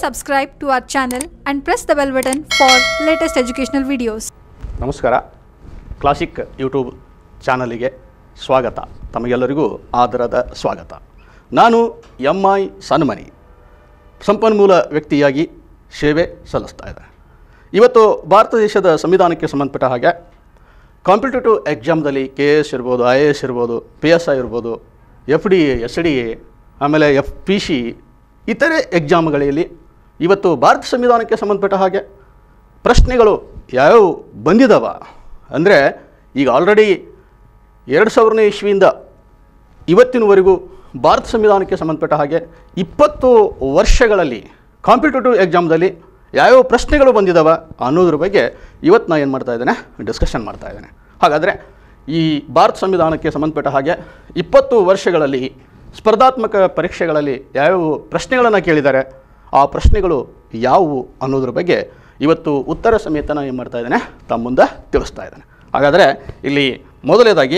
subscribe to our channel and press the bell button for latest educational videos. ನಮಸ್ಕಾರ classic YouTube ಚಾನಲಿಗೆ ಸ್ವಾಗತ ತಮಗೆಲ್ಲರಿಗೂ ಆದರದ ಸ್ವಾಗತ ನಾನು ಎಂ ಐ ಸನ್ಮನಿ ಸಂಪನ್ಮೂಲ ವ್ಯಕ್ತಿಯಾಗಿ ಸೇವೆ ಸಲ್ಲಿಸ್ತಾ ಇದ್ದೆ ಇವತ್ತು ಭಾರತ ದೇಶದ ಸಂವಿಧಾನಕ್ಕೆ ಸಂಬಂಧಪಟ್ಟ ಹಾಗೆ ಕಾಂಪಿಟೇಟಿವ್ ಎಕ್ಸಾಮ್ದಲ್ಲಿ ಕೆ ಎ ಎಸ್ ಇರ್ಬೋದು ಐ ಎ ಎಸ್ ಇರ್ಬೋದು ಪಿ ಎಸ್ ಐ ಇರ್ಬೋದು F D A S D A ಆಮೇಲೆ ಎಫ್ ಪಿ ಸಿ ಇತರೆ ಎಕ್ಸಾಮ್ಗಳಲ್ಲಿ ಇವತ್ತು ಭಾರತ ಸಂವಿಧಾನಕ್ಕೆ ಸಂಬಂಧಪಟ್ಟ ಹಾಗೆ ಪ್ರಶ್ನೆಗಳು ಯಾವ್ಯಾವ ಬಂದಿದ್ದಾವ ಅಂದರೆ ಈಗ ಆಲ್ರೆಡಿ ಎರಡು ಸಾವಿರನೇ ಇಸ್ವಿಯಿಂದ ಇವತ್ತಿನವರೆಗೂ ಭಾರತ ಸಂವಿಧಾನಕ್ಕೆ ಸಂಬಂಧಪಟ್ಟ ಹಾಗೆ ಇಪ್ಪತ್ತು ವರ್ಷಗಳಲ್ಲಿ ಕಾಂಪಿಟೇಟಿವ್ ಎಕ್ಸಾಮ್ದಲ್ಲಿ ಯಾವ್ಯಾವ ಪ್ರಶ್ನೆಗಳು ಬಂದಿದ್ದಾವ ಅನ್ನೋದ್ರ ಬಗ್ಗೆ ಇವತ್ತು ನಾನು ಏನು ಮಾಡ್ತಾ ಇದ್ದೇನೆ ಡಿಸ್ಕಷನ್ ಮಾಡ್ತಾ ಇದ್ದೇನೆ ಹಾಗಾದರೆ ಈ ಭಾರತ ಸಂವಿಧಾನಕ್ಕೆ ಸಂಬಂಧಪಟ್ಟ ಹಾಗೆ ಇಪ್ಪತ್ತು ವರ್ಷಗಳಲ್ಲಿ ಸ್ಪರ್ಧಾತ್ಮಕ ಪರೀಕ್ಷೆಗಳಲ್ಲಿ ಯಾವ್ಯಾವ ಪ್ರಶ್ನೆಗಳನ್ನು ಕೇಳಿದ್ದಾರೆ ಆ ಪ್ರಶ್ನೆಗಳು ಯಾವುವು ಅನ್ನೋದ್ರ ಬಗ್ಗೆ ಇವತ್ತು ಉತ್ತರ ಸಮೇತ ನಾನು ಏನು ಮಾಡ್ತಾ ಇದ್ದೇನೆ ತಮ್ಮ ಮುಂದೆ ತಿಳಿಸ್ತಾ ಇದ್ದೇನೆ ಹಾಗಾದರೆ ಇಲ್ಲಿ ಮೊದಲನೇದಾಗಿ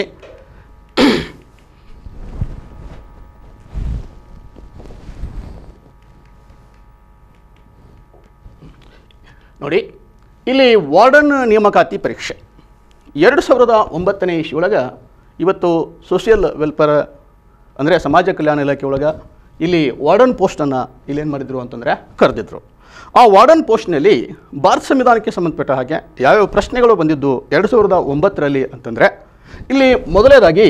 ನೋಡಿ ಇಲ್ಲಿ ವಾರ್ಡನ್ ನೇಮಕಾತಿ ಪರೀಕ್ಷೆ ಎರಡು ಸಾವಿರದ ಒಂಬತ್ತನೇ ಇಸ್ವಿಯೊಳಗೆ ಇವತ್ತು ಸೋಷಿಯಲ್ ವೆಲ್ಫೇರ್ ಅಂದರೆ ಸಮಾಜ ಕಲ್ಯಾಣ ಇಲಾಖೆ ಒಳಗೆ ಇಲ್ಲಿ ವಾರ್ಡನ್ ಪೋಸ್ಟನ್ನು ಇಲ್ಲಿ ಏನು ಮಾಡಿದ್ರು ಅಂತಂದರೆ ಕರೆದಿದ್ರು ಆ ವಾರ್ಡನ್ ಪೋಸ್ಟ್ನಲ್ಲಿ ಭಾರತ ಸಂವಿಧಾನಕ್ಕೆ ಸಂಬಂಧಪಟ್ಟ ಹಾಗೆ ಯಾವ್ಯಾವ ಪ್ರಶ್ನೆಗಳು ಬಂದಿದ್ದು ಎರಡು ಸಾವಿರದ ಒಂಬತ್ತರಲ್ಲಿ ಅಂತಂದರೆ ಇಲ್ಲಿ ಮೊದಲನೇದಾಗಿ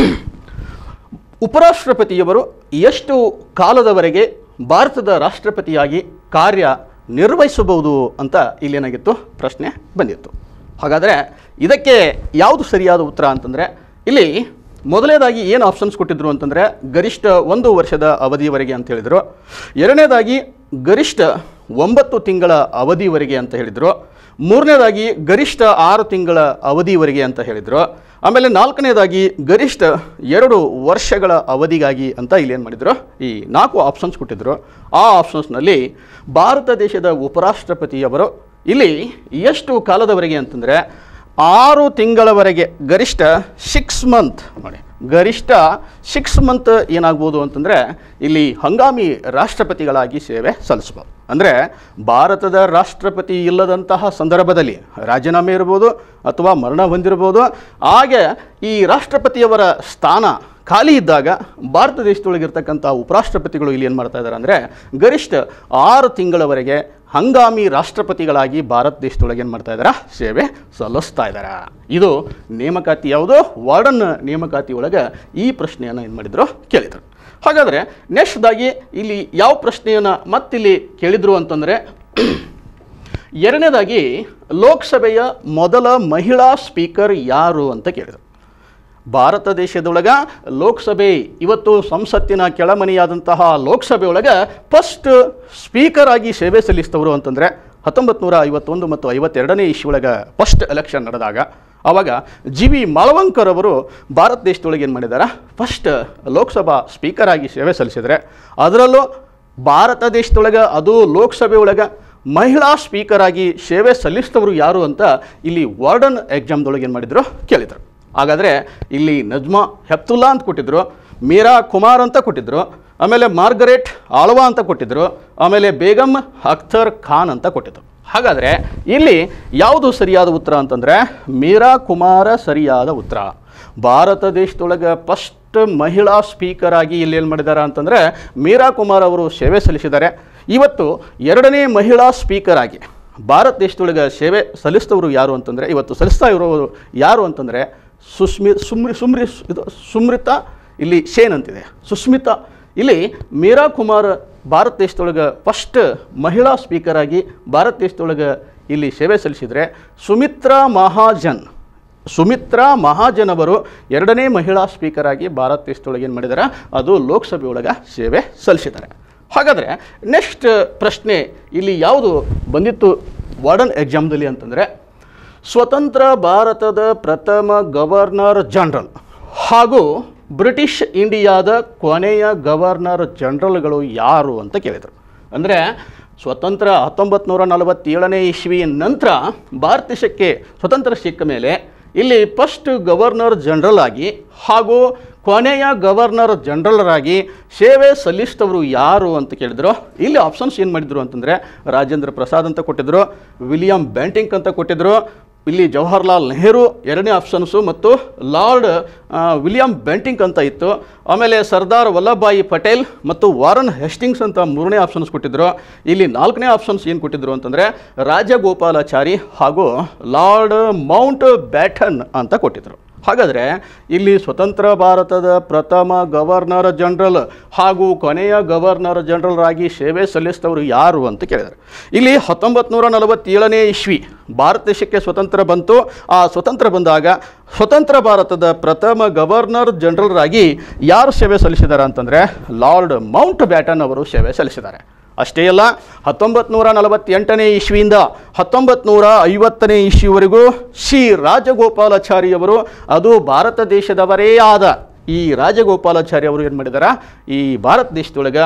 ಉಪರಾಷ್ಟ್ರಪತಿಯವರು ಎಷ್ಟು ಕಾಲದವರೆಗೆ ಭಾರತದ ರಾಷ್ಟ್ರಪತಿಯಾಗಿ ಕಾರ್ಯ ನಿರ್ವಹಿಸಬಹುದು ಅಂತ ಇಲ್ಲೇನಾಗಿತ್ತು ಪ್ರಶ್ನೆ ಬಂದಿತ್ತು ಹಾಗಾದರೆ ಇದಕ್ಕೆ ಯಾವುದು ಸರಿಯಾದ ಉತ್ತರ ಅಂತಂದರೆ ಇಲ್ಲಿ ಮೊದಲನೇದಾಗಿ ಏನು ಆಪ್ಷನ್ಸ್ ಕೊಟ್ಟಿದ್ರು ಅಂತಂದರೆ ಗರಿಷ್ಠ ಒಂದು ವರ್ಷದ ಅವಧಿಯವರೆಗೆ ಅಂತ ಹೇಳಿದರು ಎರಡನೇದಾಗಿ ಗರಿಷ್ಠ ಒಂಬತ್ತು ತಿಂಗಳ ಅವಧಿವರೆಗೆ ಅಂತ ಹೇಳಿದರು ಮೂರನೇದಾಗಿ ಗರಿಷ್ಠ ಆರು ತಿಂಗಳ ಅವಧಿವರೆಗೆ ಅಂತ ಹೇಳಿದರು ಆಮೇಲೆ ನಾಲ್ಕನೇದಾಗಿ ಗರಿಷ್ಠ ಎರಡು ವರ್ಷಗಳ ಅವಧಿಗಾಗಿ ಅಂತ ಇಲ್ಲಿ ಏನು ಮಾಡಿದರು ಈ ನಾಲ್ಕು ಆಪ್ಷನ್ಸ್ ಕೊಟ್ಟಿದ್ದರು ಆ ಆಪ್ಷನ್ಸ್ನಲ್ಲಿ ಭಾರತ ದೇಶದ ಉಪರಾಷ್ಟ್ರಪತಿಯವರು ಇಲ್ಲಿ ಎಷ್ಟು ಕಾಲದವರೆಗೆ ಅಂತಂದರೆ ಆರು ತಿಂಗಳವರೆಗೆ ಗರಿಷ್ಠ ಸಿಕ್ಸ್ ಮಂತ್ ನೋಡಿ ಗರಿಷ್ಠ ಸಿಕ್ಸ್ ಮಂತ್ ಏನಾಗ್ಬೋದು ಅಂತಂದರೆ ಇಲ್ಲಿ ಹಂಗಾಮಿ ರಾಷ್ಟ್ರಪತಿಗಳಾಗಿ ಸೇವೆ ಸಲ್ಲಿಸ್ಬೋದು ಅಂದರೆ ಭಾರತದ ರಾಷ್ಟ್ರಪತಿ ಇಲ್ಲದಂತಹ ಸಂದರ್ಭದಲ್ಲಿ ರಾಜೀನಾಮೆ ಇರ್ಬೋದು ಅಥವಾ ಮರಣ ಹೊಂದಿರ್ಬೋದು ಹಾಗೆ ಈ ರಾಷ್ಟ್ರಪತಿಯವರ ಸ್ಥಾನ ಖಾಲಿ ಇದ್ದಾಗ ಭಾರತ ದೇಶದೊಳಗಿರ್ತಕ್ಕಂಥ ಉಪರಾಷ್ಟ್ರಪತಿಗಳು ಇಲ್ಲಿ ಏನು ಮಾಡ್ತಾ ಇದ್ದಾರೆ ಅಂದರೆ ಗರಿಷ್ಠ ಆರು ತಿಂಗಳವರೆಗೆ ಹಂಗಾಮಿ ರಾಷ್ಟ್ರಪತಿಗಳಾಗಿ ಭಾರತ ದೇಶದೊಳಗೆ ಏನು ಮಾಡ್ತಾ ಇದ್ದಾರೆ ಸೇವೆ ಸಲ್ಲಿಸ್ತಾ ಇದ್ದಾರೆ ಇದು ನೇಮಕಾತಿ ಯಾವುದು ವಾರ್ಡನ್ ನೇಮಕಾತಿ ಒಳಗೆ ಈ ಪ್ರಶ್ನೆಯನ್ನು ಏನು ಮಾಡಿದರು ಕೇಳಿದರು ಹಾಗಾದರೆ ನೆಕ್ಸ್ಟ್ದಾಗಿ ಇಲ್ಲಿ ಯಾವ ಪ್ರಶ್ನೆಯನ್ನು ಮತ್ತಿಲ್ಲಿ ಕೇಳಿದರು ಅಂತಂದರೆ ಎರಡನೇದಾಗಿ ಲೋಕಸಭೆಯ ಮೊದಲ ಮಹಿಳಾ ಸ್ಪೀಕರ್ ಯಾರು ಅಂತ ಕೇಳಿದರು ಭಾರತ ದೇಶದೊಳಗೆ ಲೋಕಸಭೆ ಇವತ್ತು ಸಂಸತ್ತಿನ ಕೆಳಮನೆಯಾದಂತಹ ಲೋಕಸಭೆ ಒಳಗೆ ಫಸ್ಟ್ ಸ್ಪೀಕರ್ ಆಗಿ ಸೇವೆ ಸಲ್ಲಿಸಿದವರು ಅಂತಂದರೆ ಹತ್ತೊಂಬತ್ತು ನೂರ ಐವತ್ತೊಂದು ಮತ್ತು ಐವತ್ತೆರಡನೇ ಇಶ್ಯೊಳಗೆ ಫಸ್ಟ್ ಎಲೆಕ್ಷನ್ ನಡೆದಾಗ ಆವಾಗ ಜಿ ವಿ ಮಾಳವಂಕರ್ ಅವರು ಭಾರತ ದೇಶದೊಳಗೆ ಏನು ಮಾಡಿದ್ದಾರೆ ಫಸ್ಟ್ ಲೋಕಸಭಾ ಸ್ಪೀಕರ್ ಆಗಿ ಸೇವೆ ಸಲ್ಲಿಸಿದರೆ ಅದರಲ್ಲೂ ಭಾರತ ದೇಶದೊಳಗೆ ಅದು ಲೋಕಸಭೆ ಒಳಗೆ ಮಹಿಳಾ ಸ್ಪೀಕರ್ ಆಗಿ ಸೇವೆ ಸಲ್ಲಿಸಿದವರು ಯಾರು ಅಂತ ಇಲ್ಲಿ ವಾರ್ಡನ್ ಎಕ್ಸಾಮ್ದೊಳಗೆ ಏನು ಮಾಡಿದರು ಕೇಳಿದರು ಹಾಗಾದರೆ ಇಲ್ಲಿ ನಜ್ಮಾ ಹೆಪ್ತುಲ್ಲಾ ಅಂತ ಕೊಟ್ಟಿದ್ದರು ಮೀರಾ ಕುಮಾರ್ ಅಂತ ಕೊಟ್ಟಿದ್ದರು ಆಮೇಲೆ ಮಾರ್ಗರೇಟ್ ಆಳ್ವಾ ಅಂತ ಕೊಟ್ಟಿದ್ದರು ಆಮೇಲೆ ಬೇಗಮ್ ಅಖ್ತರ್ ಖಾನ್ ಅಂತ ಕೊಟ್ಟಿದ್ದರು ಹಾಗಾದರೆ ಇಲ್ಲಿ ಯಾವುದು ಸರಿಯಾದ ಉತ್ತರ ಅಂತಂದರೆ ಮೀರಾ ಕುಮಾರ ಸರಿಯಾದ ಉತ್ತರ ಭಾರತ ದೇಶದೊಳಗೆ ಫಸ್ಟ್ ಮಹಿಳಾ ಸ್ಪೀಕರ್ ಆಗಿ ಇಲ್ಲಿ ಏನು ಮಾಡಿದ್ದಾರೆ ಅಂತಂದರೆ ಮೀರಾ ಕುಮಾರ್ ಅವರು ಸೇವೆ ಸಲ್ಲಿಸಿದ್ದಾರೆ ಇವತ್ತು ಎರಡನೇ ಮಹಿಳಾ ಸ್ಪೀಕರ್ ಆಗಿ ಭಾರತ ದೇಶದೊಳಗೆ ಸೇವೆ ಸಲ್ಲಿಸಿದವರು ಯಾರು ಅಂತಂದರೆ ಇವತ್ತು ಸಲ್ಲಿಸ್ತಾ ಇರೋರು ಯಾರು ಅಂತಂದರೆ ಸುಸ್ಮಿ ಸುಮ್ರಿ ಸುಮ್ರಿ ಇದು ಸುಮ್ರಿತಾ ಇಲ್ಲಿ ಶೇನ್ ಅಂತಿದೆ ಸುಸ್ಮಿತಾ ಇಲ್ಲಿ ಮೀರಾ ಕುಮಾರ್ ಭಾರತ ದೇಶದೊಳಗೆ ಫಸ್ಟ್ ಮಹಿಳಾ ಸ್ಪೀಕರ್ ಆಗಿ ಭಾರತ ದೇಶದೊಳಗೆ ಇಲ್ಲಿ ಸೇವೆ ಸಲ್ಲಿಸಿದರೆ ಸುಮಿತ್ರಾ ಮಹಾಜನ್ ಸುಮಿತ್ರಾ ಮಹಾಜನ್ ಅವರು ಎರಡನೇ ಮಹಿಳಾ ಸ್ಪೀಕರ್ ಆಗಿ ಭಾರತ ದೇಶದೊಳಗೆ ಏನು ಮಾಡಿದ್ದಾರೆ ಅದು ಲೋಕಸಭೆ ಒಳಗೆ ಸೇವೆ ಸಲ್ಲಿಸಿದ್ದಾರೆ ಹಾಗಾದರೆ ನೆಕ್ಸ್ಟ್ ಪ್ರಶ್ನೆ ಇಲ್ಲಿ ಯಾವುದು ಬಂದಿತ್ತು ವಾರ್ಡನ್ ಎಕ್ಸಾಮ್ದಲ್ಲಿ ಅಂತಂದರೆ ಸ್ವತಂತ್ರ ಭಾರತದ ಪ್ರಥಮ ಗವರ್ನರ್ ಜನರಲ್ ಹಾಗೂ ಬ್ರಿಟಿಷ್ ಇಂಡಿಯಾದ ಕೊನೆಯ ಗವರ್ನರ್ ಜನರಲ್ಗಳು ಯಾರು ಅಂತ ಕೇಳಿದರು ಅಂದರೆ ಸ್ವತಂತ್ರ ಹತ್ತೊಂಬತ್ತು ನೂರ ನಲವತ್ತೇಳನೇ ಇಸ್ವಿ ನಂತರ ಭಾರತ ದೇಶಕ್ಕೆ ಸ್ವತಂತ್ರ ಸಿಕ್ಕ ಮೇಲೆ ಇಲ್ಲಿ ಫಸ್ಟ್ ಗವರ್ನರ್ ಜನರಲ್ ಆಗಿ ಹಾಗೂ ಕೊನೆಯ ಗವರ್ನರ್ ಜನರಲ್ ಆಗಿ ಸೇವೆ ಸಲ್ಲಿಸಿದವರು ಯಾರು ಅಂತ ಕೇಳಿದ್ರು ಇಲ್ಲಿ ಆಪ್ಷನ್ಸ್ ಏನು ಮಾಡಿದ್ರು ಅಂತಂದರೆ ರಾಜೇಂದ್ರ ಪ್ರಸಾದ್ ಅಂತ ಕೊಟ್ಟಿದ್ರು ವಿಲಿಯಂ ಬ್ಯಾಂಟಿಂಕ್ ಅಂತ ಕೊಟ್ಟಿದ್ರು ಇಲ್ಲಿ ಜವಾಹರ್ಲಾಲ್ ನೆಹರು ಎರಡನೇ ಆಪ್ಷನ್ಸು ಮತ್ತು ಲಾರ್ಡ್ ಆ, ವಿಲಿಯಂ ಬೆಂಟಿಂಕ್ ಅಂತ ಇತ್ತು ಆಮೇಲೆ ಸರ್ದಾರ್ ವಲ್ಲಭಭಾಯಿ ಪಟೇಲ್ ಮತ್ತು ವಾರನ್ ಹೆಸ್ಟಿಂಗ್ಸ್ ಅಂತ ಮೂರನೇ ಆಪ್ಷನ್ಸ್ ಕೊಟ್ಟಿದ್ರು ಇಲ್ಲಿ ನಾಲ್ಕನೇ ಆಪ್ಷನ್ಸ್ ಏನು ಕೊಟ್ಟಿದ್ರು ಅಂತಂದರೆ ರಾಜಗೋಪಾಲಾಚಾರಿ ಹಾಗೂ ಲಾರ್ಡ್ ಮೌಂಟ್ ಬ್ಯಾಟನ್ ಅಂತ ಕೊಟ್ಟಿದ್ರು ಹಾಗಾದರೆ ಇಲ್ಲಿ ಸ್ವತಂತ್ರ ಭಾರತದ ಪ್ರಥಮ ಗವರ್ನರ್ ಜನರಲ್ ಹಾಗೂ ಕೊನೆಯ ಗವರ್ನರ್ ಜನರಲ್ ಆಗಿ ಸೇವೆ ಸಲ್ಲಿಸಿದವರು ಯಾರು ಅಂತ ಕೇಳಿದ್ದಾರೆ ಇಲ್ಲಿ ಹತ್ತೊಂಬತ್ತು ನೂರ ನಲವತ್ತೇಳನೇ ಇಸ್ವಿ ಭಾರತ ದೇಶಕ್ಕೆ ಸ್ವತಂತ್ರ ಬಂತು ಆ ಸ್ವತಂತ್ರ ಬಂದಾಗ ಸ್ವತಂತ್ರ ಭಾರತದ ಪ್ರಥಮ ಗವರ್ನರ್ ಜನರಲ್ ಆಗಿ ಯಾರು ಸೇವೆ ಸಲ್ಲಿಸಿದ್ದಾರೆ ಅಂತಂದರೆ ಲಾರ್ಡ್ ಮೌಂಟ್ ಬ್ಯಾಟನ್ ಅವರು ಸೇವೆ ಸಲ್ಲಿಸಿದ್ದಾರೆ ಅಷ್ಟೇ ಅಲ್ಲ ಹತ್ತೊಂಬತ್ತು ನೂರ ನಲವತ್ತೆಂಟನೇ ಇಸ್ವಿಯಿಂದ ಹತ್ತೊಂಬತ್ತು ನೂರ ಐವತ್ತನೇ ಇಸ್ವಿವರೆಗೂ ಶ್ರೀ ರಾಜಗೋಪಾಲಾಚಾರಿಯವರು ಅದು ಭಾರತ ದೇಶದವರೇ ಆದ ಈ ರಾಜಗೋಪಾಲಾಚಾರಿ ಅವರು ಏನು ಮಾಡಿದಾರ ಈ ಭಾರತ ದೇಶದೊಳಗೆ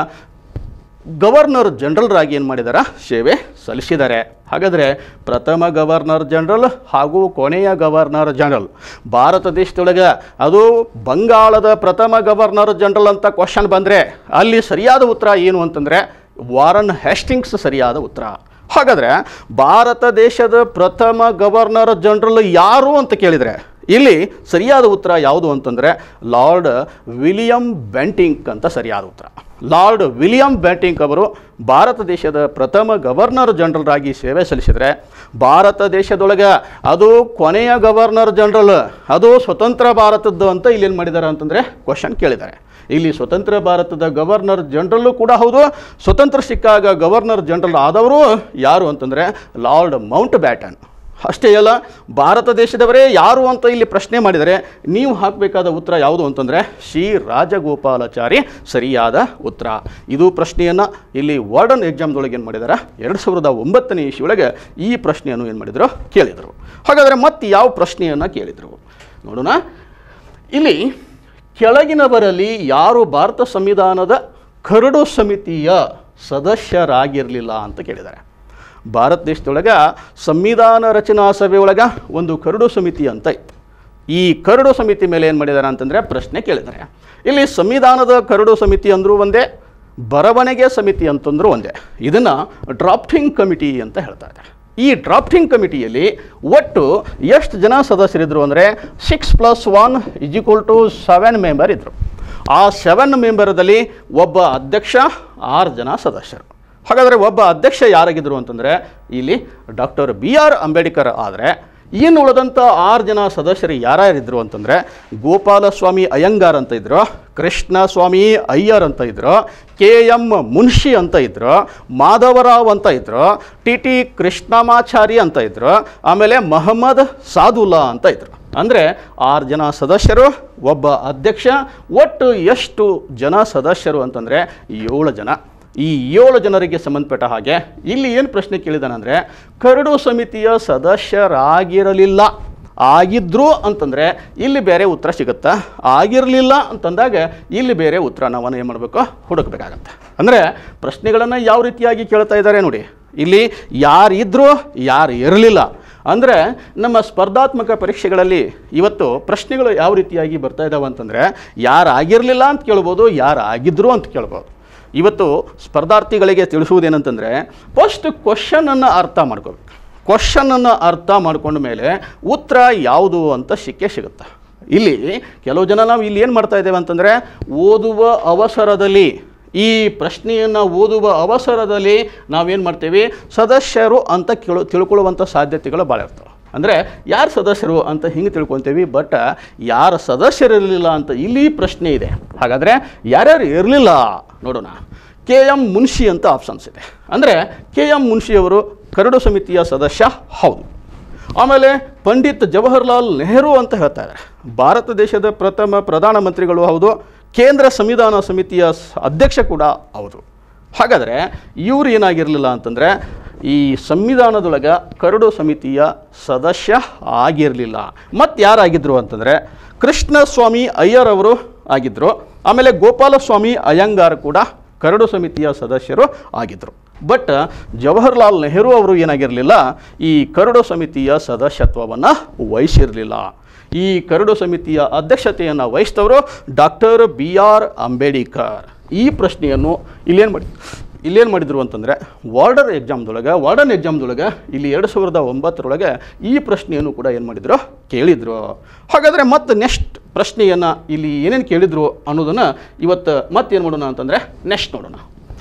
ಗವರ್ನರ್ ಜನರಲ್ ಆಗಿ ಏನು ಮಾಡಿದಾರ ಸೇವೆ ಸಲ್ಲಿಸಿದ್ದಾರೆ ಹಾಗಾದರೆ ಪ್ರಥಮ ಗವರ್ನರ್ ಜನರಲ್ ಹಾಗೂ ಕೊನೆಯ ಗವರ್ನರ್ ಜನರಲ್ ಭಾರತ ದೇಶದೊಳಗೆ ಅದು ಬಂಗಾಳದ ಪ್ರಥಮ ಗವರ್ನರ್ ಜನರಲ್ ಅಂತ ಕ್ವಶನ್ ಬಂದರೆ ಅಲ್ಲಿ ಸರಿಯಾದ ಉತ್ತರ ಏನು ಅಂತಂದರೆ ವಾರನ್ ಹೆಸ್ಟಿಂಗ್ಸ್ ಸರಿಯಾದ ಉತ್ತರ ಹಾಗಾದರೆ ಭಾರತ ದೇಶದ ಪ್ರಥಮ ಗವರ್ನರ್ ಜನರಲ್ ಯಾರು ಅಂತ ಕೇಳಿದರೆ ಇಲ್ಲಿ ಸರಿಯಾದ ಉತ್ತರ ಯಾವುದು ಅಂತಂದರೆ ಲಾರ್ಡ್ ವಿಲಿಯಂ ಬೆಂಟಿಂಕ್ ಅಂತ ಸರಿಯಾದ ಉತ್ತರ ಲಾರ್ಡ್ ವಿಲಿಯಂ ಬ್ಯಾಟಿಂಕ್ ಅವರು ಭಾರತ ದೇಶದ ಪ್ರಥಮ ಗವರ್ನರ್ ಜನರಲ್ ಆಗಿ ಸೇವೆ ಸಲ್ಲಿಸಿದರೆ ಭಾರತ ದೇಶದೊಳಗೆ ಅದು ಕೊನೆಯ ಗವರ್ನರ್ ಜನರಲ್ ಅದು ಸ್ವತಂತ್ರ ಭಾರತದ್ದು ಅಂತ ಇಲ್ಲಿ ಏನು ಮಾಡಿದ್ದಾರೆ ಅಂತಂದರೆ ಕ್ವಶನ್ ಕೇಳಿದ್ದಾರೆ ಇಲ್ಲಿ ಸ್ವತಂತ್ರ ಭಾರತದ ಗವರ್ನರ್ ಜನರಲ್ಲು ಕೂಡ ಹೌದು ಸ್ವತಂತ್ರ ಸಿಕ್ಕಾಗ ಗವರ್ನರ್ ಜನರಲ್ ಆದವರು ಯಾರು ಅಂತಂದರೆ ಲಾರ್ಡ್ ಮೌಂಟ್ ಬ್ಯಾಟನ್ ಅಷ್ಟೇ ಅಲ್ಲ ಭಾರತ ದೇಶದವರೇ ಯಾರು ಅಂತ ಇಲ್ಲಿ ಪ್ರಶ್ನೆ ಮಾಡಿದರೆ ನೀವು ಹಾಕಬೇಕಾದ ಉತ್ತರ ಯಾವುದು ಅಂತಂದರೆ ಶ್ರೀ ರಾಜಗೋಪಾಲಾಚಾರಿ ಸರಿಯಾದ ಉತ್ತರ ಇದು ಪ್ರಶ್ನೆಯನ್ನು ಇಲ್ಲಿ ವಾರ್ಡನ್ ಎಕ್ಸಾಮ್ದೊಳಗೆ ಏನು ಮಾಡಿದ್ದಾರೆ ಎರಡು ಸಾವಿರದ ಒಂಬತ್ತನೇ ಇಸ್ವಿಯೊಳಗೆ ಈ ಪ್ರಶ್ನೆಯನ್ನು ಏನು ಮಾಡಿದರು ಕೇಳಿದರು ಹಾಗಾದರೆ ಮತ್ತೆ ಯಾವ ಪ್ರಶ್ನೆಯನ್ನು ಕೇಳಿದರು ನೋಡೋಣ ಇಲ್ಲಿ ಕೆಳಗಿನವರಲ್ಲಿ ಯಾರು ಭಾರತ ಸಂವಿಧಾನದ ಕರಡು ಸಮಿತಿಯ ಸದಸ್ಯರಾಗಿರಲಿಲ್ಲ ಅಂತ ಕೇಳಿದ್ದಾರೆ ಭಾರತ ದೇಶದೊಳಗೆ ಸಂವಿಧಾನ ರಚನಾ ಸಭೆ ಒಳಗೆ ಒಂದು ಕರಡು ಸಮಿತಿ ಅಂತ ಇತ್ತು ಈ ಕರಡು ಸಮಿತಿ ಮೇಲೆ ಏನು ಮಾಡಿದ್ದಾರೆ ಅಂತಂದರೆ ಪ್ರಶ್ನೆ ಕೇಳಿದ್ದಾರೆ ಇಲ್ಲಿ ಸಂವಿಧಾನದ ಕರಡು ಸಮಿತಿ ಅಂದರೂ ಒಂದೇ ಬರವಣಿಗೆ ಸಮಿತಿ ಅಂತಂದ್ರೂ ಒಂದೇ ಇದನ್ನು ಡ್ರಾಫ್ಟಿಂಗ್ ಕಮಿಟಿ ಅಂತ ಹೇಳ್ತಾ ಇದ್ದಾರೆ ಈ ಡ್ರಾಫ್ಟಿಂಗ್ ಕಮಿಟಿಯಲ್ಲಿ ಒಟ್ಟು ಎಷ್ಟು ಜನ ಸದಸ್ಯರಿದ್ದರು ಅಂದರೆ six plus one is equal to seven member ಇದ್ದರು ಆ ಸೆವೆನ್ ಮೆಂಬರ್ದಲ್ಲಿ ಒಬ್ಬ ಅಧ್ಯಕ್ಷ ಆರು ಜನ ಸದಸ್ಯರು ಹಾಗಾದರೆ ಒಬ್ಬ ಅಧ್ಯಕ್ಷ ಯಾರಾಗಿದ್ದರು ಅಂತಂದರೆ ಇಲ್ಲಿ ಡಾಕ್ಟರ್ ಬಿ ಆರ್ ಅಂಬೇಡ್ಕರ್ ಆದರೆ ಇನ್ನು ಉಳಿದಂಥ ಆರು ಜನ ಸದಸ್ಯರು ಯಾರ್ಯಾರಿದ್ರು ಅಂತಂದರೆ ಗೋಪಾಲಸ್ವಾಮಿ ಅಯ್ಯಂಗಾರ್ ಅಂತ ಇದ್ರು ಕೃಷ್ಣ ಸ್ವಾಮಿ ಅಯ್ಯರ್ ಅಂತ ಇದ್ರು ಕೆ ಎಂ ಮುನ್ಷಿ ಅಂತ ಇದ್ರು ಮಾಧವರಾವ್ ಅಂತ ಇದ್ರು ಟಿ ಟಿ ಕೃಷ್ಣಮಾಚಾರಿ ಅಂತ ಇದ್ರು ಆಮೇಲೆ ಮಹಮ್ಮದ್ ಸಾದುಲ್ಲಾ ಅಂತ ಇದ್ರು ಅಂದರೆ ಆರು ಜನ ಸದಸ್ಯರು ಒಬ್ಬ ಅಧ್ಯಕ್ಷ ಒಟ್ಟು ಎಷ್ಟು ಜನ ಸದಸ್ಯರು ಅಂತಂದರೆ ಏಳು ಜನ ಈ ಏಳು ಜನರಿಗೆ ಸಂಬಂಧಪಟ್ಟ ಹಾಗೆ ಇಲ್ಲಿ ಏನು ಪ್ರಶ್ನೆ ಕೇಳಿದಾನಂದರೆ ಕರಡು ಸಮಿತಿಯ ಸದಸ್ಯರಾಗಿರಲಿಲ್ಲ ಆಗಿದ್ರು ಅಂತಂದರೆ ಇಲ್ಲಿ ಬೇರೆ ಉತ್ತರ ಸಿಗುತ್ತಾ ಆಗಿರಲಿಲ್ಲ ಅಂತಂದಾಗ ಇಲ್ಲಿ ಬೇರೆ ಉತ್ತರ ನಾವು ಏನು ಮಾಡಬೇಕು ಹುಡುಕಬೇಕಾಗತ್ತೆ ಅಂದರೆ ಪ್ರಶ್ನೆಗಳನ್ನು ಯಾವ ರೀತಿಯಾಗಿ ಕೇಳ್ತಾ ಇದ್ದಾರೆ ನೋಡಿ ಇಲ್ಲಿ ಯಾರಿದ್ರು ಯಾರು ಇರಲಿಲ್ಲ ಅಂದರೆ ನಮ್ಮ ಸ್ಪರ್ಧಾತ್ಮಕ ಪರೀಕ್ಷೆಗಳಲ್ಲಿ ಇವತ್ತು ಪ್ರಶ್ನೆಗಳು ಯಾವ ರೀತಿಯಾಗಿ ಬರ್ತಾ ಇದ್ದಾವೆ ಅಂತಂದರೆ ಯಾರು ಆಗಿರಲಿಲ್ಲ ಅಂತ ಕೇಳ್ಬೋದು ಯಾರು ಆಗಿದ್ರು ಅಂತ ಕೇಳ್ಬೋದು ಇವತ್ತು ಸ್ಪರ್ಧಾರ್ಥಿಗಳಿಗೆ ತಿಳಿಸುವುದೇನಂತಂದರೆ ಫಸ್ಟ್ ಕ್ವಶನನ್ನು ಅರ್ಥ ಮಾಡ್ಕೋಬೇಕು ಕ್ವಶನನ್ನು ಅರ್ಥ ಮಾಡ್ಕೊಂಡ ಮೇಲೆ ಉತ್ತರ ಯಾವುದು ಅಂತ ಸಿಕ್ಕೇ ಸಿಗುತ್ತೆ ಇಲ್ಲಿ ಕೆಲವು ಜನ ನಾವು ಇಲ್ಲಿ ಏನು ಮಾಡ್ತಾ ಇದ್ದೇವೆ ಅಂತಂದರೆ ಓದುವ ಅವಸರದಲ್ಲಿ ಈ ಪ್ರಶ್ನೆಯನ್ನು ಓದುವ ಅವಸರದಲ್ಲಿ ನಾವೇನು ಮಾಡ್ತೇವೆ ಸದಸ್ಯರು ಅಂತ ಕೇಳು ತಿಳ್ಕೊಳ್ಳುವಂಥ ಸಾಧ್ಯತೆಗಳು ಭಾಳ ಇರ್ತವೆ ಅಂದರೆ ಯಾರು ಸದಸ್ಯರು ಅಂತ ಹಿಂಗೆ ತಿಳ್ಕೊತೀವಿ ಬಟ್ ಯಾರು ಸದಸ್ಯರಿರಲಿಲ್ಲ ಅಂತ ಇಲ್ಲಿ ಪ್ರಶ್ನೆ ಇದೆ ಹಾಗಾದರೆ ಯಾರ್ಯಾರು ಇರಲಿಲ್ಲ ನೋಡೋಣ ಕೆ ಎಂ ಮುನ್ಷಿ ಅಂತ ಆಪ್ಷನ್ಸ್ ಇದೆ ಅಂದರೆ ಕೆ ಎಂ ಮುನ್ಷಿಯವರು ಕರಡು ಸಮಿತಿಯ ಸದಸ್ಯ ಹೌದು ಆಮೇಲೆ ಪಂಡಿತ್ ಜವಾಹರ್ಲಾಲ್ ನೆಹರು ಅಂತ ಹೇಳ್ತಾ ಇದ್ದಾರೆ ಭಾರತ ದೇಶದ ಪ್ರಥಮ ಪ್ರಧಾನಮಂತ್ರಿಗಳು ಹೌದು ಕೇಂದ್ರ ಸಂವಿಧಾನ ಸಮಿತಿಯ ಸ- ಅಧ್ಯಕ್ಷ ಕೂಡ ಹೌದು ಹಾಗಾದರೆ ಇವರು ಏನಾಗಿರಲಿಲ್ಲ ಅಂತಂದರೆ ಈ ಸಂವಿಧಾನದೊಳಗೆ ಕರಡು ಸಮಿತಿಯ ಸದಸ್ಯ ಆಗಿರಲಿಲ್ಲ ಮತ್ತು ಯಾರಾಗಿದ್ದರು ಅಂತಂದರೆ ಕೃಷ್ಣಸ್ವಾಮಿ ಅಯ್ಯರ್ ಅವರು ಆಗಿದ್ದರು ಆಮೇಲೆ ಗೋಪಾಲಸ್ವಾಮಿ ಅಯ್ಯಂಗಾರ್ ಕೂಡ ಕರಡು ಸಮಿತಿಯ ಸದಸ್ಯರು ಆಗಿದ್ದರು ಬಟ್ ಜವಾಹರ್ಲಾಲ್ ನೆಹರು ಅವರು ಏನಾಗಿರಲಿಲ್ಲ ಈ ಕರಡು ಸಮಿತಿಯ ಸದಸ್ಯತ್ವವನ್ನು ವಹಿಸಿರಲಿಲ್ಲ ಈ ಕರಡು ಸಮಿತಿಯ ಅಧ್ಯಕ್ಷತೆಯನ್ನು ವಹಿಸಿದವರು ಡಾಕ್ಟರ್ ಬಿ ಆರ್ ಅಂಬೇಡ್ಕರ್ ಈ ಪ್ರಶ್ನೆಯನ್ನು ಇಲ್ಲೇನು ಮಾಡಿ ಇಲ್ಲೇನು ಮಾಡಿದರು ಅಂತಂದರೆ ವಾರ್ಡರ್ ಎಕ್ಸಾಮ್ದೊಳಗೆ ವಾರ್ಡನ್ ಎಕ್ಸಾಮ್ದೊಳಗೆ ಇಲ್ಲಿ ಎರಡು ಸಾವಿರದ ಒಂಬತ್ತರೊಳಗೆ ಈ ಪ್ರಶ್ನೆಯನ್ನು ಕೂಡ ಏನು ಮಾಡಿದರು ಕೇಳಿದರು ಹಾಗಾದರೆ ಮತ್ತೆ ನೆಕ್ಸ್ಟ್ ಪ್ರಶ್ನೆಯನ್ನು ಇಲ್ಲಿ ಏನೇನು ಕೇಳಿದರು ಅನ್ನೋದನ್ನು ಇವತ್ತು ಮತ್ತೇನು ಮಾಡೋಣ ಅಂತಂದರೆ ನೆಕ್ಸ್ಟ್ ನೋಡೋಣ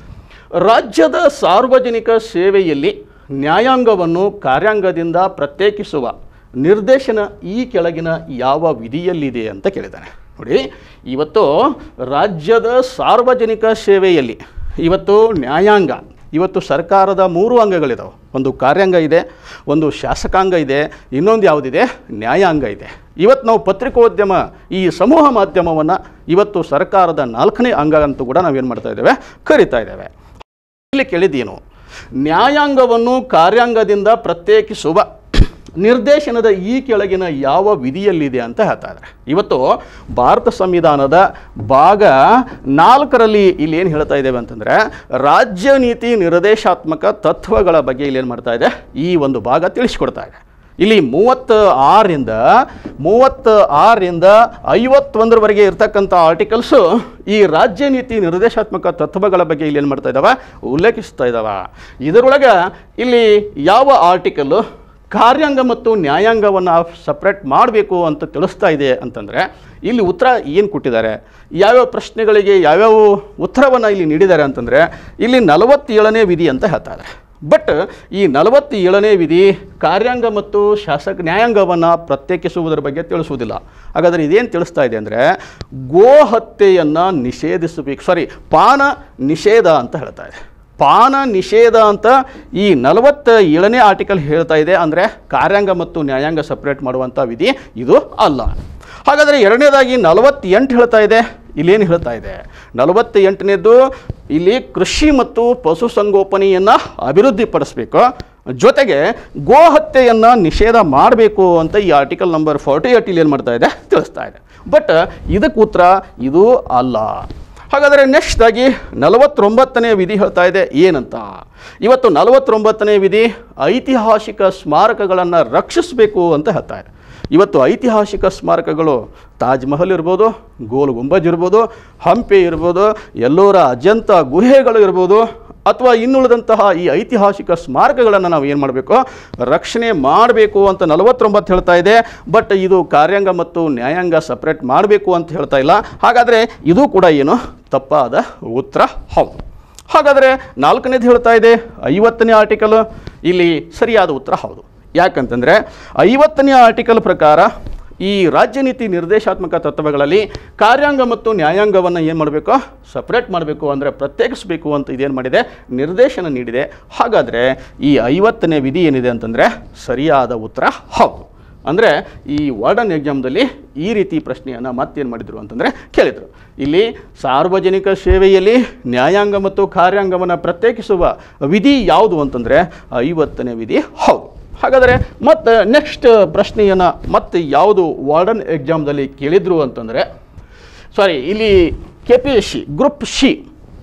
ರಾಜ್ಯದ ಸಾರ್ವಜನಿಕ ಸೇವೆಯಲ್ಲಿ ನ್ಯಾಯಾಂಗವನ್ನು ಕಾರ್ಯಾಂಗದಿಂದ ಪ್ರತ್ಯೇಕಿಸುವ ನಿರ್ದೇಶನ ಈ ಕೆಳಗಿನ ಯಾವ ವಿಧಿಯಲ್ಲಿದೆ ಅಂತ ಕೇಳಿದ್ದಾನೆ ನೋಡಿ ಇವತ್ತು ರಾಜ್ಯದ ಸಾರ್ವಜನಿಕ ಸೇವೆಯಲ್ಲಿ ಇವತ್ತು ನ್ಯಾಯಾಂಗ ಇವತ್ತು ಸರ್ಕಾರದ ಮೂರು ಅಂಗಗಳಿದಾವೆ ಒಂದು ಕಾರ್ಯಾಂಗ ಇದೆ ಒಂದು ಶಾಸಕಾಂಗ ಇದೆ ಇನ್ನೊಂದು ಯಾವುದಿದೆ ನ್ಯಾಯಾಂಗ ಇದೆ ಇವತ್ತು ನಾವು ಪತ್ರಿಕೋದ್ಯಮ ಈ ಸಮೂಹ ಮಾಧ್ಯಮವನ್ನು ಇವತ್ತು ಸರ್ಕಾರದ ನಾಲ್ಕನೇ ಅಂಗ ಅಂತೂ ಕೂಡ ನಾವೇನು ಮಾಡ್ತಾ ಇದ್ದೇವೆ ಕರಿತಾ ಇದ್ದೇವೆ ಇಲ್ಲಿ ಕೇಳಿದ್ದೇನು ನ್ಯಾಯಾಂಗವನ್ನು ಕಾರ್ಯಾಂಗದಿಂದ ಪ್ರತ್ಯೇಕಿಸುವ ನಿರ್ದೇಶನದ ಈ ಕೆಳಗಿನ ಯಾವ ವಿಧಿಯಲ್ಲಿದೆ ಅಂತ ಹೇಳ್ತಾ ಇದ್ದಾರೆ ಇವತ್ತು ಭಾರತ ಸಂವಿಧಾನದ ಭಾಗ ನಾಲ್ಕರಲ್ಲಿ ಇಲ್ಲಿ ಏನು ಹೇಳ್ತಾ ಇದ್ದೇವೆ ಅಂತಂದರೆ ರಾಜ್ಯ ನೀತಿ ನಿರ್ದೇಶಾತ್ಮಕ ತತ್ವಗಳ ಬಗ್ಗೆ ಇಲ್ಲಿ ಏನು ಮಾಡ್ತಾ ಇದೆ ಈ ಒಂದು ಭಾಗ ತಿಳಿಸ್ಕೊಡ್ತಾ ಇದೆ ಇಲ್ಲಿ ಮೂವತ್ತ ಆರರಿಂದ ಮೂವತ್ತ ಆರರಿಂದ ಐವತ್ತೊಂದರವರೆಗೆ ಇರ್ತಕ್ಕಂಥ ಆರ್ಟಿಕಲ್ಸು ಈ ರಾಜ್ಯ ನೀತಿ ನಿರ್ದೇಶಾತ್ಮಕ ತತ್ವಗಳ ಬಗ್ಗೆ ಇಲ್ಲಿ ಏನು ಮಾಡ್ತಾ ಇದ್ದಾವೆ ಉಲ್ಲೇಖಿಸ್ತಾ ಇದ್ದಾವೆ ಇದರೊಳಗೆ ಇಲ್ಲಿ ಯಾವ ಆರ್ಟಿಕಲ್ಲು ಕಾರ್ಯಾಂಗ ಮತ್ತು ನ್ಯಾಯಾಂಗವನ್ನು ಸಪ್ರೇಟ್ ಮಾಡಬೇಕು ಅಂತ ತಿಳಿಸ್ತಾ ಇದೆ ಅಂತಂದರೆ ಇಲ್ಲಿ ಉತ್ತರ ಏನು ಕೊಟ್ಟಿದ್ದಾರೆ ಯಾವ್ಯಾವ ಪ್ರಶ್ನೆಗಳಿಗೆ ಯಾವ್ಯಾವ ಉತ್ತರವನ್ನು ಇಲ್ಲಿ ನೀಡಿದ್ದಾರೆ ಅಂತಂದರೆ ಇಲ್ಲಿ ನಲವತ್ತೇಳನೇ ವಿಧಿ ಅಂತ ಹೇಳ್ತಾ ಇದ್ದಾರೆ ಬಟ್ ಈ ನಲವತ್ತೇಳನೇ ವಿಧಿ ಕಾರ್ಯಾಂಗ ಮತ್ತು ಶಾಸಕ ನ್ಯಾಯಾಂಗವನ್ನು ಪ್ರತ್ಯೇಕಿಸುವುದರ ಬಗ್ಗೆ ತಿಳಿಸುವುದಿಲ್ಲ ಹಾಗಾದರೆ ಇದೇನು ತಿಳಿಸ್ತಾ ಇದೆ ಅಂದರೆ ಗೋ ಹತ್ಯೆಯನ್ನು ನಿಷೇಧಿಸಬೇಕು ಸಾರಿ ಪಾನ ನಿಷೇಧ ಅಂತ ಹೇಳ್ತಾ ಇದೆ ಪಾನ ನಿಷೇಧ ಅಂತ ಈ ನಲವತ್ತ ಏಳನೇ ಆರ್ಟಿಕಲ್ ಹೇಳ್ತಾ ಇದೆ ಅಂದರೆ ಕಾರ್ಯಾಂಗ ಮತ್ತು ನ್ಯಾಯಾಂಗ ಸಪ್ರೇಟ್ ಮಾಡುವಂಥ ವಿಧಿ ಇದು ಅಲ್ಲ ಹಾಗಾದರೆ ಎರಡನೇದಾಗಿ ನಲವತ್ತೆಂಟು ಹೇಳ್ತಾ ಇದೆ ಇಲ್ಲೇನು ಹೇಳ್ತಾ ಇದೆ ನಲವತ್ತ ಎಂಟನೇದು ಇಲ್ಲಿ ಕೃಷಿ ಮತ್ತು ಪಶುಸಂಗೋಪನೆಯನ್ನು ಅಭಿವೃದ್ಧಿಪಡಿಸಬೇಕು ಜೊತೆಗೆ ಗೋ ಹತ್ಯೆಯನ್ನು ನಿಷೇಧ ಮಾಡಬೇಕು ಅಂತ ಈ ಆರ್ಟಿಕಲ್ ನಂಬರ್ ಫಾರ್ಟಿ ಏಟ್ ಇಲ್ಲಿ ಏನು ಮಾಡ್ತಾ ಇದೆ ತಿಳಿಸ್ತಾ ಇದೆ ಬಟ್ ಇದಕ್ಕೆ ಉತ್ತರ ಇದು ಅಲ್ಲ ಹಾಗಾದರೆ ನೆಕ್ಸ್ಟ್ ಆಗಿ ನಲವತ್ತೊಂಬತ್ತನೇ ವಿಧಿ ಹೇಳ್ತಾ ಇದೆ ಏನಂತ ಇವತ್ತು ನಲವತ್ತೊಂಬತ್ತನೇ ವಿಧಿ ಐತಿಹಾಸಿಕ ಸ್ಮಾರಕಗಳನ್ನು ರಕ್ಷಿಸಬೇಕು ಅಂತ ಹೇಳ್ತಾ ಇದೆ ಇವತ್ತು ಐತಿಹಾಸಿಕ ಸ್ಮಾರಕಗಳು ತಾಜ್ ಮಹಲ್ ಇರ್ಬೋದು ಗೋಲ್ ಗುಂಬಜ್ ಇರ್ಬೋದು ಹಂಪಿ ಇರ್ಬೋದು ಎಲ್ಲೋರ ಅಜಂತ ಗುಹೆಗಳು ಇರ್ಬೋದು ಅಥವಾ ಇನ್ನುಳಿದಂತಹ ಈ ಐತಿಹಾಸಿಕ ಸ್ಮಾರಕಗಳನ್ನು ನಾವು ಏನು ಮಾಡಬೇಕು ರಕ್ಷಣೆ ಮಾಡಬೇಕು ಅಂತ ನಲವತ್ತೊಂಬತ್ತು ಹೇಳ್ತಾ ಇದೆ ಬಟ್ ಇದು ಕಾರ್ಯಾಂಗ ಮತ್ತು ನ್ಯಾಯಾಂಗ ಸಪ್ರೇಟ್ ಮಾಡಬೇಕು ಅಂತ ಹೇಳ್ತಾ ಇಲ್ಲ ಹಾಗಾದರೆ ಇದು ಕೂಡ ಏನು ತಪ್ಪಾದ ಉತ್ತರ ಹೌದು ಹಾಗಾದರೆ ನಾಲ್ಕನೇದು ಹೇಳ್ತಾ ಇದೆ ಐವತ್ತನೇ ಆರ್ಟಿಕಲ್ ಇಲ್ಲಿ ಸರಿಯಾದ ಉತ್ತರ ಹೌದು ಯಾಕಂತಂದರೆ ಐವತ್ತನೇ ಆರ್ಟಿಕಲ್ ಪ್ರಕಾರ ಈ ರಾಜ್ಯ ನೀತಿ ನಿರ್ದೇಶಾತ್ಮಕ ತತ್ವಗಳಲ್ಲಿ ಕಾರ್ಯಾಂಗ ಮತ್ತು ನ್ಯಾಯಾಂಗವನ್ನು ಏನು ಮಾಡಬೇಕು ಸಪ್ರೇಟ್ ಮಾಡಬೇಕು ಅಂದರೆ ಪ್ರತ್ಯೇಕಿಸಬೇಕು ಅಂತ ಇದೇನು ಮಾಡಿದೆ ನಿರ್ದೇಶನ ನೀಡಿದೆ ಹಾಗಾದರೆ ಈ ಐವತ್ತನೇ ವಿಧಿ ಏನಿದೆ ಅಂತಂದರೆ ಸರಿಯಾದ ಉತ್ತರ ಹೌದು ಅಂದರೆ ಈ ವಾರ್ಡನ್ ಎಕ್ಸಾಮ್ದಲ್ಲಿ ಈ ರೀತಿ ಪ್ರಶ್ನೆಯನ್ನು ಮತ್ತೇನು ಮಾಡಿದರು ಅಂತಂದರೆ ಕೇಳಿದರು ಇಲ್ಲಿ ಸಾರ್ವಜನಿಕ ಸೇವೆಯಲ್ಲಿ ನ್ಯಾಯಾಂಗ ಮತ್ತು ಕಾರ್ಯಾಂಗವನ್ನು ಪ್ರತ್ಯೇಕಿಸುವ ವಿಧಿ ಯಾವುದು ಅಂತಂದರೆ ಐವತ್ತನೇ ವಿಧಿ ಹೌದು ಹಾಗಾದರೆ ಮತ್ತು ನೆಕ್ಸ್ಟ್ ಪ್ರಶ್ನೆಯನ್ನು ಮತ್ತೆ ಯಾವುದು ವಾರ್ಡನ್ ಎಕ್ಸಾಮ್ದಲ್ಲಿ ಕೇಳಿದರು ಅಂತಂದರೆ ಸಾರಿ ಇಲ್ಲಿ K P S C group ಶಿ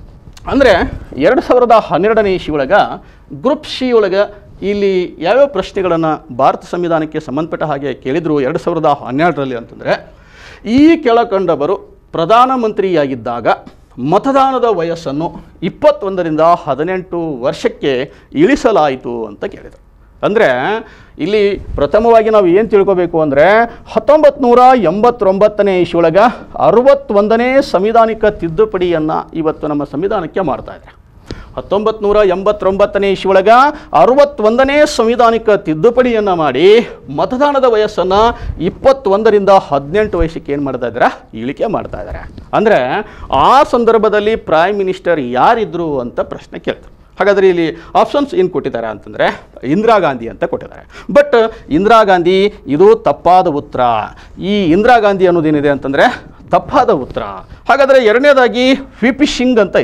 ಅಂದರೆ ಎರಡು ಸಾವಿರದ ಹನ್ನೆರಡನೇ ಇಶಿ ಒಳಗೆ ಗ್ರೂಪ್ ಸಿ ಒಳಗೆ ಇಲ್ಲಿ ಯಾವ್ಯಾವ ಪ್ರಶ್ನೆಗಳನ್ನು ಭಾರತ ಸಂವಿಧಾನಕ್ಕೆ ಸಂಬಂಧಪಟ್ಟ ಹಾಗೆ ಕೇಳಿದರು ಎರಡು ಸಾವಿರದ ಹನ್ನೆರಡರಲ್ಲಿ ಅಂತಂದರೆ ಈ ಕೆಳಕಂಡವರು ಪ್ರಧಾನಮಂತ್ರಿಯಾಗಿದ್ದಾಗ ಮತದಾನದ ವಯಸ್ಸನ್ನು ಇಪ್ಪತ್ತೊಂದರಿಂದ ಹದಿನೆಂಟು ವರ್ಷಕ್ಕೆ ಇಳಿಸಲಾಯಿತು ಅಂತ ಕೇಳಿದರು ಅಂದರೆ ಇಲ್ಲಿ ಪ್ರಥಮವಾಗಿ ನಾವು ಏನು ತಿಳ್ಕೋಬೇಕು ಅಂದರೆ ಹತ್ತೊಂಬತ್ತು ನೂರ ಎಂಬತ್ತೊಂಬತ್ತನೇ ಇಶಿಯೊಳಗೆ ಅರವತ್ತೊಂದನೇ ಸಂವಿಧಾನಿಕ ತಿದ್ದುಪಡಿಯನ್ನು ಇವತ್ತು ನಮ್ಮ ಸಂವಿಧಾನಕ್ಕೆ ಮಾಡ್ತಾ ಇದೆ ಹತ್ತೊಂಬತ್ತು ನೂರ ಎಂಬತ್ತೊಂಬತ್ತನೇ ಇಶಿಯೊಳಗೆ ಅರವತ್ತೊಂದನೇ ಸಂವಿಧಾನಿಕ ತಿದ್ದುಪಡಿಯನ್ನು ಮಾಡಿ ಮತದಾನದ ವಯಸ್ಸನ್ನು ಇಪ್ಪತ್ತೊಂದರಿಂದ ಹದಿನೆಂಟು ವಯಸ್ಸಿಗೆ ಏನು ಮಾಡ್ತಾ ಇದ್ದಾರೆ ಇಳಿಕೆ ಮಾಡ್ತಾ ಇದ್ದಾರೆ ಅಂದರೆ ಆ ಸಂದರ್ಭದಲ್ಲಿ ಪ್ರೈಮ್ ಮಿನಿಸ್ಟರ್ ಯಾರಿದ್ರು ಅಂತ ಪ್ರಶ್ನೆ ಕೇಳ್ತಾರೆ ಹಾಗಾದರೆ ಇಲ್ಲಿ ಆಪ್ಷನ್ಸ್ ಏನು ಕೊಟ್ಟಿದ್ದಾರೆ ಅಂತಂದರೆ ಇಂದಿರಾ ಗಾಂಧಿ ಅಂತ ಕೊಟ್ಟಿದ್ದಾರೆ ಬಟ್ ಇಂದಿರಾ ಗಾಂಧಿ ಇದು ತಪ್ಪಾದ ಉತ್ತರ ಈ ಇಂದಿರಾ ಗಾಂಧಿ ಅನ್ನೋದೇನಿದೆ ಅಂತಂದರೆ ತಪ್ಪಾದ ಉತ್ತರ ಹಾಗಾದರೆ ಎರಡನೇದಾಗಿ ವಿ ಪಿ ಸಿಂಗ್ ಅಂತ ಇದೆ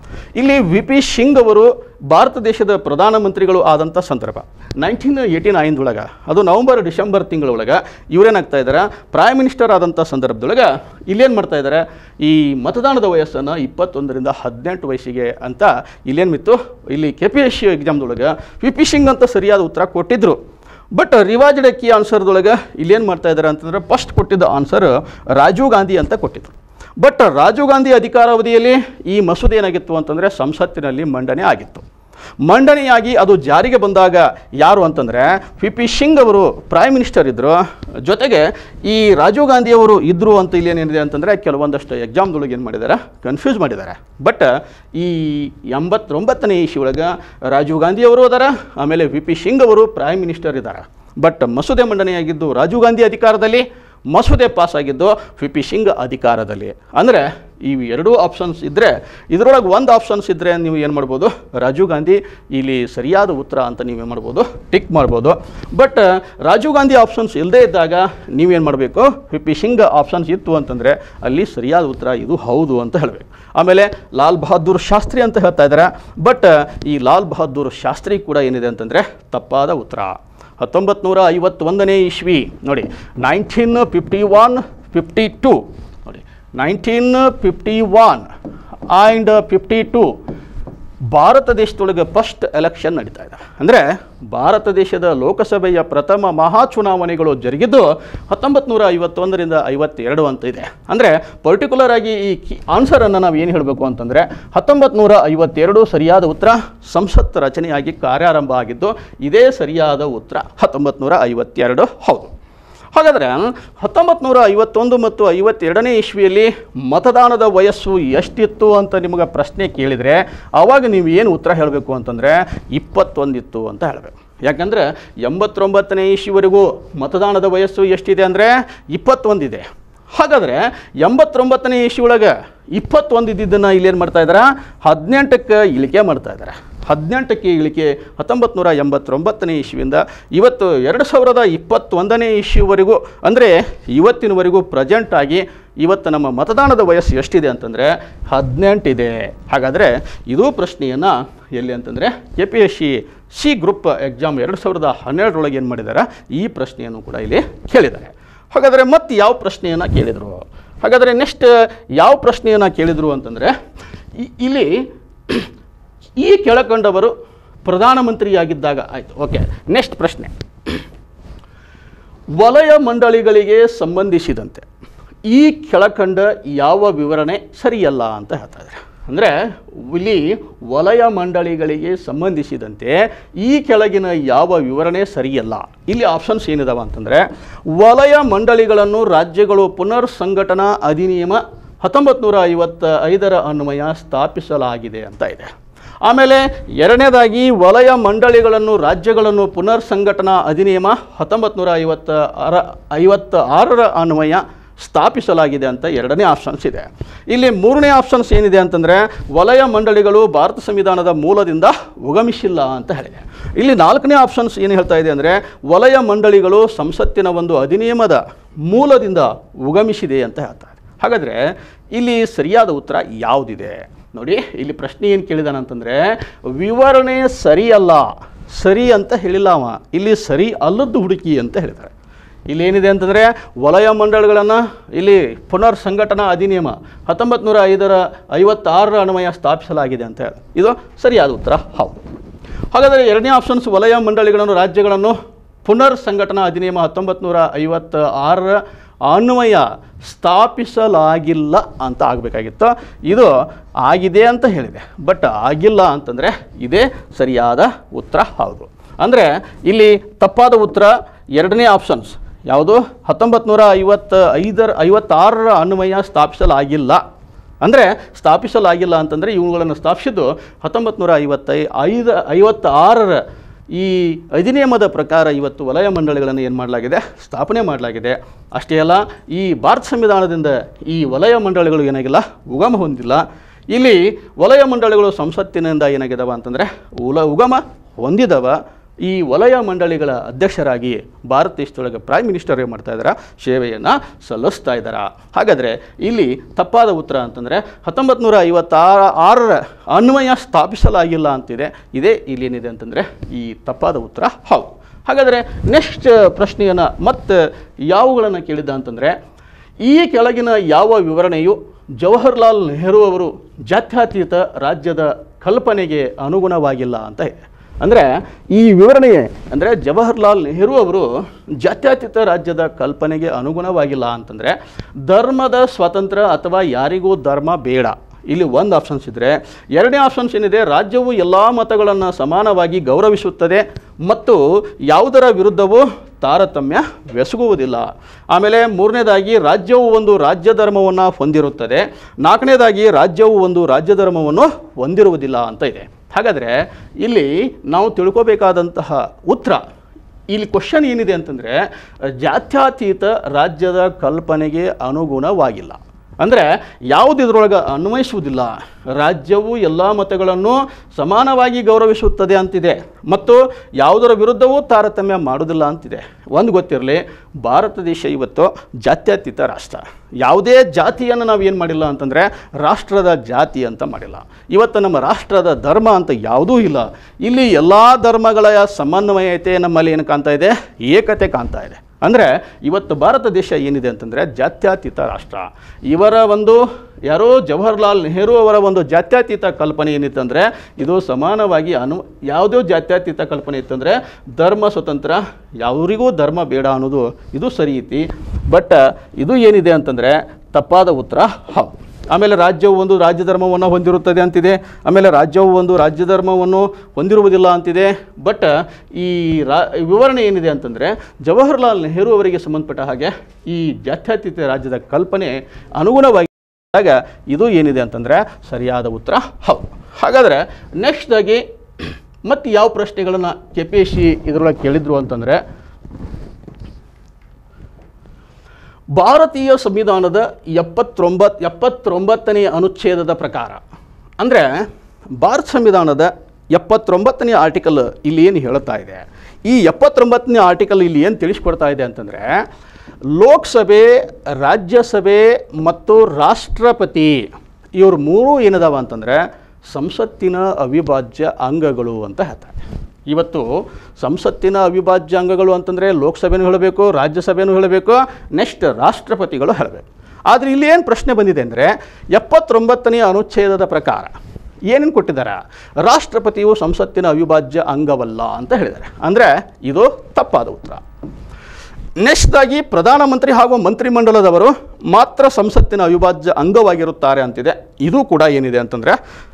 ಇಲ್ಲಿ ವಿ ಪಿ ಸಿಂಗ್ ಅವರು ಭಾರತ ದೇಶದ ಪ್ರಧಾನಮಂತ್ರಿಗಳು ಆದಂಥ ಸಂದರ್ಭ ನೈನ್ಟೀನ್ ಏಯ್ಟಿ ನೈನ್ದೊಳಗೆ ಅದು ನವಂಬರ್ ಡಿಸೆಂಬರ್ ತಿಂಗಳೊಳಗೆ ಇವರೇನಾಗ್ತಾ ಇದ್ದಾರೆ ಪ್ರೈಮ್ ಮಿನಿಸ್ಟರ್ ಆದಂಥ ಸಂದರ್ಭದೊಳಗೆ ಇಲ್ಲೇನು ಮಾಡ್ತಾ ಇದ್ದಾರೆ ಈ ಮತದಾನದ ವಯಸ್ಸನ್ನು ಇಪ್ಪತ್ತೊಂದರಿಂದ ಹದಿನೆಂಟು ವಯಸ್ಸಿಗೆ ಅಂತ ಇಲ್ಲೇನು ಮಿತ್ತು ಇಲ್ಲಿ ಕೆ ಪಿ ಎಸ್ ಸಿ ಎಕ್ಸಾಮ್ದೊಳಗೆ ವಿ ಪಿ ಸಿಂಗ್ ಅಂತ ಸರಿಯಾದ ಉತ್ತರ ಕೊಟ್ಟಿದ್ದರು ಬಟ್ ರಿವಾಜ್ಡ್ ಕೀ ಆನ್ಸರ್ದೊಳಗೆ ಇಲ್ಲೇನು ಮಾಡ್ತಾ ಇದ್ದಾರೆ ಅಂತಂದರೆ ಫಸ್ಟ್ ಕೊಟ್ಟಿದ್ದ ಆನ್ಸರ್ ರಾಜೀವ್ ಗಾಂಧಿ ಅಂತ ಕೊಟ್ಟಿದ್ರು ಬಟ್ ರಾಜೀವ್ ಗಾಂಧಿ ಅಧಿಕಾರಾವಧಿಯಲ್ಲಿ ಈ ಮಸೂದೆ ಏನಾಗಿತ್ತು ಅಂತಂದರೆ ಸಂಸತ್ತಿನಲ್ಲಿ ಮಂಡನೆ ಆಗಿತ್ತು ಮಂಡನೆಯಾಗಿ ಅದು ಜಾರಿಗೆ ಬಂದಾಗ ಯಾರು ಅಂತಂದರೆ ಪಿ ಪಿ ಸಿಂಗ್ ಅವರು ಪ್ರೈಮ್ ಮಿನಿಸ್ಟರ್ ಇದ್ದರು ಜೊತೆಗೆ ಈ ರಾಜೀವ್ ಗಾಂಧಿ ಅವರು ಇದ್ದರು ಅಂತ ಇಲ್ಲಿ ಏನಿದೆ ಅಂತಂದರೆ ಕೆಲವೊಂದಷ್ಟು ಎಕ್ಸಾಮ್ದೊಳಗೆ ಏನು ಮಾಡಿದ್ದಾರೆ ಕನ್ಫ್ಯೂಸ್ ಮಾಡಿದ್ದಾರೆ ಬಟ್ ಈ ಎಂಬತ್ತೊಂಬತ್ತನೇ ಇಶ್ಯೂ ಒಳಗೆ ರಾಜೀವ್ ಗಾಂಧಿ ಅವರು ಅದಾರ ಆಮೇಲೆ ವಿ ಪಿ ಸಿಂಗ್ ಅವರು ಪ್ರೈಮ್ ಮಿನಿಸ್ಟರ್ ಇದ್ದಾರೆ ಬಟ್ ಮಸೂದೆ ಮಂಡನೆಯಾಗಿದ್ದು ರಾಜೀವ್ ಗಾಂಧಿ ಅಧಿಕಾರದಲ್ಲಿ ಮಸೂದೆ ಪಾಸ್ ಆಗಿದ್ದು ವಿ ಪಿ ಸಿಂಗ್ ಅಧಿಕಾರದಲ್ಲಿ ಅಂದರೆ ಈ ಎರಡೂ ಆಪ್ಷನ್ಸ್ ಇದ್ದರೆ ಇದರೊಳಗೆ ಒಂದು ಆಪ್ಷನ್ಸ್ ಇದ್ದರೆ ನೀವು ಏನು ಮಾಡ್ಬೋದು ರಾಜೀವ್ ಗಾಂಧಿ ಇಲ್ಲಿ ಸರಿಯಾದ ಉತ್ತರ ಅಂತ ನೀವೇನು ಮಾಡ್ಬೋದು ಟಿಕ್ ಮಾಡ್ಬೋದು ಬಟ್ ರಾಜೀವ್ ಗಾಂಧಿ ಆಪ್ಷನ್ಸ್ ಇಲ್ಲದೇ ಇದ್ದಾಗ ನೀವೇನು ಮಾಡಬೇಕು ವಿ ಪಿ ಸಿಂಗ್ ಆಪ್ಷನ್ಸ್ ಇತ್ತು ಅಂತಂದರೆ ಅಲ್ಲಿ ಸರಿಯಾದ ಉತ್ತರ ಇದು ಹೌದು ಅಂತ ಹೇಳಬೇಕು ಆಮೇಲೆ ಲಾಲ್ ಬಹದ್ದೂರ್ ಶಾಸ್ತ್ರಿ ಅಂತ ಹೇಳ್ತಾ ಇದ್ದಾರೆ ಬಟ್ ಈ ಲಾಲ್ ಬಹದ್ದೂರ್ ಶಾಸ್ತ್ರಿ ಕೂಡ ಏನಿದೆ ಅಂತಂದರೆ ತಪ್ಪಾದ ಉತ್ತರ ಹತ್ತೊಂಬತ್ತು ನೂರ ಐವತ್ತೊಂದನೇ ಇಸ್ವಿ ನೋಡಿ nineteen fifty one fifty two ನೋಡಿ nineteen fifty one and fifty two ಭಾರತ ದೇಶದೊಳಗೆ ಫಸ್ಟ್ ಎಲೆಕ್ಷನ್ ನಡೀತಾ ಇದೆ ಅಂದರೆ ಭಾರತ ದೇಶದ ಲೋಕಸಭೆಯ ಪ್ರಥಮ ಮಹಾ ಚುನಾವಣೆಗಳು ಜರುಗಿದ್ದು ಹತ್ತೊಂಬತ್ತು ನೂರ ಐವತ್ತೊಂದರಿಂದ ಐವತ್ತೆರಡು ಅಂತ ಇದೆ ಅಂದರೆ ಪರ್ಟಿಕ್ಯುಲರ್ ಆಗಿ ಈ ಕಿ ಆನ್ಸರನ್ನು ನಾವು ಏನು ಹೇಳಬೇಕು ಅಂತಂದರೆ ಹತ್ತೊಂಬತ್ತು ನೂರ ಐವತ್ತೆರಡು ಸರಿಯಾದ ಉತ್ತರ ಸಂಸತ್ ರಚನೆಯಾಗಿ ಕಾರ್ಯಾರಂಭ ಆಗಿದ್ದು ಇದೇ ಸರಿಯಾದ ಉತ್ತರ ಹತ್ತೊಂಬತ್ತು ನೂರ ಐವತ್ತೆರಡು ಹೌದು ಹಾಗಾದರೆ ಹತ್ತೊಂಬತ್ತು ನೂರ ಐವತ್ತೊಂದು ಮತ್ತು ಐವತ್ತೆರಡನೇ ಇಸ್ವಿಯಲ್ಲಿ ಮತದಾನದ ವಯಸ್ಸು ಎಷ್ಟಿತ್ತು ಅಂತ ನಿಮಗೆ ಪ್ರಶ್ನೆ ಕೇಳಿದರೆ ಆವಾಗ ನೀವು ಏನು ಉತ್ತರ ಹೇಳಬೇಕು ಅಂತಂದರೆ ಇಪ್ಪತ್ತೊಂದಿತ್ತು ಅಂತ ಹೇಳಬೇಕು ಯಾಕಂದರೆ ಎಂಬತ್ತೊಂಬತ್ತನೇ ಇಸ್ವಿವರೆಗೂ ಮತದಾನದ ವಯಸ್ಸು ಎಷ್ಟಿದೆ ಅಂದರೆ ಇಪ್ಪತ್ತೊಂದಿದೆ ಹಾಗಾದರೆ ಎಂಬತ್ತೊಂಬತ್ತನೇ ಇಸ್ವಿ ಒಳಗೆ ಇಪ್ಪತ್ತೊಂದು ಇದ್ದಿದ್ದನ್ನು ಇಲ್ಲೇನು ಮಾಡ್ತಾ ಇದ್ದಾರೆ ಹದಿನೆಂಟಕ್ಕೆ ಇಳಿಕೆ ಮಾಡ್ತಾ ಇದ್ದಾರೆ ಹದಿನೆಂಟಕ್ಕೆ ಇಳಿಕೆ ಹತ್ತೊಂಬತ್ತು ನೂರ ಎಂಬತ್ತೊಂಬತ್ತನೇ ಇಸ್ವಿಯಿಂದ ಇವತ್ತು ಎರಡು ಸಾವಿರದ ಇಪ್ಪತ್ತೊಂದನೇ ಇಸ್ವಿವರೆಗೂ ಅಂದರೆ ಇವತ್ತಿನವರೆಗೂ ಪ್ರೆಸೆಂಟ್ ಆಗಿ ಇವತ್ತು ನಮ್ಮ ಮತದಾನದ ವಯಸ್ಸು ಎಷ್ಟಿದೆ ಅಂತಂದರೆ ಹದಿನೆಂಟಿದೆ ಹಾಗಾದರೆ ಇದು ಪ್ರಶ್ನೆಯನ್ನು ಎಲ್ಲಿ ಅಂತಂದರೆ K P S C C group exam ಎರಡು ಸಾವಿರದ ಹನ್ನೆರಡರೊಳಗೆ ಏನು ಮಾಡಿದ್ದಾರೆ ಈ ಪ್ರಶ್ನೆಯನ್ನು ಕೂಡ ಇಲ್ಲಿ ಕೇಳಿದ್ದಾರೆ ಹಾಗಾದರೆ ಮತ್ತೆ ಯಾವ ಪ್ರಶ್ನೆಯನ್ನು ಕೇಳಿದರು ಹಾಗಾದರೆ ನೆಕ್ಸ್ಟ್ ಯಾವ ಪ್ರಶ್ನೆಯನ್ನು ಕೇಳಿದರು ಅಂತಂದರೆ ಇ- ಇಲ್ಲಿ ಈ ಕೆಳಕಂಡವರು ಪ್ರಧಾನಮಂತ್ರಿಯಾಗಿದ್ದಾಗ ಆಯಿತು ಓಕೆ ನೆಕ್ಸ್ಟ್ ಪ್ರಶ್ನೆ ವಲಯ ಮಂಡಳಿಗಳಿಗೆ ಸಂಬಂಧಿಸಿದಂತೆ ಈ ಕೆಳಕಂಡ ಯಾವ ವಿವರಣೆ ಸರಿಯಲ್ಲ ಅಂತ ಹೇಳ್ತಾ ಇದ್ದಾರೆ ಅಂದರೆ ಇಲ್ಲಿ ವಲಯ ಮಂಡಳಿಗಳಿಗೆ ಸಂಬಂಧಿಸಿದಂತೆ ಈ ಕೆಳಗಿನ ಯಾವ ವಿವರಣೆ ಸರಿಯಲ್ಲ ಇಲ್ಲಿ ಆಪ್ಷನ್ಸ್ ಏನಿದಾವ ಅಂತಂದರೆ ವಲಯ ಮಂಡಳಿಗಳನ್ನು ರಾಜ್ಯಗಳು ಪುನರ್ ಸಂಘಟನಾ ಅಧಿನಿಯಮ ಹತ್ತೊಂಬತ್ತು ನೂರ ಐವತ್ತ ಐದರ ಅನ್ವಯ ಸ್ಥಾಪಿಸಲಾಗಿದೆ ಅಂತ ಇದೆ ಆಮೇಲೆ ಎರಡನೇದಾಗಿ ವಲಯ ಮಂಡಳಿಗಳನ್ನು ರಾಜ್ಯಗಳನ್ನು ಪುನರ್ ಸಂಘಟನಾ ಅಧಿನಿಯಮ ಹತ್ತೊಂಬತ್ತು ನೂರ ಐವತ್ತ ಆರ ಐವತ್ತ ಆರರ ಅನ್ವಯ ಸ್ಥಾಪಿಸಲಾಗಿದೆ ಅಂತ ಎರಡನೇ ಆಪ್ಷನ್ಸ್ ಇದೆ ಇಲ್ಲಿ ಮೂರನೇ ಆಪ್ಷನ್ಸ್ ಏನಿದೆ ಅಂತಂದರೆ ವಲಯ ಮಂಡಳಿಗಳು ಭಾರತ ಸಂವಿಧಾನದ ಮೂಲದಿಂದ ಉಗಮಿಸಿಲ್ಲ ಅಂತ ಹೇಳಿದೆ ಇಲ್ಲಿ ನಾಲ್ಕನೇ ಆಪ್ಷನ್ಸ್ ಏನು ಹೇಳ್ತಾ ಇದೆ ಅಂದರೆ ವಲಯ ಮಂಡಳಿಗಳು ಸಂಸತ್ತಿನ ಒಂದು ಅಧಿನಿಯಮದ ಮೂಲದಿಂದ ಉಗಮಿಸಿದೆ ಅಂತ ಹೇಳ್ತಾರೆ ಹಾಗಾದರೆ ಇಲ್ಲಿ ಸರಿಯಾದ ಉತ್ತರ ಯಾವುದಿದೆ ನೋಡಿ ಇಲ್ಲಿ ಪ್ರಶ್ನೆ ಏನು ಕೇಳಿದಾನಂತಂದರೆ ವಿವರಣೆ ಸರಿಯಲ್ಲ ಸರಿ ಅಂತ ಹೇಳಿಲ್ಲ ಅವ ಇಲ್ಲಿ ಸರಿ ಅಲ್ಲದ್ದು ಹುಡುಕಿ ಅಂತ ಹೇಳಿದ್ದಾರೆ ಇಲ್ಲಿ ಏನಿದೆ ಅಂತಂದರೆ ವಲಯ ಮಂಡಳಿಗಳನ್ನು ಇಲ್ಲಿ ಪುನರ್ ಸಂಘಟನಾ ಅಧಿನಿಯಮ ಹತ್ತೊಂಬತ್ತು ನೂರ ಐದರ ಐವತ್ತಾರರ ಅನ್ವಯ ಸ್ಥಾಪಿಸಲಾಗಿದೆ ಅಂತ ಹೇಳಿ ಇದು ಸರಿಯಾದ ಉತ್ತರ ಹೌದು ಹಾಗಾದರೆ ಎರಡನೇ ಆಪ್ಷನ್ಸ್ ವಲಯ ಮಂಡಳಿಗಳನ್ನು ರಾಜ್ಯಗಳನ್ನು ಪುನರ್ ಸಂಘಟನಾ ಅಧಿನಿಯಮ ಹತ್ತೊಂಬತ್ತು ನೂರ ಐವತ್ತ ಆರರ ಅನ್ವಯ ಸ್ಥಾಪಿಸಲಾಗಿಲ್ಲ ಅಂತ ಆಗಬೇಕಾಗಿತ್ತು ಇದು ಆಗಿದೆ ಅಂತ ಹೇಳಿದೆ ಬಟ್ ಆಗಿಲ್ಲ ಅಂತಂದರೆ ಇದೇ ಸರಿಯಾದ ಉತ್ತರ ಹೌದು ಅಂದರೆ ಇಲ್ಲಿ ತಪ್ಪಾದ ಉತ್ತರ ಎರಡನೇ ಆಪ್ಷನ್ಸ್ ಯಾವುದು ಹತ್ತೊಂಬತ್ತು ನೂರ ಐವತ್ತ ಐದರ ಐವತ್ತಾರರ ಅನ್ವಯ ಸ್ಥಾಪಿಸಲಾಗಿಲ್ಲ ಅಂದರೆ ಸ್ಥಾಪಿಸಲಾಗಿಲ್ಲ ಅಂತಂದರೆ ಇವುಗಳನ್ನು ಸ್ಥಾಪಿಸಿದ್ದು ಹತ್ತೊಂಬತ್ತು ನೂರ ಐವತ್ತೈ ಐದು ಐವತ್ತಾರರ ಈ ಅಧಿನಿಯಮದ ಪ್ರಕಾರ ಇವತ್ತು ವಲಯ ಮಂಡಳಿಗಳನ್ನು ಏನು ಮಾಡಲಾಗಿದೆ ಸ್ಥಾಪನೆ ಮಾಡಲಾಗಿದೆ ಅಷ್ಟೇ ಅಲ್ಲ ಈ ಭಾರತ ಸಂವಿಧಾನದಿಂದ ಈ ವಲಯ ಮಂಡಳಿಗಳು ಏನಾಗಿಲ್ಲ ಉಗಮ ಹೊಂದಿಲ್ಲ ಇಲ್ಲಿ ವಲಯ ಮಂಡಳಿಗಳು ಸಂಸತ್ತಿನಿಂದ ಏನಾಗಿದಾವ ಅಂತಂದರೆ ಉಲ ಉಗಮ ಹೊಂದಿದವ ಈ ವಲಯ ಮಂಡಳಿಗಳ ಅಧ್ಯಕ್ಷರಾಗಿ ಭಾರತ ದೇಶದೊಳಗೆ ಪ್ರೈಮ್ ಮಿನಿಸ್ಟರ್ ಏನು ಮಾಡ್ತಾ ಇದ್ದಾರೆ ಸೇವೆಯನ್ನು ಸಲ್ಲಿಸ್ತಾ ಇದ್ದಾರೆ ಹಾಗಾದರೆ ಇಲ್ಲಿ ತಪ್ಪಾದ ಉತ್ತರ ಅಂತಂದರೆ ಹತ್ತೊಂಬತ್ತು ನೂರ ಐವತ್ತಾರ ಆರರ ಅನ್ವಯ ಸ್ಥಾಪಿಸಲಾಗಿಲ್ಲ ಅಂತಿದೆ ಇದೇ ಇಲ್ಲೇನಿದೆ ಅಂತಂದರೆ ಈ ತಪ್ಪಾದ ಉತ್ತರ ಹೌದು ಹಾಗಾದರೆ ನೆಕ್ಸ್ಟ್ ಪ್ರಶ್ನೆಯನ್ನು ಮತ್ತೆ ಯಾವುಗಳನ್ನು ಕೇಳಿದ್ದ ಅಂತಂದರೆ ಈ ಕೆಳಗಿನ ಯಾವ ವಿವರಣೆಯು ಜವಾಹರ್ಲಾಲ್ ನೆಹರು ಅವರು ಜಾತ್ಯತೀತ ರಾಜ್ಯದ ಕಲ್ಪನೆಗೆ ಅನುಗುಣವಾಗಿಲ್ಲ ಅಂತ ಇದೆ ಅಂದರೆ ಈ ವಿವರಣೆ ಅಂದರೆ ಜವಾಹರ್ಲಾಲ್ ನೆಹರು ಅವರು ಜಾತ್ಯತೀತ ರಾಜ್ಯದ ಕಲ್ಪನೆಗೆ ಅನುಗುಣವಾಗಿಲ್ಲ ಅಂತಂದರೆ ಧರ್ಮದ ಸ್ವತಂತ್ರ ಅಥವಾ ಯಾರಿಗೂ ಧರ್ಮ ಬೇಡ ಇಲ್ಲಿ ಒಂದು ಆಪ್ಷನ್ಸ್ ಇದ್ದರೆ ಎರಡನೇ ಆಪ್ಷನ್ಸ್ ಏನಿದೆ ರಾಜ್ಯವು ಎಲ್ಲ ಮತಗಳನ್ನು ಸಮಾನವಾಗಿ ಗೌರವಿಸುತ್ತದೆ ಮತ್ತು ಯಾವುದರ ವಿರುದ್ಧವೂ ತಾರತಮ್ಯ ಬೆಸಗುವುದಿಲ್ಲ ಆಮೇಲೆ ಮೂರನೇದಾಗಿ ರಾಜ್ಯವು ಒಂದು ರಾಜ್ಯ ಧರ್ಮವನ್ನು ಹೊಂದಿರುತ್ತದೆ ನಾಲ್ಕನೇದಾಗಿ ರಾಜ್ಯವು ಒಂದು ರಾಜ್ಯ ಧರ್ಮವನ್ನು ಹೊಂದಿರುವುದಿಲ್ಲ ಅಂತ ಇದೆ ಹಾಗಾದರೆ ಇಲ್ಲಿ ನಾವು ತಿಳ್ಕೋಬೇಕಾದಂತಹ ಉತ್ತರ ಇಲ್ಲಿ ಕ್ವಶನ್ ಏನಿದೆ ಅಂತಂದರೆ ಜಾತ್ಯತೀತ ರಾಜ್ಯದ ಕಲ್ಪನೆಗೆ ಅನುಗುಣವಾಗಿಲ್ಲ ಅಂದರೆ ಯಾವುದು ಇದರೊಳಗೆ ಅನ್ವಯಿಸುವುದಿಲ್ಲ ರಾಜ್ಯವು ಎಲ್ಲ ಮತಗಳನ್ನು ಸಮಾನವಾಗಿ ಗೌರವಿಸುತ್ತದೆ ಅಂತಿದೆ ಮತ್ತು ಯಾವುದರ ವಿರುದ್ಧವೂ ತಾರತಮ್ಯ ಮಾಡುವುದಿಲ್ಲ ಅಂತಿದೆ ಒಂದು ಗೊತ್ತಿರಲಿ ಭಾರತ ದೇಶ ಇವತ್ತು ಜಾತ್ಯತೀತ ರಾಷ್ಟ್ರ ಯಾವುದೇ ಜಾತಿಯನ್ನು ನಾವು ಏನು ಮಾಡಿಲ್ಲ ಅಂತಂದರೆ ರಾಷ್ಟ್ರದ ಜಾತಿ ಅಂತ ಮಾಡಿಲ್ಲ ಇವತ್ತು ನಮ್ಮ ರಾಷ್ಟ್ರದ ಧರ್ಮ ಅಂತ ಯಾವುದೂ ಇಲ್ಲ ಇಲ್ಲಿ ಎಲ್ಲ ಧರ್ಮಗಳ ಸಮನ್ವಯತೆ ನಮ್ಮಲ್ಲಿ ಏನು ಕಾಣ್ತಾ ಇದೆ ಏಕತೆ ಕಾಣ್ತಾ ಇದೆ ಅಂದರೆ ಇವತ್ತು ಭಾರತ ದೇಶ ಏನಿದೆ ಅಂತಂದರೆ ಜಾತ್ಯತೀತ ರಾಷ್ಟ್ರ ಇವರ ಒಂದು ಯಾರೋ ಜವಾಹರ್ಲಾಲ್ ನೆಹರು ಅವರ ಒಂದು ಜಾತ್ಯತೀತ ಕಲ್ಪನೆ ಏನಿತ್ತಂದರೆ ಇದು ಸಮಾನವಾಗಿ ಅನು ಯಾವುದೇ ಜಾತ್ಯತೀತ ಕಲ್ಪನೆ ಇತ್ತಂದರೆ ಧರ್ಮ ಸ್ವತಂತ್ರ ಯಾವರಿಗೂ ಧರ್ಮ ಬೇಡ ಅನ್ನೋದು ಇದು ಸರಿ ಐತಿ ಬಟ್ ಇದು ಏನಿದೆ ಅಂತಂದರೆ ತಪ್ಪಾದ ಉತ್ತರ ಹೌದು ಆಮೇಲೆ ರಾಜ್ಯವು ಒಂದು ರಾಜ್ಯ ಧರ್ಮವನ್ನು ಹೊಂದಿರುತ್ತದೆ ಅಂತಿದೆ ಆಮೇಲೆ ರಾಜ್ಯವು ಒಂದು ರಾಜ್ಯ ಧರ್ಮವನ್ನು ಹೊಂದಿರುವುದಿಲ್ಲ ಅಂತಿದೆ ಬಟ್ ಈ ರಾ ವಿವರಣೆ ಏನಿದೆ ಅಂತಂದರೆ ಜವಾಹರ್ಲಾಲ್ ನೆಹರು ಅವರಿಗೆ ಸಂಬಂಧಪಟ್ಟ ಹಾಗೆ ಈ ಜಾತ್ಯತೀತ ರಾಜ್ಯದ ಕಲ್ಪನೆ ಅನುಗುಣವಾಗಿ ಆಗ ಇದು ಏನಿದೆ ಅಂತಂದರೆ ಸರಿಯಾದ ಉತ್ತರ ಹೌದು ಹಾಗಾದರೆ ನೆಕ್ಸ್ಟ್ ಆಗಿ ಮತ್ತು ಯಾವ ಪ್ರಶ್ನೆಗಳನ್ನು ಕೆ ಪಿ ಎಸ್ ಸಿ ಇದರೊಳಗೆ ಕೇಳಿದ್ರು ಅಂತಂದರೆ ಭಾರತೀಯ ಸಂವಿಧಾನದ ಎಪ್ಪತ್ತೊಂಬತ್ತು ಎಪ್ಪತ್ತೊಂಬತ್ತನೇ ಅನುಚ್ಛೇದದ ಪ್ರಕಾರ ಅಂದರೆ ಭಾರತ ಸಂವಿಧಾನದ ಎಪ್ಪತ್ತೊಂಬತ್ತನೇ ಆರ್ಟಿಕಲ್ ಇಲ್ಲಿ ಏನು ಹೇಳ್ತಾ ಇದೆ ಈ ಎಪ್ಪತ್ತೊಂಬತ್ತನೇ ಆರ್ಟಿಕಲ್ ಇಲ್ಲಿ ಏನು ತಿಳಿಸ್ಕೊಡ್ತಾ ಇದೆ ಅಂತಂದರೆ ಲೋಕಸಭೆ ರಾಜ್ಯಸಭೆ ಮತ್ತು ರಾಷ್ಟ್ರಪತಿ ಇವರು ಮೂರು ಏನದಾವ ಅಂತಂದರೆ ಸಂಸತ್ತಿನ ಅವಿಭಾಜ್ಯ ಅಂಗಗಳು ಅಂತ ಹೇಳ್ತಾರೆ ಇವತ್ತು ಸಂಸತ್ತಿನ ಅವಿಭಾಜ್ಯ ಅಂಗಗಳು ಅಂತಂದರೆ ಲೋಕಸಭೆನೂ ಹೇಳಬೇಕು ರಾಜ್ಯಸಭೆನೂ ಹೇಳಬೇಕು ನೆಕ್ಸ್ಟ್ ರಾಷ್ಟ್ರಪತಿಗಳು ಹೇಳಬೇಕು ಆದರೆ ಇಲ್ಲಿ ಏನು ಪ್ರಶ್ನೆ ಬಂದಿದೆ ಅಂದರೆ ಎಪ್ಪತ್ತೊಂಬತ್ತನೇ ಅನುಚ್ಛೇದದ ಪ್ರಕಾರ ಏನೇನು ಕೊಟ್ಟಿದ್ದಾರೆ ರಾಷ್ಟ್ರಪತಿಯು ಸಂಸತ್ತಿನ ಅವಿಭಾಜ್ಯ ಅಂಗವಲ್ಲ ಅಂತ ಹೇಳಿದ್ದಾರೆ ಅಂದರೆ ಇದು ತಪ್ಪಾದ ಉತ್ತರ ನೆಕ್ಸ್ಟ್ ಆಗಿ ಪ್ರಧಾನಮಂತ್ರಿ ಹಾಗೂ ಮಂತ್ರಿಮಂಡಲದವರು ಮಾತ್ರ ಸಂಸತ್ತಿನ ಅವಿಭಾಜ್ಯ ಅಂಗವಾಗಿರುತ್ತಾರೆ ಅಂತಿದೆ ಇದು ಕೂಡ ಏನಿದೆ ಅಂತಂದರೆ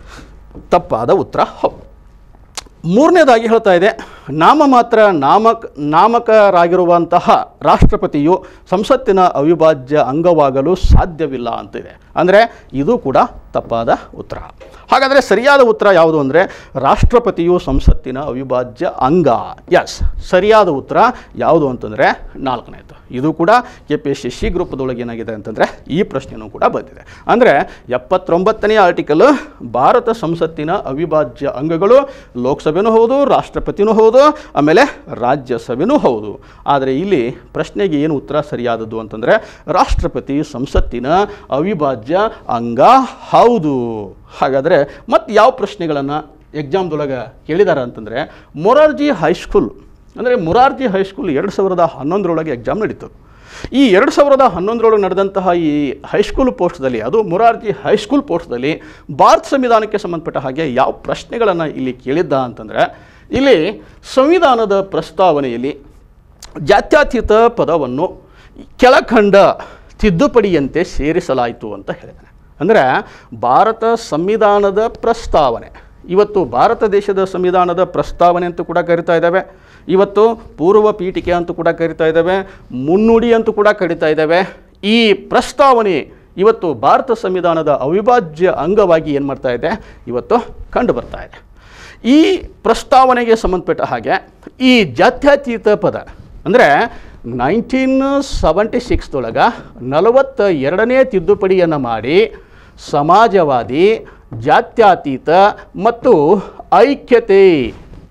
ತಪ್ಪಾದ ಉತ್ತರ ಹೌದು ಮೂರನೇದಾಗಿ ಹೇಳ್ತಾ ಇದೆ ನಾಮಮಾತ್ರ ನಾಮಕ ನಾಮಕರಾಗಿರುವಂತಹ ರಾಷ್ಟ್ರಪತಿಯು ಸಂಸತ್ತಿನ ಅವಿಭಾಜ್ಯ ಅಂಗವಾಗಲು ಸಾಧ್ಯವಿಲ್ಲ ಅಂತಿದೆ ಅಂದರೆ ಇದು ಕೂಡ ತಪ್ಪಾದ ಉತ್ತರ ಹಾಗಾದರೆ ಸರಿಯಾದ ಉತ್ತರ ಯಾವುದು ಅಂದರೆ ರಾಷ್ಟ್ರಪತಿಯು ಸಂಸತ್ತಿನ ಅವಿಭಾಜ್ಯ ಅಂಗ ಎಸ್ ಸರಿಯಾದ ಉತ್ತರ ಯಾವುದು ಅಂತಂದರೆ ನಾಲ್ಕನೇದು ಇದು ಕೂಡ K P S C C ಗ್ರೂಪದೊಳಗೆ ಏನಾಗಿದೆ ಅಂತಂದರೆ ಈ ಪ್ರಶ್ನೆಯೂ ಕೂಡ ಬಂದಿದೆ ಅಂದರೆ ಎಪ್ಪತ್ತೊಂಬತ್ತನೇ ಆರ್ಟಿಕಲ್ ಭಾರತ ಸಂಸತ್ತಿನ ಅವಿಭಾಜ್ಯ ಅಂಗಗಳು ಲೋಕಸಭೆನೂ ಹೌದು ರಾಷ್ಟ್ರಪತಿನೂ ಹೌದು ಆಮೇಲೆ ರಾಜ್ಯಸಭೆನೂ ಹೌದು ಆದರೆ ಇಲ್ಲಿ ಪ್ರಶ್ನೆಗೆ ಏನು ಉತ್ತರ ಸರಿಯಾದದ್ದು ಅಂತಂದರೆ ರಾಷ್ಟ್ರಪತಿ ಸಂಸತ್ತಿನ ಅವಿಭಾಜ್ಯ ಅಂಗ ಹೌದು ಹಾಗಾದರೆ ಮತ್ತು ಯಾವ ಪ್ರಶ್ನೆಗಳನ್ನು ಎಕ್ಸಾಮ್ದೊಳಗೆ ಕೇಳಿದಾರೆ ಅಂತಂದರೆ ಮೊರಾರ್ಜಿ ಹೈಸ್ಕೂಲ್ ಅಂದರೆ ಮೊರಾರ್ಜಿ ಹೈಸ್ಕೂಲ್ ಎರಡು ಸಾವಿರದ ಹನ್ನೊಂದರೊಳಗೆ ಎಕ್ಸಾಮ್ ನಡೀತು ಈ ಎರಡು ಸಾವಿರದ ಹನ್ನೊಂದರೊಳಗೆ ನಡೆದಂತಹ ಈ ಹೈಸ್ಕೂಲ್ ಪೋಸ್ಟ್ದಲ್ಲಿ ಅದು ಮೊರಾರ್ಜಿ ಹೈಸ್ಕೂಲ್ ಪೋಸ್ಟ್ದಲ್ಲಿ ಭಾರತ ಸಂವಿಧಾನಕ್ಕೆ ಸಂಬಂಧಪಟ್ಟ ಹಾಗೆ ಯಾವ ಪ್ರಶ್ನೆಗಳನ್ನು ಇಲ್ಲಿ ಕೇಳಿದ್ದ ಅಂತಂದರೆ ಇಲ್ಲಿ ಸಂವಿಧಾನದ ಪ್ರಸ್ತಾವನೆಯಲ್ಲಿ ಜಾತ್ಯತೀತ ಪದವನ್ನು ಕೆಳಕಂಡ ತಿದ್ದುಪಡಿಯಂತೆ ಸೇರಿಸಲಾಯಿತು ಅಂತ ಹೇಳಿದ್ದಾನೆ ಅಂದರೆ ಭಾರತ ಸಂವಿಧಾನದ ಪ್ರಸ್ತಾವನೆ ಇವತ್ತು ಭಾರತ ದೇಶದ ಸಂವಿಧಾನದ ಪ್ರಸ್ತಾವನೆ ಅಂತ ಕೂಡ ಕರಿತಾ ಇದ್ದಾವೆ ಇವತ್ತು ಪೂರ್ವ ಪೀಠಿಕೆ ಅಂತ ಕೂಡ ಕರಿತಾ ಇದ್ದಾವೆ ಮುನ್ನುಡಿ ಅಂತ ಕೂಡ ಕರಿತಾ ಇದ್ದಾವೆ ಈ ಪ್ರಸ್ತಾವನೆ ಇವತ್ತು ಭಾರತ ಸಂವಿಧಾನದ ಅವಿಭಾಜ್ಯ ಅಂಗವಾಗಿ ಏನು ಮಾಡ್ತಾ ಇದೆ ಇವತ್ತು ಕಂಡು ಬರ್ತಾ ಇದೆ ಈ ಪ್ರಸ್ತಾವನೆಗೆ ಸಂಬಂಧಪಟ್ಟ ಹಾಗೆ ಈ ಜಾತ್ಯತೀತ ಪದ ಅಂದರೆ ನೈನ್ಟೀನ್ ಸೆವೆಂಟಿ ಸಿಕ್ಸ್ದೊಳಗೆ ನಲವತ್ತ ಎರಡನೇ ತಿದ್ದುಪಡಿಯನ್ನು ಮಾಡಿ ಸಮಾಜವಾದಿ ಜಾತ್ಯತೀತ ಮತ್ತು ಐಕ್ಯತೆ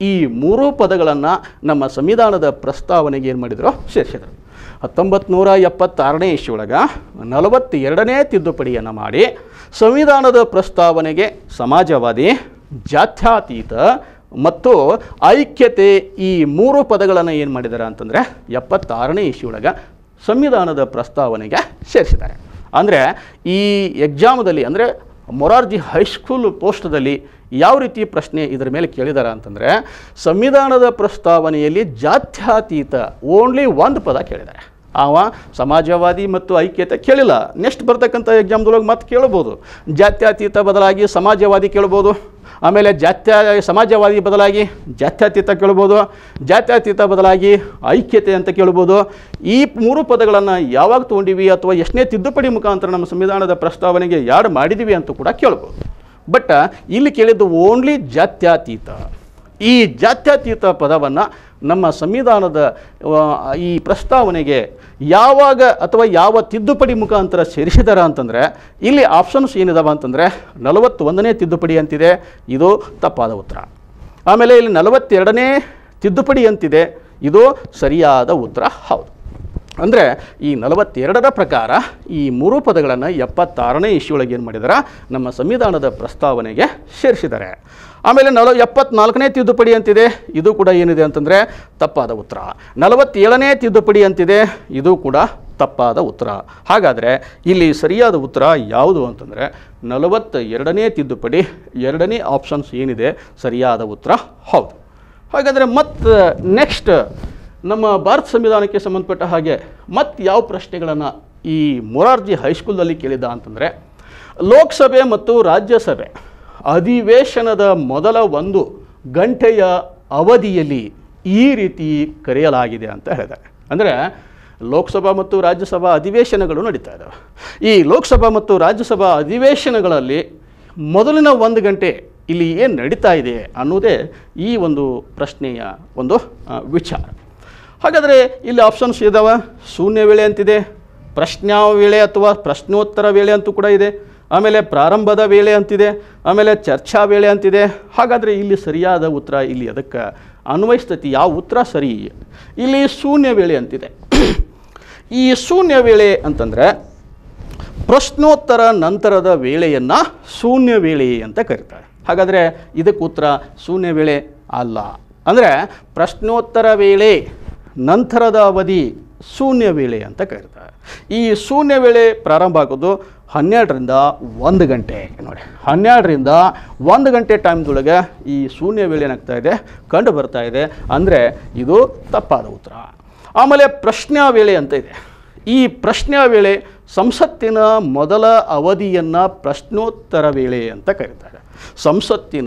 ಈ ಮೂರೂ ಪದಗಳನ್ನು ನಮ್ಮ ಸಂವಿಧಾನದ ಪ್ರಸ್ತಾವನೆಗೆ ಏನು ಮಾಡಿದರು ಸೇರಿಸಿದರು ಹತ್ತೊಂಬತ್ತು ನೂರ ಎಪ್ಪತ್ತಾರನೇ ಇಸ್ವಿಯೊಳಗೆ ನಲವತ್ತೆರಡನೇ ತಿದ್ದುಪಡಿಯನ್ನು ಮಾಡಿ ಸಂವಿಧಾನದ ಪ್ರಸ್ತಾವನೆಗೆ ಸಮಾಜವಾದಿ ಜಾತ್ಯತೀತ ಮತ್ತು ಐಕ್ಯತೆ ಈ ಮೂರು ಪದಗಳನ್ನು ಏನು ಮಾಡಿದ್ದಾರೆ ಅಂತಂದರೆ ಎಪ್ಪತ್ತಾರನೇ ಇಸ್ವಿಯೊಳಗೆ ಸಂವಿಧಾನದ ಪ್ರಸ್ತಾವನೆಗೆ ಸೇರಿಸಿದ್ದಾರೆ ಅಂದರೆ ಈ ಎಕ್ಸಾಮದಲ್ಲಿ ಅಂದರೆ ಮೊರಾರ್ಜಿ ಹೈಸ್ಕೂಲ್ ಪೋಸ್ಟದಲ್ಲಿ ಯಾವ ರೀತಿ ಪ್ರಶ್ನೆ ಇದರ ಮೇಲೆ ಕೇಳಿದಾರ ಅಂತಂದರೆ ಸಂವಿಧಾನದ ಪ್ರಸ್ತಾವನೆಯಲ್ಲಿ ಜಾತ್ಯತೀತ ಓನ್ಲಿ ಒಂದು ಪದ ಕೇಳಿದ್ದಾರೆ ಅವ ಸಮಾಜವಾದಿ ಮತ್ತು ಐಕ್ಯತೆ ಕೇಳಿಲ್ಲ ನೆಕ್ಸ್ಟ್ ಬರ್ತಕ್ಕಂಥ ಎಕ್ಸಾಮ್ದೊಳಗೆ ಮತ್ತೆ ಕೇಳ್ಬೋದು ಜಾತ್ಯತೀತ ಬದಲಾಗಿ ಸಮಾಜವಾದಿ ಕೇಳ್ಬೋದು ಆಮೇಲೆ ಜಾತ್ಯ ಸಮಾಜವಾದಿ ಬದಲಾಗಿ ಜಾತ್ಯತೀತ ಕೇಳ್ಬೋದು ಜಾತ್ಯತೀತ ಬದಲಾಗಿ ಐಕ್ಯತೆ ಅಂತ ಕೇಳ್ಬೋದು ಈ ಮೂರು ಪದಗಳನ್ನು ಯಾವಾಗ ತೊಗೊಂಡಿವಿ ಅಥವಾ ಎಷ್ಟನೇ ತಿದ್ದುಪಡಿ ಮುಖಾಂತರ ನಮ್ಮ ಸಂವಿಧಾನದ ಪ್ರಸ್ತಾವನೆಗೆ ಯಾರು ಮಾಡಿದ್ದೀವಿ ಅಂತ ಕೂಡ ಕೇಳ್ಬೋದು ಬಟ್ ಇಲ್ಲಿ ಕೇಳಿದ್ದು ಓನ್ಲಿ ಜಾತ್ಯತೀತ ಈ ಜಾತ್ಯತೀತ ಪದವನ್ನು ನಮ್ಮ ಸಂವಿಧಾನದ ಆ, ಈ ಪ್ರಸ್ತಾವನೆಗೆ ಯಾವಾಗ ಅಥವಾ ಯಾವ ತಿದ್ದುಪಡಿ ಮುಖಾಂತರ ಸೇರಿಸಿದಾರ ಅಂತಂದರೆ ಇಲ್ಲಿ ಆಪ್ಷನ್ಸ್ ಏನಿದಾವ ಅಂತಂದರೆ ನಲವತ್ತೊಂದನೇ ತಿದ್ದುಪಡಿ ಅಂತಿದೆ ಇದು ತಪ್ಪಾದ ಉತ್ತರ ಆಮೇಲೆ ಇಲ್ಲಿ ನಲವತ್ತೆರಡನೇ ತಿದ್ದುಪಡಿ ಅಂತಿದೆ ಇದು ಸರಿಯಾದ ಉತ್ತರ ಹೌದು ಅಂದರೆ ಈ ನಲವತ್ತೆರಡರ ಪ್ರಕಾರ ಈ ಮೂರು ಪದಗಳನ್ನು ಎಪ್ಪತ್ತಾರನೇ ಇಶ್ಯೊಳಗೆ ಏನು ಮಾಡಿದಾರೆ ನಮ್ಮ ಸಂವಿಧಾನದ ಪ್ರಸ್ತಾವನೆಗೆ ಸೇರಿಸಿದ್ದಾರೆ ಆಮೇಲೆ ನಲ ಎಪ್ಪತ್ನಾಲ್ಕನೇ ತಿದ್ದುಪಡಿ ಅಂತಿದೆ ಇದು ಕೂಡ ಏನಿದೆ ಅಂತಂದರೆ ತಪ್ಪಾದ ಉತ್ತರ ನಲವತ್ತೇಳನೇ ತಿದ್ದುಪಡಿ ಅಂತಿದೆ ಇದು ಕೂಡ ತಪ್ಪಾದ ಉತ್ತರ ಹಾಗಾದರೆ ಇಲ್ಲಿ ಸರಿಯಾದ ಉತ್ತರ ಯಾವುದು ಅಂತಂದರೆ ನಲವತ್ತ ಎರಡನೇ ತಿದ್ದುಪಡಿ ಎರಡನೇ ಆಪ್ಷನ್ಸ್ ಏನಿದೆ ಸರಿಯಾದ ಉತ್ತರ ಹೌದು ಹಾಗಾದರೆ ಮತ್ತು ನೆಕ್ಸ್ಟ್ ನಮ್ಮ ಭಾರತ ಸಂವಿಧಾನಕ್ಕೆ ಸಂಬಂಧಪಟ್ಟ ಹಾಗೆ ಮತ್ತು ಯಾವ ಪ್ರಶ್ನೆಗಳನ್ನು ಈ ಮೊರಾರ್ಜಿ ಹೈಸ್ಕೂಲ್ನಲ್ಲಿ ಕೇಳಿದ್ದ ಅಂತಂದರೆ ಲೋಕಸಭೆ ಮತ್ತು ರಾಜ್ಯಸಭೆ ಅಧಿವೇಶನದ ಮೊದಲ ಒಂದು ಗಂಟೆಯ ಅವಧಿಯಲ್ಲಿ ಈ ರೀತಿ ಕರೆಯಲಾಗಿದೆ ಅಂತ ಹೇಳಿದ್ದಾರೆ ಅಂದರೆ ಲೋಕಸಭಾ ಮತ್ತು ರಾಜ್ಯಸಭಾ ಅಧಿವೇಶನಗಳು ನಡೀತಾ ಇದ್ದಾವೆ ಈ ಲೋಕಸಭಾ ಮತ್ತು ರಾಜ್ಯಸಭಾ ಅಧಿವೇಶನಗಳಲ್ಲಿ ಮೊದಲಿನ ಒಂದು ಗಂಟೆ ಇಲ್ಲಿ ಏನು ನಡೀತಾ ಇದೆ ಅನ್ನೋದೇ ಈ ಒಂದು ಪ್ರಶ್ನೆಯ ಒಂದು ಆ, ವಿಚಾರ ಹಾಗಾದರೆ ಇಲ್ಲಿ ಆಪ್ಷನ್ಸ್ ಇದ್ದಾವೆ ಶೂನ್ಯ ವೇಳೆ ಅಂತಿದೆ ಪ್ರಶ್ನಾ ವೇಳೆ ಅಥವಾ ಪ್ರಶ್ನೋತ್ತರ ವೇಳೆ ಅಂತೂ ಕೂಡ ಇದೆ ಆಮೇಲೆ ಪ್ರಾರಂಭದ ವೇಳೆ ಅಂತಿದೆ ಆಮೇಲೆ ಚರ್ಚಾ ವೇಳೆ ಅಂತಿದೆ ಹಾಗಾದರೆ ಇಲ್ಲಿ ಸರಿಯಾದ ಉತ್ತರ ಇಲ್ಲಿ ಅದಕ್ಕೆ ಅನ್ವಯಿಸ್ತತಿ ಯಾವ ಉತ್ತರ ಸರಿ ಇಲ್ಲಿ ಶೂನ್ಯ ವೇಳೆ ಅಂತಿದೆ ಈ ಶೂನ್ಯ ವೇಳೆ ಅಂತಂದರೆ ಪ್ರಶ್ನೋತ್ತರ ನಂತರದ ವೇಳೆಯನ್ನು ಶೂನ್ಯ ವೇಳೆ ಅಂತ ಕರೀತಾರೆ ಹಾಗಾದರೆ ಇದಕ್ಕೆ ಉತ್ತರ ಶೂನ್ಯ ವೇಳೆ ಅಲ್ಲ ಅಂದರೆ ಪ್ರಶ್ನೋತ್ತರ ವೇಳೆ ನಂತರದ ಅವಧಿ ಶೂನ್ಯ ವೇಳೆ ಅಂತ ಕರೀತಾರೆ ಈ ಶೂನ್ಯ ವೇಳೆ ಪ್ರಾರಂಭ ಆಗೋದು ಹನ್ನೆರಡರಿಂದ ಒಂದು ಗಂಟೆ ನೋಡಿ ಹನ್ನೆರಡರಿಂದ ಒಂದು ಗಂಟೆ ಟೈಮ್ದೊಳಗೆ ಈ ಶೂನ್ಯ ವೇಳೆ ಏನಾಗ್ತಾ ಇದೆ ಕಂಡು ಬರ್ತಾ ಇದೆ ಅಂದರೆ ಇದು ತಪ್ಪಾದ ಉತ್ತರ ಆಮೇಲೆ ಪ್ರಶ್ನಾ ವೇಳೆ ಅಂತ ಇದೆ ಈ ಪ್ರಶ್ನೆ ವೇಳೆ ಸಂಸತ್ತಿನ ಮೊದಲ ಅವಧಿಯನ್ನು ಪ್ರಶ್ನೋತ್ತರ ವೇಳೆ ಅಂತ ಕರೀತಾರೆ ಸಂಸತ್ತಿನ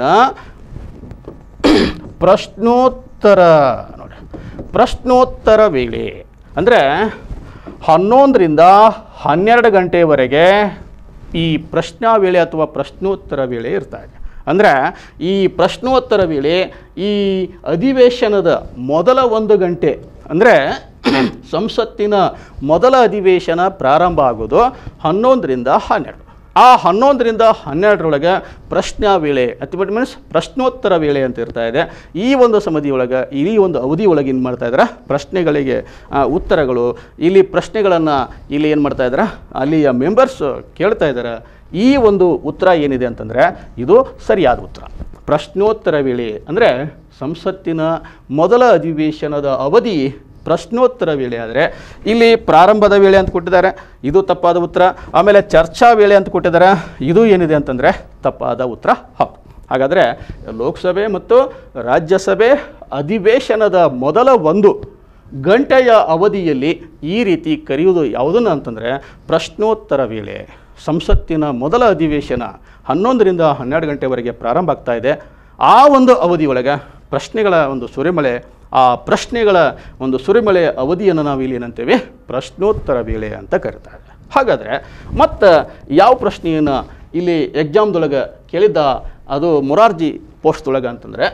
ಪ್ರಶ್ನೋತ್ತರ ನೋಡಿ ಪ್ರಶ್ನೋತ್ತರ ವೇಳೆ ಅಂದರೆ ಹನ್ನೊಂದರಿಂದ ಹನ್ನೆರಡು ಗಂಟೆವರೆಗೆ ಈ ಪ್ರಶ್ನಾ ವೇಳೆ ಅಥವಾ ಪ್ರಶ್ನೋತ್ತರ ವೇಳೆ ಇರ್ತಾ ಇದೆ ಅಂದರೆ ಈ ಪ್ರಶ್ನೋತ್ತರ ವೇಳೆ ಈ ಅಧಿವೇಶನದ ಮೊದಲ ಒಂದು ಗಂಟೆ ಅಂದರೆ ಸಂಸತ್ತಿನ ಮೊದಲ ಅಧಿವೇಶನ ಪ್ರಾರಂಭ ಆಗೋದು ಹನ್ನೊಂದರಿಂದ ಹನ್ನೆರಡು ಆ ಹನ್ನೊಂದರಿಂದ ಹನ್ನೆರಡರೊಳಗೆ ಪ್ರಶ್ನಾ ವೇಳೆ ಅಥವಾ ಮೀನ್ಸ್ ಪ್ರಶ್ನೋತ್ತರ ವೇಳೆ ಅಂತ ಇರ್ತಾ ಇದೆ ಈ ಒಂದು ಸಮಧಿಯೊಳಗೆ ಈ ಒಂದು ಅವಧಿಯೊಳಗೆ ಏನು ಮಾಡ್ತಾ ಇದ್ದಾರೆ ಪ್ರಶ್ನೆಗಳಿಗೆ ಆ, ಉತ್ತರಗಳು ಇಲ್ಲಿ ಪ್ರಶ್ನೆಗಳನ್ನು ಇಲ್ಲಿ ಏನು ಮಾಡ್ತಾ ಇದ್ದಾರೆ ಅಲ್ಲಿಯ ಮೆಂಬರ್ಸ್ ಕೇಳ್ತಾ ಇದ್ದಾರೆ ಈ ಒಂದು ಉತ್ತರ ಏನಿದೆ ಅಂತಂದರೆ ಇದು ಸರಿಯಾದ ಉತ್ತರ ಪ್ರಶ್ನೋತ್ತರ ವೇಳೆ ಅಂದರೆ ಸಂಸತ್ತಿನ ಮೊದಲ ಅಧಿವೇಶನದ ಅವಧಿ ಪ್ರಶ್ನೋತ್ತರ ವೇಳೆ ಆದರೆ ಇಲ್ಲಿ ಪ್ರಾರಂಭದ ವೇಳೆ ಅಂತ ಕೊಟ್ಟಿದ್ದಾರೆ ಇದು ತಪ್ಪಾದ ಉತ್ತರ ಆಮೇಲೆ ಚರ್ಚಾ ವೇಳೆ ಅಂತ ಕೊಟ್ಟಿದ್ದಾರೆ ಇದು ಏನಿದೆ ಅಂತಂದರೆ ತಪ್ಪಾದ ಉತ್ತರ ಹೌದು ಹಾಗಾದರೆ ಲೋಕಸಭೆ ಮತ್ತು ರಾಜ್ಯಸಭೆ ಅಧಿವೇಶನದ ಮೊದಲ ಒಂದು ಗಂಟೆಯ ಅವಧಿಯಲ್ಲಿ ಈ ರೀತಿ ಕರೆಯುವುದು ಯಾವುದನ್ನು ಅಂತಂದರೆ ಪ್ರಶ್ನೋತ್ತರ ವೇಳೆ ಸಂಸತ್ತಿನ ಮೊದಲ ಅಧಿವೇಶನ ಹನ್ನೊಂದರಿಂದ ಹನ್ನೆರಡು ಗಂಟೆವರೆಗೆ ಪ್ರಾರಂಭ ಆಗ್ತಾ ಇದೆ ಆ ಒಂದು ಅವಧಿಯೊಳಗೆ ಪ್ರಶ್ನೆಗಳ ಒಂದು ಸುರಿಮಳೆ ಆ ಪ್ರಶ್ನೆಗಳ ಒಂದು ಸುರಿಮಳೆ ಅವಧಿಯನ್ನು ನಾವು ಇಲ್ಲಿ ಏನಂತೇವೆ ಪ್ರಶ್ನೋತ್ತರ ವೇಳೆ ಅಂತ ಕರೀತಾರೆ ಹಾಗಾದರೆ ಮತ್ತು ಯಾವ ಪ್ರಶ್ನೆಯನ್ನು ಇಲ್ಲಿ ಎಕ್ಸಾಮ್ದೊಳಗೆ ಕೇಳಿದ್ದ ಅದು ಮೊರಾರ್ಜಿ ಪೋಸ್ಟ್ದೊಳಗೆ ಅಂತಂದರೆ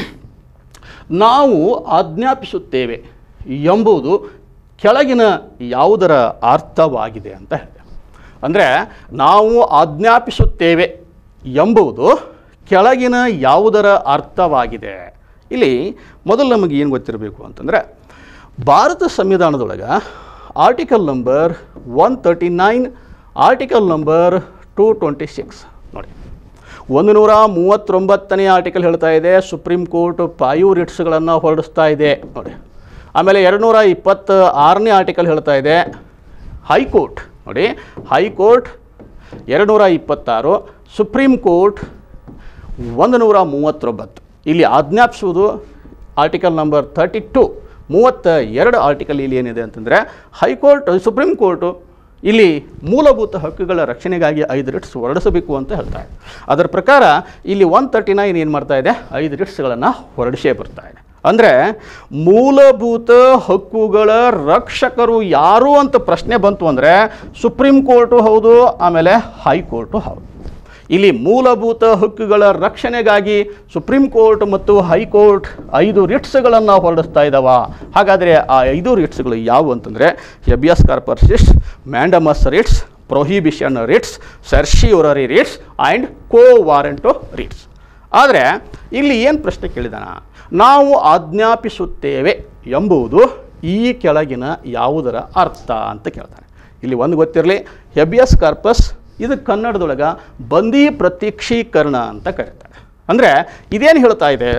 ನಾವು ಆಜ್ಞಾಪಿಸುತ್ತೇವೆ ಎಂಬುದು ಕೆಳಗಿನ ಯಾವುದರ ಅರ್ಥವಾಗಿದೆ ಅಂತ ಹೇಳಿದೆ ಅಂದರೆ ನಾವು ಆಜ್ಞಾಪಿಸುತ್ತೇವೆ ಎಂಬುದು ಕೆಳಗಿನ ಯಾವುದರ ಅರ್ಥವಾಗಿದೆ ಇಲ್ಲಿ ಮೊದಲು ನಮಗೆ ಏನು ಗೊತ್ತಿರಬೇಕು ಅಂತಂದರೆ ಭಾರತ ಸಂವಿಧಾನದೊಳಗೆ article number one thirty nine article number two twenty six ನೋಡಿ ಒಂದು ನೂರ ಮೂವತ್ತೊಂಬತ್ತನೇ ಆರ್ಟಿಕಲ್ ಹೇಳ್ತಾ ಇದೆ ಸುಪ್ರೀಂ ಕೋರ್ಟ್ ಪಾಯು ರಿಟ್ಸ್ಗಳನ್ನು ಹೊರಡಿಸ್ತಾ ಇದೆ ನೋಡಿ ಆಮೇಲೆ ಎರಡುನೂರ ಇಪ್ಪತ್ತ ಆರನೇ ಆರ್ಟಿಕಲ್ ಹೇಳ್ತಾ ಇದೆ ಹೈಕೋರ್ಟ್ ನೋಡಿ ಹೈಕೋರ್ಟ್ ಎರಡುನೂರ ಇಪ್ಪತ್ತಾರು ಸುಪ್ರೀಂ ಕೋರ್ಟ್ ಒಂದು ನೂರ ಮೂವತ್ತೊಂಬತ್ತು ಇಲ್ಲಿ ಆಜ್ಞಾಪಿಸುವುದು ಆರ್ಟಿಕಲ್ ನಂಬರ್ ತರ್ಟಿ ಟು ಮೂವತ್ತ ಎರಡು ಆರ್ಟಿಕಲ್ ಇಲ್ಲಿ ಏನಿದೆ ಅಂತಂದರೆ ಹೈಕೋರ್ಟ್ ಸುಪ್ರೀಂ ಕೋರ್ಟು ಇಲ್ಲಿ ಮೂಲಭೂತ ಹಕ್ಕುಗಳ ರಕ್ಷಣೆಗಾಗಿ ಐದು ರಿಟ್ಸ್ ಹೊರಡಿಸಬೇಕು ಅಂತ ಹೇಳ್ತಾರೆ ಅದರ ಪ್ರಕಾರ ಇಲ್ಲಿ ಒನ್ ತರ್ಟಿ ನೈನ್ ಏನು ಮಾಡ್ತಾ ಇದೆ ಐದು ರಿಟ್ಸ್ಗಳನ್ನು ಹೊರಡಿಸೇ ಬರ್ತಾ ಇದೆ ಅಂದರೆ ಮೂಲಭೂತ ಹಕ್ಕುಗಳ ರಕ್ಷಕರು ಯಾರು ಅಂತ ಪ್ರಶ್ನೆ ಬಂತು ಅಂದರೆ ಸುಪ್ರೀಂ ಕೋರ್ಟು ಹೌದು ಆಮೇಲೆ ಹೈಕೋರ್ಟು ಹೌದು ಇಲ್ಲಿ ಮೂಲಭೂತ ಹಕ್ಕುಗಳ ರಕ್ಷಣೆಗಾಗಿ ಸುಪ್ರೀಂ ಕೋರ್ಟ್ ಮತ್ತು ಹೈಕೋರ್ಟ್ ಐದು ರಿಟ್ಸ್ಗಳನ್ನು ಹೊರಡಿಸ್ತಾ ಇದ್ದಾವ ಹಾಗಾದರೆ ಆ ಐದು ರಿಟ್ಸ್ಗಳು ಯಾವುವು ಅಂತಂದರೆ habeas corpus mandamus writs prohibition writs certiorari writs and quo warranto writs ಆದರೆ ಇಲ್ಲಿ ಏನು ಪ್ರಶ್ನೆ ಕೇಳಿದಾನ ನಾವು ಆಜ್ಞಾಪಿಸುತ್ತೇವೆ ಎಂಬುದು ಈ ಕೆಳಗಿನ ಯಾವುದರ ಅರ್ಥ ಅಂತ ಕೇಳ್ತಾನೆ ಇಲ್ಲಿ ಒಂದು ಗೊತ್ತಿರಲಿ ಹೆಬಿಯಸ್ ಕಾರ್ಪಸ್ ಇದು ಕನ್ನಡದೊಳಗೆ ಬಂದಿ ಪ್ರತ್ಯಕ್ಷೀಕರಣ ಅಂತ ಕರೀತಾರೆ ಅಂದರೆ ಇದೇನು ಹೇಳ್ತಾ ಇದೆ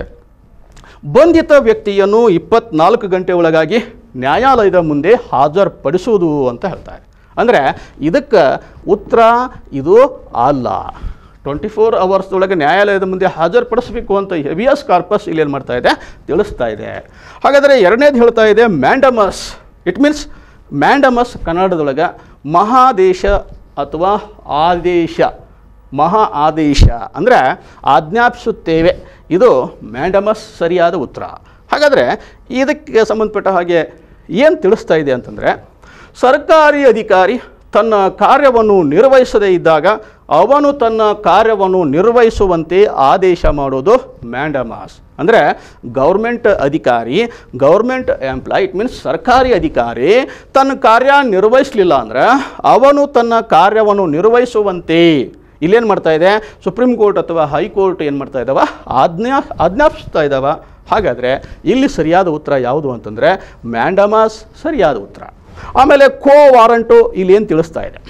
ಬಂಧಿತ ವ್ಯಕ್ತಿಯನ್ನು ಇಪ್ಪತ್ನಾಲ್ಕು ಗಂಟೆ ಒಳಗಾಗಿ ನ್ಯಾಯಾಲಯದ ಮುಂದೆ ಹಾಜರುಪಡಿಸುವುದು ಅಂತ ಹೇಳ್ತಾರೆ ಅಂದರೆ ಇದಕ್ಕೆ ಉತ್ತರ ಇದು ಅಲ್ಲ ಟ್ವೆಂಟಿ ಫೋರ್ ಅವರ್ಸ್ದೊಳಗೆ ನ್ಯಾಯಾಲಯದ ಮುಂದೆ ಹಾಜರುಪಡಿಸಬೇಕು ಅಂತ ಹೆವಿಯಸ್ ಕಾರ್ಪಸ್ ಇಲ್ಲಿ ಏನು ಮಾಡ್ತಾ ಇದೆ ತಿಳಿಸ್ತಾ ಇದೆ ಹಾಗಾದರೆ ಎರಡನೇದು ಹೇಳ್ತಾ ಇದೆ ಮ್ಯಾಂಡಮಸ್ ಇಟ್ ಮೀನ್ಸ್ ಮ್ಯಾಂಡಮಸ್ ಕನ್ನಡದೊಳಗೆ ಮಹಾದೇಶ ಅಥವಾ ಆದೇಶ ಮಹಾ ಆದೇಶ ಅಂದರೆ ಆಜ್ಞಾಪಿಸುತ್ತೇವೆ ಇದು ಮ್ಯಾಂಡಮಸ್ ಸರಿಯಾದ ಉತ್ತರ ಹಾಗಾದರೆ ಇದಕ್ಕೆ ಸಂಬಂಧಪಟ್ಟ ಹಾಗೆ ಏನು ತಿಳಿಸ್ತಾ ಇದೆ ಅಂತಂದರೆ ಸರ್ಕಾರಿ ಅಧಿಕಾರಿ ತನ್ನ ಕಾರ್ಯವನ್ನು ನಿರ್ವಹಿಸದೇ ಇದ್ದಾಗ ಅವನು ತನ್ನ ಕಾರ್ಯವನ್ನು ನಿರ್ವಹಿಸುವಂತೆ ಆದೇಶ ಮಾಡೋದು ಮ್ಯಾಂಡಮಾಸ್ ಅಂದರೆ ಗೌರ್ಮೆಂಟ್ ಅಧಿಕಾರಿ ಗೌರ್ಮೆಂಟ್ ಎಂಪ್ಲಾಯ್ ಇಟ್ ಮೀನ್ಸ್ ಸರ್ಕಾರಿ ಅಧಿಕಾರಿ ತನ್ನ ಕಾರ್ಯ ನಿರ್ವಹಿಸಲಿಲ್ಲ ಅಂದರೆ ಅವನು ತನ್ನ ಕಾರ್ಯವನ್ನು ನಿರ್ವಹಿಸುವಂತೆ ಇಲ್ಲೇನು ಮಾಡ್ತಾ ಇದೆ ಸುಪ್ರೀಂ ಕೋರ್ಟ್ ಅಥವಾ ಹೈಕೋರ್ಟ್ ಏನು ಮಾಡ್ತಾ ಇದ್ದಾವ ಆಜ್ಞಾ ಆಜ್ಞಾಪಿಸ್ತಾ ಇದ್ದಾವ ಹಾಗಾದರೆ ಇಲ್ಲಿ ಸರಿಯಾದ ಉತ್ತರ ಯಾವುದು ಅಂತಂದರೆ ಮ್ಯಾಂಡಮಾಸ್ ಸರಿಯಾದ ಉತ್ತರ ಆಮೇಲೆ ಕೋ ವಾರಂಟು ಇಲ್ಲಿ ಏನು ತಿಳಿಸ್ತಾ ಇದೆ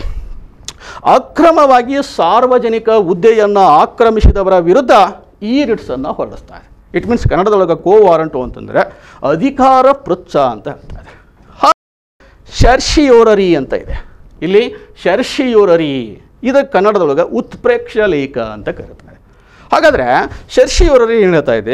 ಅಕ್ರಮವಾಗಿ ಸಾರ್ವಜನಿಕ ಹುದ್ದೆಯನ್ನು ಆಕ್ರಮಿಸಿದವರ ವಿರುದ್ಧ ಈ ರಿಟ್ಸನ್ನು ಹೊರಡಿಸ್ತಾರೆ ಇಟ್ ಮೀನ್ಸ್ ಕನ್ನಡದೊಳಗೆ ಕೋ ವಾರಂಟು ಅಂತಂದರೆ ಅಧಿಕಾರ ಪೃಚ್ಛ ಅಂತ ಹೇಳ್ತಾರೆ ಹಾ ಶರ್ಷಿಯೋರರಿ ಅಂತ ಇದೆ ಇಲ್ಲಿ ಶರ್ಷಿಯೋರರಿ ಇದು ಕನ್ನಡದೊಳಗೆ ಉತ್ಪ್ರೇಕ್ಷ ಲೇಖ ಅಂತ ಕರೀತಾರೆ ಹಾಗಾದರೆ ಶರ್ಷಿಯೋರರಿ ಏನು ಹೇಳ್ತಾ ಇದೆ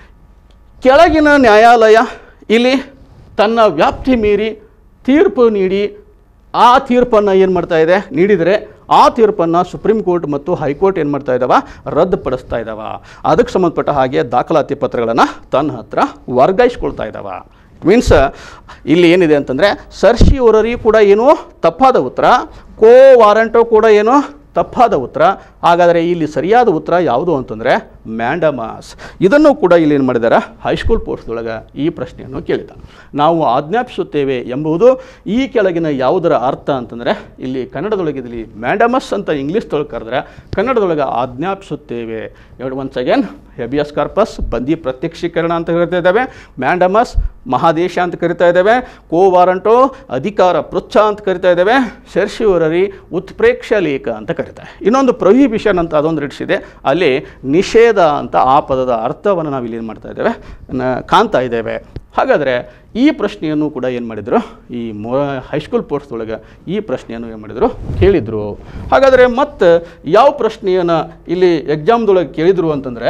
ಕೆಳಗಿನ ನ್ಯಾಯಾಲಯ ಇಲ್ಲಿ ತನ್ನ ವ್ಯಾಪ್ತಿ ಮೀರಿ ತೀರ್ಪು ನೀಡಿ ಆ ತೀರ್ಪನ್ನು ಏನು ಮಾಡ್ತಾ ಇದೆ ನೀಡಿದರೆ ಆ ತೀರ್ಪನ್ನು ಸುಪ್ರೀಂ ಕೋರ್ಟ್ ಮತ್ತು ಹೈಕೋರ್ಟ್ ಏನು ಮಾಡ್ತಾ ಇದ್ದಾವ ರದ್ದುಪಡಿಸ್ತಾ ಇದ್ದಾವ ಅದಕ್ಕೆ ಸಂಬಂಧಪಟ್ಟ ಹಾಗೆ ದಾಖಲಾತಿ ಪತ್ರಗಳನ್ನು ತನ್ನ ಹತ್ರ ವರ್ಗಾಯಿಸ್ಕೊಳ್ತಾ ಇದ್ದಾವ ಮೀನ್ಸ್ ಇಲ್ಲಿ ಏನಿದೆ ಅಂತಂದರೆ ಸರ್ಶಿಯೋರರಿ ಕೂಡ ಏನು ತಪ್ಪಾದ ಉತ್ತರ ಕೋ ವಾರಂಟೋ ಕೂಡ ಏನು ತಪ್ಪಾದ ಉತ್ತರ ಹಾಗಾದರೆ ಇಲ್ಲಿ ಸರಿಯಾದ ಉತ್ತರ ಯಾವುದು ಅಂತಂದರೆ ಮ್ಯಾಂಡಮಾಸ್ ಇದನ್ನು ಕೂಡ ಇಲ್ಲಿ ಏನು ಮಾಡಿದ್ದಾರೆ ಹೈಸ್ಕೂಲ್ ಪೋಸ್ಟ್ದೊಳಗೆ ಈ ಪ್ರಶ್ನೆಯನ್ನು ಕೇಳಿದ ನಾವು ಆಜ್ಞಾಪಿಸುತ್ತೇವೆ ಎಂಬುದು ಈ ಕೆಳಗಿನ ಯಾವುದರ ಅರ್ಥ ಅಂತಂದರೆ ಇಲ್ಲಿ ಕನ್ನಡದೊಳಗೆ ಇಲ್ಲಿ ಮ್ಯಾಂಡಮಸ್ ಅಂತ ಇಂಗ್ಲೀಷ್ದೊಳಗೆ ಕರೆದ್ರೆ ಕನ್ನಡದೊಳಗೆ ಆಜ್ಞಾಪಿಸುತ್ತೇವೆ ಎರಡು ಒನ್ಸ್ ಅಗೇನ್ ಹೆಬಿಯಸ್ ಕಾರ್ಪಸ್ ಬಂದಿ ಪ್ರತ್ಯಕ್ಷೀಕರಣ ಅಂತ ಕರಿತಾ ಇದ್ದಾವೆ ಮ್ಯಾಂಡಮಸ್ ಮಹಾದೇಶ ಅಂತ ಕರಿತಾ ಇದ್ದೇವೆ ಕೋ ವಾರಂಟೋ ಅಧಿಕಾರ ಪೃಚ್ಛ ಅಂತ ಕರಿತಾ ಇದ್ದೇವೆ ಶರ್ಶಿವರರಿ ಉತ್ಪ್ರೇಕ್ಷ ಲೇಖ ಅಂತ ಕರಿತಾರೆ ಇನ್ನೊಂದು ಪ್ರೊಹಿಬಿಷನ್ ಅಂತ ಅದೊಂದು ರಿಟ್ಸ್ ಇದೆ ಅಲ್ಲಿ ನಿಷೇಧ ಅಂತ ಆ ಪದದ ಅರ್ಥವನ್ನು ನಾವು ಇಲ್ಲಿ ಏನು ಮಾಡ್ತಾ ಇದ್ದೇವೆ ನ- ಕಾಣ್ತಾ ಇದ್ದೇವೆ ಹಾಗಾದರೆ ಈ ಪ್ರಶ್ನೆಯನ್ನು ಕೂಡ ಏನು ಮಾಡಿದರು ಈ ಮೊ ಹೈಸ್ಕೂಲ್ ಪೋರ್ಟ್ಸ್ದೊಳಗೆ ಈ ಪ್ರಶ್ನೆಯನ್ನು ಏನು ಮಾಡಿದರು ಕೇಳಿದರು ಹಾಗಾದರೆ ಮತ್ತು ಯಾವ ಪ್ರಶ್ನೆಯನ್ನು ಇಲ್ಲಿ ಎಕ್ಸಾಮ್ದೊಳಗೆ ಕೇಳಿದರು ಅಂತಂದರೆ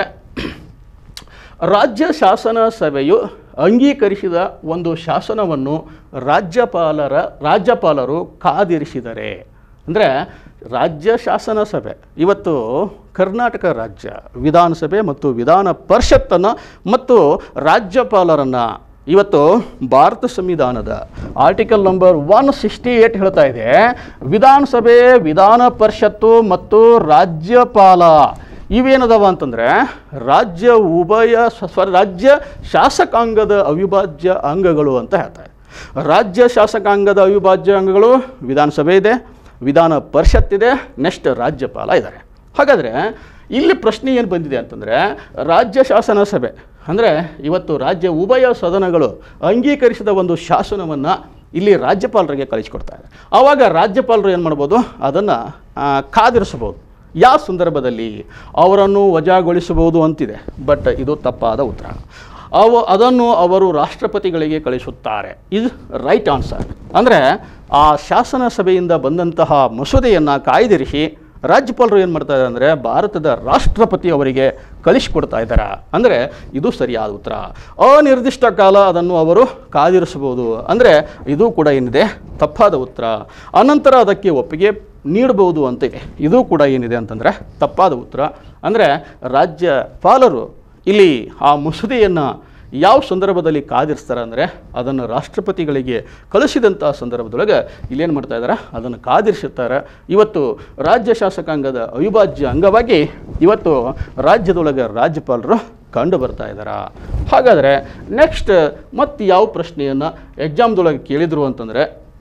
ರಾಜ್ಯ ಶಾಸನ ಸಭೆಯು ಅಂಗೀಕರಿಸಿದ ಒಂದು ಶಾಸನವನ್ನು ರಾಜ್ಯಪಾಲರ ರಾಜ್ಯಪಾಲರು ಕಾದಿರಿಸಿದರೆ ಅಂದರೆ ರಾಜ್ಯ ಶಾಸನ ಸಭೆ ಇವತ್ತು ಕರ್ನಾಟಕ ರಾಜ್ಯ ವಿಧಾನಸಭೆ ಮತ್ತು ವಿಧಾನ ಪರಿಷತ್ತನ್ನು ಮತ್ತು ರಾಜ್ಯಪಾಲರನ್ನು ಇವತ್ತು ಭಾರತ ಸಂವಿಧಾನದ article number one sixty eight ಹೇಳ್ತಾ ಇದೆ ವಿಧಾನಸಭೆ ವಿಧಾನ ಪರಿಷತ್ತು ಮತ್ತು ರಾಜ್ಯಪಾಲ ಇವೇನದವ ಅಂತಂದರೆ ರಾಜ್ಯ ಉಭಯ ಸ- ಸ್ವ ರಾಜ್ಯ ಶಾಸಕಾಂಗದ ಅವಿಭಾಜ್ಯ ಅಂಗಗಳು ಅಂತ ಹೇಳ್ತಾರೆ ರಾಜ್ಯ ಶಾಸಕಾಂಗದ ಅವಿಭಾಜ್ಯ ಅಂಗಗಳು ವಿಧಾನಸಭೆ ಇದೆ ವಿಧಾನ ಪರಿಷತ್ ಇದೆ ನೆಕ್ಸ್ಟ್ ರಾಜ್ಯಪಾಲ ಇದ್ದಾರೆ ಹಾಗಾದರೆ ಇಲ್ಲಿ ಪ್ರಶ್ನೆ ಏನು ಬಂದಿದೆ ಅಂತಂದರೆ ರಾಜ್ಯ ಶಾಸನ ಸಭೆ ಅಂದರೆ ಇವತ್ತು ರಾಜ್ಯ ಉಭಯ ಸದನಗಳು ಅಂಗೀಕರಿಸಿದ ಒಂದು ಶಾಸನವನ್ನು ಇಲ್ಲಿ ರಾಜ್ಯಪಾಲರಿಗೆ ಕಳಿಸಿಕೊಡ್ತಾ ಇದೆ ಆವಾಗ ರಾಜ್ಯಪಾಲರು ಏನು ಮಾಡ್ಬೋದು ಅದನ್ನು ಕಾದಿರಿಸಬಹುದು ಯಾವ ಸಂದರ್ಭದಲ್ಲಿ ಅವರನ್ನು ವಜಾಗೊಳಿಸಬಹುದು ಅಂತಿದೆ ಬಟ್ ಇದು ತಪ್ಪಾದ ಉತ್ತರ ಅವ ಅದನ್ನು ಅವರು ರಾಷ್ಟ್ರಪತಿಗಳಿಗೆ ಕಳಿಸುತ್ತಾರೆ ಇದು ರೈಟ್ ಆನ್ಸರ್ ಅಂದರೆ ಆ ಶಾಸನ ಸಭೆಯಿಂದ ಬಂದಂತಹ ಮಸೂದೆಯನ್ನು ಕಾಯ್ದಿರಿಸಿ ರಾಜ್ಯಪಾಲರು ಏನು ಮಾಡ್ತಾ ಇದ್ದಾರೆ ಅಂದರೆ ಭಾರತದ ರಾಷ್ಟ್ರಪತಿ ಅವರಿಗೆ ಕಳಿಸಿಕೊಡ್ತಾ ಇದ್ದಾರೆ ಅಂದರೆ ಇದು ಸರಿಯಾದ ಉತ್ತರ ಅನಿರ್ದಿಷ್ಟ ಕಾಲ ಅದನ್ನು ಅವರು ಕಾದಿರಿಸಬಹುದು ಅಂದರೆ ಇದು ಕೂಡ ಏನಿದೆ ತಪ್ಪಾದ ಉತ್ತರ ಅನಂತರ ಅದಕ್ಕೆ ಒಪ್ಪಿಗೆ ನೀಡಬಹುದು ಅಂತಿದೆ ಇದು ಕೂಡ ಏನಿದೆ ಅಂತಂದರೆ ತಪ್ಪಾದ ಉತ್ತರ ಅಂದರೆ ರಾಜ್ಯಪಾಲರು ಇಲ್ಲಿ ಆ ಮಸೂದೆಯನ್ನು ಯಾವ ಸಂದರ್ಭದಲ್ಲಿ ಕಾದಿರಿಸ್ತಾರೆ ಅಂದರೆ ಅದನ್ನು ರಾಷ್ಟ್ರಪತಿಗಳಿಗೆ ಕಳಿಸಿದಂಥ ಸಂದರ್ಭದೊಳಗೆ ಇಲ್ಲೇನು ಮಾಡ್ತಾ ಇದ್ದಾರೆ ಅದನ್ನು ಕಾದಿರಿಸುತ್ತಾರೆ ಇವತ್ತು ರಾಜ್ಯ ಶಾಸಕಾಂಗದ ಅವಿಭಾಜ್ಯ ಅಂಗವಾಗಿ ಇವತ್ತು ರಾಜ್ಯದೊಳಗೆ ರಾಜ್ಯಪಾಲರು ಕಂಡು ಬರ್ತಾ ಇದ್ದಾರೆ ಹಾಗಾದರೆ ನೆಕ್ಸ್ಟ್ ಮತ್ತೆ ಯಾವ ಪ್ರಶ್ನೆಯನ್ನು ಎಕ್ಸಾಮ್ದೊಳಗೆ ಕೇಳಿದರು ಅಂತಂದರೆ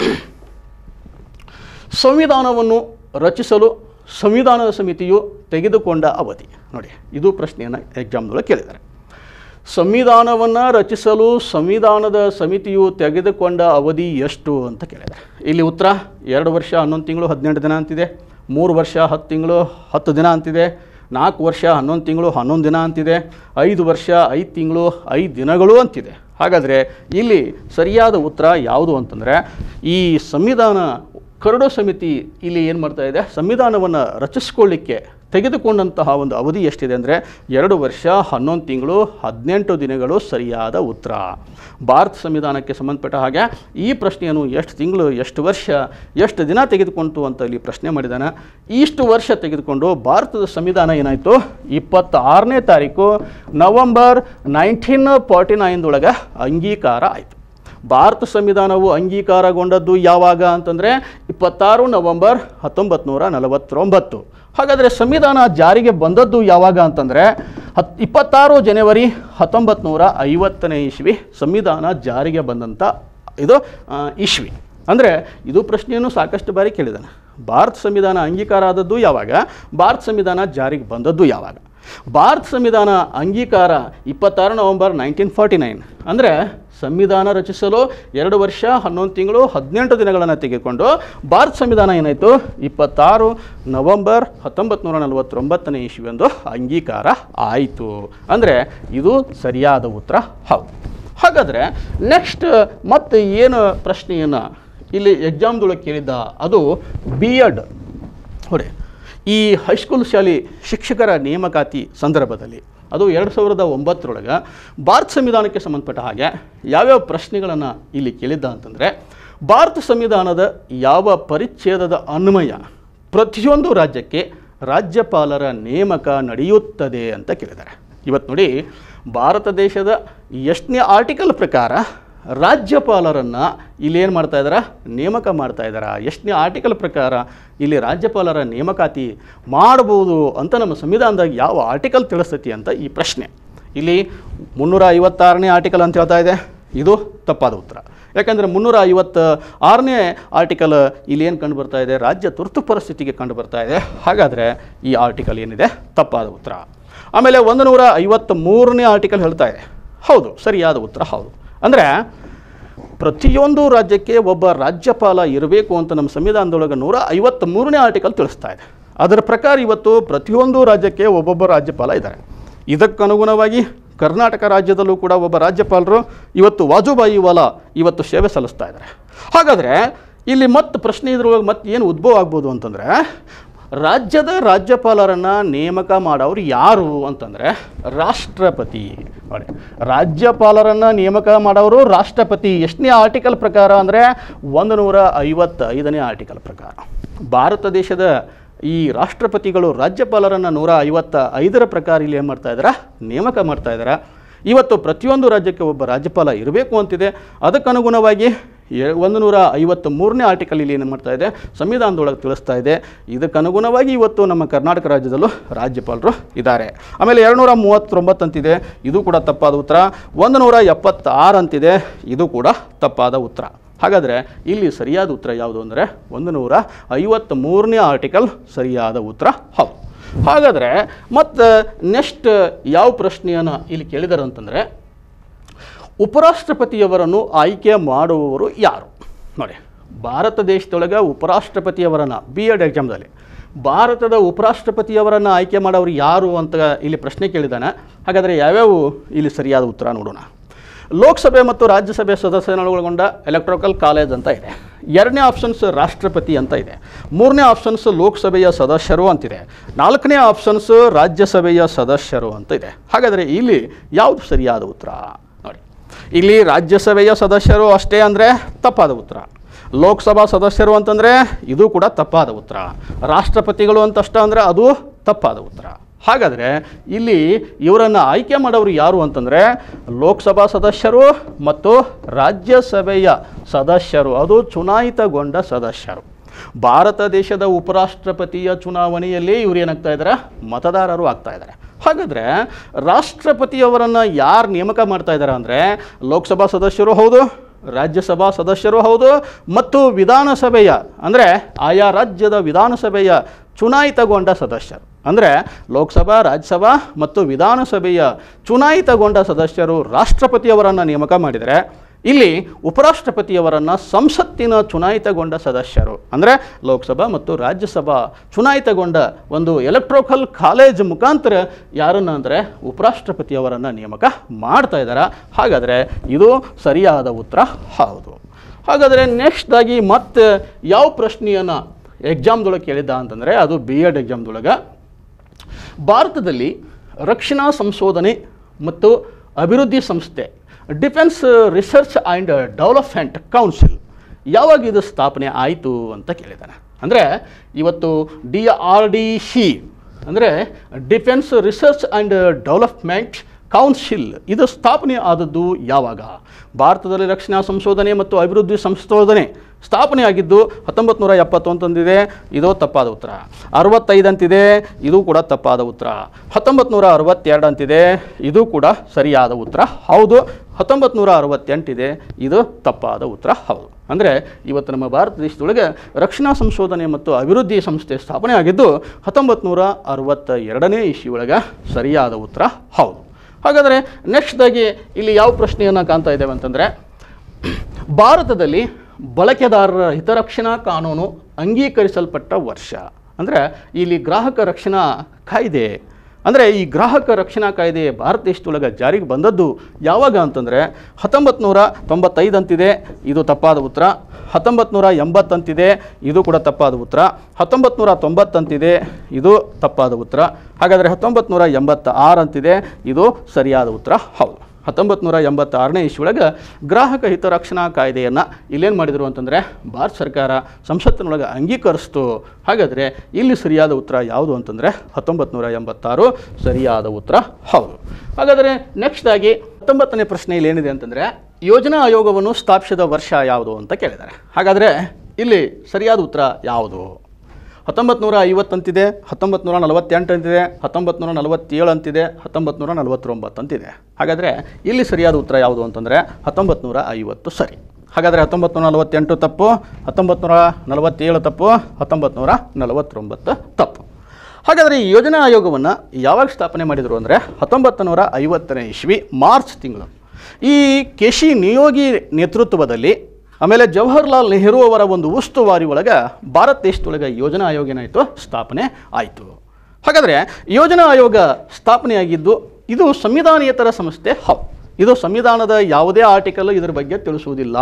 ಸಂವಿಧಾನವನ್ನು ರಚಿಸಲು ಸಂವಿಧಾನದ ಸಮಿತಿಯು ತೆಗೆದುಕೊಂಡ ಅವಧಿ ನೋಡಿ ಇದು ಪ್ರಶ್ನೆಯನ್ನು ಎಕ್ಸಾಮ್ದೊಳಗೆ ಕೇಳಿದ್ದಾರೆ ಸಂವಿಧಾನವನ್ನು ರಚಿಸಲು ಸಂವಿಧಾನದ ಸಮಿತಿಯು ತೆಗೆದುಕೊಂಡ ಅವಧಿ ಎಷ್ಟು ಅಂತ ಕೇಳಿದ್ದಾರೆ ಇಲ್ಲಿ ಉತ್ತರ ಎರಡು ವರ್ಷ ಹನ್ನೊಂದು ತಿಂಗಳು ಹದಿನೆಂಟು ದಿನ ಅಂತಿದೆ ಮೂರು ವರ್ಷ ಹತ್ತು ತಿಂಗಳು ಹತ್ತು ದಿನ ಅಂತಿದೆ ನಾಲ್ಕು ವರ್ಷ ಹನ್ನೊಂದು ತಿಂಗಳು ಹನ್ನೊಂದು ದಿನ ಅಂತಿದೆ ಐದು ವರ್ಷ ಐದು ತಿಂಗಳು ಐದು ದಿನಗಳು ಅಂತಿದೆ ಹಾಗಾದರೆ ಇಲ್ಲಿ ಸರಿಯಾದ ಉತ್ತರ ಯಾವುದು ಅಂತಂದರೆ ಈ ಸಂವಿಧಾನ ಕರಡು ಸಮಿತಿ ಇಲ್ಲಿ ಏನು ಮಾಡ್ತಾ ಇದೆ ಸಂವಿಧಾನವನ್ನು ರಚಿಸ್ಕೊಳ್ಳಿಕ್ಕೆ ತೆಗೆದುಕೊಂಡಂತಹ ಒಂದು ಅವಧಿ ಎಷ್ಟಿದೆ ಅಂದರೆ ಎರಡು ವರ್ಷ ಹನ್ನೊಂದು ತಿಂಗಳು ಹದಿನೆಂಟು ದಿನಗಳು ಸರಿಯಾದ ಉತ್ತರ ಭಾರತ ಸಂವಿಧಾನಕ್ಕೆ ಸಂಬಂಧಪಟ್ಟ ಹಾಗೆ ಈ ಪ್ರಶ್ನೆಯನ್ನು ಎಷ್ಟು ತಿಂಗಳು ಎಷ್ಟು ವರ್ಷ ಎಷ್ಟು ದಿನ ತೆಗೆದುಕೊಂತು ಅಂತ ಇಲ್ಲಿ ಪ್ರಶ್ನೆ ಮಾಡಿದ್ದಾನೆ ಇಷ್ಟು ವರ್ಷ ತೆಗೆದುಕೊಂಡು ಭಾರತದ ಸಂವಿಧಾನ ಏನಾಯಿತು ಇಪ್ಪತ್ತಾರನೇ ತಾರೀಕು ನವಂಬರ್ ನೈನ್ಟೀನ್ ಫಾರ್ಟಿ ನೈನ್ದೊಳಗೆ ಅಂಗೀಕಾರ ಆಯಿತು ಭಾರತ ಸಂವಿಧಾನವು ಅಂಗೀಕಾರಗೊಂಡದ್ದು ಯಾವಾಗ ಅಂತಂದರೆ ಇಪ್ಪತ್ತಾರು ನವಂಬರ್ ಹತ್ತೊಂಬತ್ತು ನೂರ ನಲವತ್ತೊಂಬತ್ತು ಹಾಗಾದರೆ ಸಂವಿಧಾನ ಜಾರಿಗೆ ಬಂದದ್ದು ಯಾವಾಗ ಅಂತಂದರೆ ಹತ್ ಇಪ್ಪತ್ತಾರು ಜನವರಿ ಹತ್ತೊಂಬತ್ತು ನೂರ ಐವತ್ತನೇ ಇಸ್ವಿ ಸಂವಿಧಾನ ಜಾರಿಗೆ ಬಂದಂಥ ಇದು ಆ, ಇಸ್ವಿ ಅಂದರೆ ಇದು ಪ್ರಶ್ನೆಯನ್ನು ಸಾಕಷ್ಟು ಬಾರಿ ಕೇಳಿದ್ದಾನೆ ಭಾರತ ಸಂವಿಧಾನ ಅಂಗೀಕಾರ ಆದದ್ದು ಯಾವಾಗ ಭಾರತ ಸಂವಿಧಾನ ಜಾರಿಗೆ ಬಂದದ್ದು ಯಾವಾಗ ಭಾರತ ಸಂವಿಧಾನ ಅಂಗೀಕಾರ ಇಪ್ಪತ್ತಾರು ನವಂಬರ್ ನೈನ್ಟೀನ್ ಫಾರ್ಟಿ ನೈನ್ ಅಂದರೆ ಸಂವಿಧಾನ ರಚಿಸಲು ಎರಡು ವರ್ಷ ಹನ್ನೊಂದು ತಿಂಗಳು ಹದಿನೆಂಟು ದಿನಗಳನ್ನು ತೆಗೆದುಕೊಂಡು ಭಾರತ ಸಂವಿಧಾನ ಏನಾಯಿತು ಇಪ್ಪತ್ತಾರು ನವಂಬರ್ ಹತ್ತೊಂಬತ್ತು ನೂರ ನಲವತ್ತೊಂಬತ್ತನೇ ಇಸ್ವಿಯಂದು ಅಂಗೀಕಾರ ಆಯಿತು ಅಂದರೆ ಇದು ಸರಿಯಾದ ಉತ್ತರ ಹೌದು ಹಾಗಾದರೆ ನೆಕ್ಸ್ಟ್ ಮತ್ತೆ ಏನು ಪ್ರಶ್ನೆಯನ್ನು ಇಲ್ಲಿ ಎಕ್ಸಾಮ್ದೊಳಗೆ ಕೇಳಿದ್ದ ಅದು ಬಿ ಎಡ್ ನೋಡಿ ಈ ಹೈಸ್ಕೂಲ್ ಶಾಲೆ ಶಿಕ್ಷಕರ ನೇಮಕಾತಿ ಸಂದರ್ಭದಲ್ಲಿ ಅದು ಎರಡು ಸಾವಿರದ ಒಂಬತ್ತರೊಳಗೆ ಭಾರತ ಸಂವಿಧಾನಕ್ಕೆ ಸಂಬಂಧಪಟ್ಟ ಹಾಗೆ ಯಾವ್ಯಾವ ಪ್ರಶ್ನೆಗಳನ್ನು ಇಲ್ಲಿ ಕೇಳಿದ್ದ ಅಂತಂದರೆ ಭಾರತ ಸಂವಿಧಾನದ ಯಾವ ಪರಿಚ್ಛೇದದ ಅನ್ವಯ ಪ್ರತಿಯೊಂದು ರಾಜ್ಯಕ್ಕೆ ರಾಜ್ಯಪಾಲರ ನೇಮಕ ನಡೆಯುತ್ತದೆ ಅಂತ ಕೇಳಿದ್ದಾರೆ ಇವತ್ತು ನೋಡಿ ಭಾರತ ದೇಶದ ಎಷ್ಟನೇ ಆರ್ಟಿಕಲ್ ಪ್ರಕಾರ ರಾಜ್ಯಪಾಲರನ್ನು ಇಲ್ಲಿ ಏನು ಮಾಡ್ತಾ ಇದ್ದಾರೆ ನೇಮಕ ಮಾಡ್ತಾ ಇದ್ದಾರೆ ಎಷ್ಟನೇ ಆರ್ಟಿಕಲ್ ಪ್ರಕಾರ ಇಲ್ಲಿ ರಾಜ್ಯಪಾಲರ ನೇಮಕಾತಿ ಮಾಡ್ಬೋದು ಅಂತ ನಮ್ಮ ಸಂವಿಧಾನದಾಗ ಯಾವ ಆರ್ಟಿಕಲ್ ತಿಳಿಸ್ತೈತಿ ಅಂತ ಈ ಪ್ರಶ್ನೆ ಇಲ್ಲಿ ಮುನ್ನೂರ ಐವತ್ತಾರನೇ ಆರ್ಟಿಕಲ್ ಅಂತ ಹೇಳ್ತಾ ಇದೆ ಇದು ತಪ್ಪಾದ ಉತ್ತರ ಯಾಕಂದರೆ ಮುನ್ನೂರ ಐವತ್ತ ಆರನೇ ಆರ್ಟಿಕಲ್ ಇಲ್ಲಿ ಏನು ಕಂಡು ಬರ್ತಾ ಇದೆ ರಾಜ್ಯ ತುರ್ತು ಪರಿಸ್ಥಿತಿಗೆ ಕಂಡು ಬರ್ತಾ ಇದೆ ಹಾಗಾದರೆ ಈ ಆರ್ಟಿಕಲ್ ಏನಿದೆ ತಪ್ಪಾದ ಉತ್ತರ ಆಮೇಲೆ ಒಂದು ನೂರ ಐವತ್ತ ಮೂರನೇ ಆರ್ಟಿಕಲ್ ಹೇಳ್ತಾ ಇದೆ ಹೌದು ಸರಿಯಾದ ಉತ್ತರ ಹೌದು ಅಂದರೆ ಪ್ರತಿಯೊಂದು ರಾಜ್ಯಕ್ಕೆ ಒಬ್ಬ ರಾಜ್ಯಪಾಲ ಇರಬೇಕು ಅಂತ ನಮ್ಮ ಸಂವಿಧಾನದೊಳಗೆ ನೂರ ಐವತ್ತ ಮೂರನೇ ಆರ್ಟಿಕಲ್ ತಿಳಿಸ್ತಾ ಇದೆ ಅದರ ಪ್ರಕಾರ ಇವತ್ತು ಪ್ರತಿಯೊಂದು ರಾಜ್ಯಕ್ಕೆ ಒಬ್ಬೊಬ್ಬ ರಾಜ್ಯಪಾಲ ಇದ್ದಾರೆ ಇದಕ್ಕನುಗುಣವಾಗಿ ಕರ್ನಾಟಕ ರಾಜ್ಯದಲ್ಲೂ ಕೂಡ ಒಬ್ಬ ರಾಜ್ಯಪಾಲರು ಇವತ್ತು ವಾಜುಬಾಯಿ ವಾಲಾ ಇವತ್ತು ಸೇವೆ ಸಲ್ಲಿಸ್ತಾ ಇದ್ದಾರೆ ಹಾಗಾದರೆ ಇಲ್ಲಿ ಮತ್ತೆ ಪ್ರಶ್ನೆ ಇದ್ರೊಳಗೆ ಮತ್ತೆ ಏನು ಉದ್ಭವ ಆಗ್ಬೋದು ಅಂತಂದರೆ ರಾಜ್ಯದ ರಾಜ್ಯಪಾಲರನ್ನು ನೇಮಕ ಮಾಡೋರು ಯಾರು ಅಂತಂದರೆ ರಾಷ್ಟ್ರಪತಿ ನೋಡಿ ರಾಜ್ಯಪಾಲರನ್ನು ನೇಮಕ ಮಾಡೋರು ರಾಷ್ಟ್ರಪತಿ ಎಷ್ಟನೇ ಆರ್ಟಿಕಲ್ ಪ್ರಕಾರ ಅಂದರೆ ಒಂದು ನೂರ ಐವತ್ತೈದನೇ ಆರ್ಟಿಕಲ್ ಪ್ರಕಾರ ಭಾರತ ದೇಶದ ಈ ರಾಷ್ಟ್ರಪತಿಗಳು ರಾಜ್ಯಪಾಲರನ್ನು ನೂರ ಐವತ್ತ ಐದರ ಪ್ರಕಾರ ಇಲ್ಲಿ ಏನು ಮಾಡ್ತಾ ಇದ್ದಾರೆ ನೇಮಕ ಮಾಡ್ತಾ ಇದ್ದಾರೆ ಇವತ್ತು ಪ್ರತಿಯೊಂದು ರಾಜ್ಯಕ್ಕೆ ಒಬ್ಬ ರಾಜ್ಯಪಾಲ ಇರಬೇಕು ಅಂತಿದೆ ಅದಕ್ಕನುಗುಣವಾಗಿ ಎ- ಒಂದು ನೂರ ಐವತ್ತ ಮೂರನೇ ಆರ್ಟಿಕಲ್ ಇಲ್ಲಿ ಏನು ಮಾಡ್ತಾ ಇದೆ ಸಂವಿಧಾನದೊಳಗೆ ತಿಳಿಸ್ತಾ ಇದೆ ಇದಕ್ಕನುಗುಣವಾಗಿ ಇವತ್ತು ನಮ್ಮ ಕರ್ನಾಟಕ ರಾಜ್ಯದಲ್ಲೂ ರಾಜ್ಯಪಾಲರು ಇದ್ದಾರೆ ಆಮೇಲೆ ಎರಡುನೂರ ಮೂವತ್ತೊಂಬತ್ತು ಅಂತಿದೆ ಇದು ಕೂಡ ತಪ್ಪಾದ ಉತ್ತರ ಒಂದು ನೂರ ಎಪ್ಪತ್ತಾರು ಅಂತಿದೆ ಇದು ಕೂಡ ತಪ್ಪಾದ ಉತ್ತರ ಹಾಗಾದರೆ ಇಲ್ಲಿ ಸರಿಯಾದ ಉತ್ತರ ಯಾವುದು ಅಂದರೆ ಒಂದು ನೂರ ಐವತ್ತ ಮೂರನೇ ಆರ್ಟಿಕಲ್ ಸರಿಯಾದ ಉತ್ತರ ಹೌದು ಹಾಗಾದರೆ ಮತ್ತು ನೆಕ್ಸ್ಟ್ ಯಾವ ಪ್ರಶ್ನೆಯನ್ನು ಇಲ್ಲಿ ಕೇಳಿದಾರೆ ಅಂತಂದರೆ ಉಪರಾಷ್ಟ್ರಪತಿಯವರನ್ನು ಆಯ್ಕೆ ಮಾಡುವವರು ಯಾರು ನೋಡಿ ಭಾರತ ದೇಶದೊಳಗೆ ಉಪರಾಷ್ಟ್ರಪತಿಯವರನ್ನು ಬಿ ಎಡ್ ಎಕ್ಸಾಮ್ದಲ್ಲಿ ಭಾರತದ ಉಪರಾಷ್ಟ್ರಪತಿಯವರನ್ನು ಆಯ್ಕೆ ಮಾಡೋರು ಯಾರು ಅಂತ ಇಲ್ಲಿ ಪ್ರಶ್ನೆ ಕೇಳಿದ್ದಾನೆ ಹಾಗಾದರೆ ಯಾವ್ಯಾವು ಇಲ್ಲಿ ಸರಿಯಾದ ಉತ್ತರ ನೋಡೋಣ ಲೋಕಸಭೆ ಮತ್ತು ರಾಜ್ಯಸಭೆ ಸದಸ್ಯರನ್ನೊಳಗೊಂಡ ಎಲೆಕ್ಟ್ರಿಕಲ್ ಕಾಲೇಜ್ ಅಂತ ಇದೆ ಎರಡನೇ ಆಪ್ಷನ್ಸ್ ರಾಷ್ಟ್ರಪತಿ ಅಂತ ಇದೆ ಮೂರನೇ ಆಪ್ಷನ್ಸ್ ಲೋಕಸಭೆಯ ಸದಸ್ಯರು ಅಂತಿದೆ ನಾಲ್ಕನೇ ಆಪ್ಷನ್ಸ್ ರಾಜ್ಯಸಭೆಯ ಸದಸ್ಯರು ಅಂತ ಇದೆ ಹಾಗಾದರೆ ಇಲ್ಲಿ ಯಾವುದು ಸರಿಯಾದ ಉತ್ತರ ನೋಡಿ ಇಲ್ಲಿ ರಾಜ್ಯಸಭೆಯ ಸದಸ್ಯರು ಅಷ್ಟೇ ಅಂದರೆ ತಪ್ಪಾದ ಉತ್ತರ ಲೋಕಸಭಾ ಸದಸ್ಯರು ಅಂತಂದರೆ ಇದು ಕೂಡ ತಪ್ಪಾದ ಉತ್ತರ ರಾಷ್ಟ್ರಪತಿಗಳು ಅಂತಷ್ಟ ಅಂದರೆ ಅದು ತಪ್ಪಾದ ಉತ್ತರ ಹಾಗಾದರೆ ಇಲ್ಲಿ ಇವರನ್ನು ಆಯ್ಕೆ ಮಾಡೋರು ಯಾರು ಅಂತಂದರೆ ಲೋಕಸಭಾ ಸದಸ್ಯರು ಮತ್ತು ರಾಜ್ಯಸಭೆಯ ಸದಸ್ಯರು ಅದು ಚುನಾಯಿತಗೊಂಡ ಸದಸ್ಯರು ಭಾರತ ದೇಶದ ಉಪರಾಷ್ಟ್ರಪತಿಯ ಚುನಾವಣೆಯಲ್ಲಿ ಇವ್ರು ಏನಾಗ್ತಾ ಇದ್ದಾರೆ ಮತದಾರರು ಆಗ್ತಾ ಇದ್ದಾರೆ ಹಾಗಾದರೆ ರಾಷ್ಟ್ರಪತಿಯವರನ್ನು ಯಾರು ನೇಮಕ ಮಾಡ್ತಾ ಇದ್ದಾರೆ ಅಂದರೆ ಲೋಕಸಭಾ ಸದಸ್ಯರು ಹೌದು ರಾಜ್ಯಸಭಾ ಸದಸ್ಯರು ಹೌದು ಮತ್ತು ವಿಧಾನಸಭೆಯ ಅಂದರೆ ಆಯಾ ರಾಜ್ಯದ ವಿಧಾನಸಭೆಯ ಚುನಾಯಿತಗೊಂಡ ಸದಸ್ಯರು ಅಂದರೆ ಲೋಕಸಭಾ ರಾಜ್ಯಸಭಾ ಮತ್ತು ವಿಧಾನಸಭೆಯ ಚುನಾಯಿತಗೊಂಡ ಸದಸ್ಯರು ರಾಷ್ಟ್ರಪತಿಯವರನ್ನು ನೇಮಕ ಮಾಡಿದರೆ ಇಲ್ಲಿ ಉಪರಾಷ್ಟ್ರಪತಿಯವರನ್ನು ಸಂಸತ್ತಿನ ಚುನಾಯಿತಗೊಂಡ ಸದಸ್ಯರು ಅಂದರೆ ಲೋಕಸಭಾ ಮತ್ತು ರಾಜ್ಯಸಭಾ ಚುನಾಯಿತಗೊಂಡ ಒಂದು ಎಲೆಕ್ಟ್ರೋಕಲ್ ಕಾಲೇಜ್ ಮುಖಾಂತರ ಯಾರನ್ನು ಅಂದರೆ ಉಪರಾಷ್ಟ್ರಪತಿಯವರನ್ನು ನೇಮಕ ಮಾಡ್ತಾ ಇದ್ದಾರೆ ಹಾಗಾದರೆ ಇದು ಸರಿಯಾದ ಉತ್ತರ ಹೌದು ಹಾಗಾದರೆ ನೆಕ್ಸ್ಟ್ದಾಗಿ ಮತ್ತೆ ಯಾವ ಪ್ರಶ್ನೆಯನ್ನು ಎಕ್ಸಾಮ್ದೊಳಗೆ ಕೇಳಿದ್ದ ಅಂತಂದರೆ ಅದು ಬಿ ಎಡ್ ಎಕ್ಸಾಮ್ದೊಳಗೆ ಭಾರತದಲ್ಲಿ ರಕ್ಷಣಾ ಸಂಶೋಧನೆ ಮತ್ತು ಅಭಿವೃದ್ಧಿ ಸಂಸ್ಥೆ defence research and development council ಯಾವಾಗ ಇದು ಸ್ಥಾಪನೆ ಆಯಿತು ಅಂತ ಕೇಳಿದ್ದಾನೆ ಅಂದರೆ ಇವತ್ತು ಡಿ ಆರ್ ಡಿ ಸಿ ಅಂದರೆ defence research and development council ಇದು ಸ್ಥಾಪನೆ ಆದದ್ದು ಯಾವಾಗ ಭಾರತದಲ್ಲಿ ರಕ್ಷಣಾ ಸಂಶೋಧನೆ ಮತ್ತು ಅಭಿವೃದ್ಧಿ ಸಂಶೋಧನೆ ಸ್ಥಾಪನೆ ಆಗಿದ್ದು ಹತ್ತೊಂಬತ್ತು ನೂರ ಎಪ್ಪತ್ತೊಂದಂತಿದೆ ಇದು ತಪ್ಪಾದ ಉತ್ತರ ಅರವತ್ತೈದು ಅಂತಿದೆ ಇದು ಕೂಡ ತಪ್ಪಾದ ಉತ್ತರ ಹತ್ತೊಂಬತ್ತು ನೂರ ಅರವತ್ತೆರಡು ಅಂತಿದೆ ಇದು ಕೂಡ ಸರಿಯಾದ ಉತ್ತರ ಹೌದು ಹತ್ತೊಂಬತ್ತು ನೂರ ಅರವತ್ತೆಂಟಿದೆ ಇದು ತಪ್ಪಾದ ಉತ್ತರ ಹೌದು ಅಂದರೆ ಇವತ್ತು ನಮ್ಮ ಭಾರತ ದೇಶದೊಳಗೆ ರಕ್ಷಣಾ ಸಂಶೋಧನೆ ಮತ್ತು ಅಭಿವೃದ್ಧಿ ಸಂಸ್ಥೆ ಸ್ಥಾಪನೆ ಆಗಿದ್ದು ಹತ್ತೊಂಬತ್ತು ನೂರ ಅರವತ್ತ ಎರಡನೇ ಇಸ್ವಿ ಒಳಗೆ ಸರಿಯಾದ ಉತ್ತರ ಹೌದು ಹಾಗಾದರೆ ನೆಕ್ಸ್ಟ್ದಾಗಿ ಇಲ್ಲಿ ಯಾವ ಪ್ರಶ್ನೆಯನ್ನು ಕಾಣ್ತಾ ಇದ್ದೇವೆ ಅಂತಂದರೆ ಭಾರತದಲ್ಲಿ ಬಳಕೆದಾರರ ಹಿತರಕ್ಷಣಾ ಕಾನೂನು ಅಂಗೀಕರಿಸಲ್ಪಟ್ಟ ವರ್ಷ ಅಂದರೆ ಇಲ್ಲಿ ಗ್ರಾಹಕ ರಕ್ಷಣಾ ಕಾಯ್ದೆ ಅಂದರೆ ಈ ಗ್ರಾಹಕ ರಕ್ಷಣಾ ಕಾಯ್ದೆ ಭಾರತ ದೇಶದೊಳಗೆ ಜಾರಿಗೆ ಬಂದದ್ದು ಯಾವಾಗ ಅಂತಂದರೆ ಹತ್ತೊಂಬತ್ತು ನೂರ ತೊಂಬತ್ತೈದು ಅಂತಿದೆ ಇದು ತಪ್ಪಾದ ಉತ್ತರ ಹತ್ತೊಂಬತ್ತು ನೂರ ಎಂಬತ್ತಂತಿದೆ ಇದು ಕೂಡ ತಪ್ಪಾದ ಉತ್ತರ ಹತ್ತೊಂಬತ್ತು ನೂರ ತೊಂಬತ್ತಂತಿದೆ ಇದು ತಪ್ಪಾದ ಉತ್ತರ ಹಾಗಾದರೆ ಹತ್ತೊಂಬತ್ತು ನೂರ ಎಂಬತ್ತ ಆರು ಅಂತಿದೆ ಇದು ಸರಿಯಾದ ಉತ್ತರ ಹೌದು ಹತ್ತೊಂಬತ್ತು ನೂರ ಎಂಬತ್ತಾರನೇ ಇಸ್ವಿಯೊಳಗೆ ಗ್ರಾಹಕ ಹಿತರಕ್ಷಣಾ ಕಾಯ್ದೆಯನ್ನು ಇಲ್ಲೇನು ಮಾಡಿದರು ಅಂತಂದರೆ ಭಾರತ ಸರ್ಕಾರ ಸಂಸತ್ತಿನೊಳಗೆ ಅಂಗೀಕರಿಸ್ತು ಹಾಗಾದರೆ ಇಲ್ಲಿ ಸರಿಯಾದ ಉತ್ತರ ಯಾವುದು ಅಂತಂದರೆ ಹತ್ತೊಂಬತ್ತು ನೂರ ಎಂಬತ್ತಾರು ಸರಿಯಾದ ಉತ್ತರ ಹೌದು ಹಾಗಾದರೆ ನೆಕ್ಸ್ಟ್ದಾಗಿ ಹತ್ತೊಂಬತ್ತನೇ ಪ್ರಶ್ನೆಯಲ್ಲಿ ಏನಿದೆ ಅಂತಂದರೆ ಯೋಜನಾ ಆಯೋಗವನ್ನು ಸ್ಥಾಪಿಸಿದ ವರ್ಷ ಯಾವುದು ಅಂತ ಕೇಳಿದ್ದಾರೆ ಹಾಗಾದರೆ ಇಲ್ಲಿ ಸರಿಯಾದ ಉತ್ತರ ಯಾವುದು ಹತ್ತೊಂಬತ್ತು ನೂರ ಐವತ್ತಂತಿದೆ ಹತ್ತೊಂಬತ್ತು ನೂರ ನಲವತ್ತೆಂಟು ಅಂತಿದೆ ಹತ್ತೊಂಬತ್ತು ನೂರ ನಲವತ್ತೇಳು ಅಂತಿದೆ ಹತ್ತೊಂಬತ್ತು ನೂರ ನಲವತ್ತೊಂಬತ್ತು ಅಂತಿದೆ ಹಾಗಾದರೆ ಇಲ್ಲಿ ಸರಿಯಾದ ಉತ್ತರ ಯಾವುದು ಅಂತಂದರೆ ಹತ್ತೊಂಬತ್ತು ನೂರ ಐವತ್ತು ಸರಿ ಹಾಗಾದರೆ ಹತ್ತೊಂಬತ್ತು ನೂರ ನಲವತ್ತೆಂಟು ತಪ್ಪು ಹತ್ತೊಂಬತ್ತು ನೂರ ನಲವತ್ತೇಳು ತಪ್ಪು ಹತ್ತೊಂಬತ್ತು ನೂರ ನಲವತ್ತೊಂಬತ್ತು ತಪ್ಪು ಹಾಗಾದರೆ ಈ ಯೋಜನಾ ಆಯೋಗವನ್ನು ಯಾವಾಗ ಸ್ಥಾಪನೆ ಮಾಡಿದರು ಅಂದರೆ ಹತ್ತೊಂಬತ್ತು ನೂರ ಐವತ್ತನೇ ಇಸ್ವಿ ಮಾರ್ಚ್ ತಿಂಗಳು ಈ ಕೇಶಿ ನಿಯೋಗಿ ನೇತೃತ್ವದಲ್ಲಿ ಆಮೇಲೆ ಜವಾಹರ್ಲಾಲ್ ನೆಹರು ಅವರ ಒಂದು ಉಸ್ತುವಾರಿ ಒಳಗೆ ಭಾರತ ದೇಶದೊಳಗೆ ಯೋಜನಾ ಆಯೋಗ ಏನಾಯಿತು ಸ್ಥಾಪನೆ ಆಯಿತು ಹಾಗಾದರೆ ಯೋಜನಾ ಆಯೋಗ ಸ್ಥಾಪನೆಯಾಗಿದ್ದು ಇದು ಸಂವಿಧಾನೇತರ ಸಂಸ್ಥೆ ಹೌದು ಇದು ಸಂವಿಧಾನದ ಯಾವುದೇ ಆರ್ಟಿಕಲ್ ಇದರ ಬಗ್ಗೆ ತಿಳಿಸುವುದಿಲ್ಲ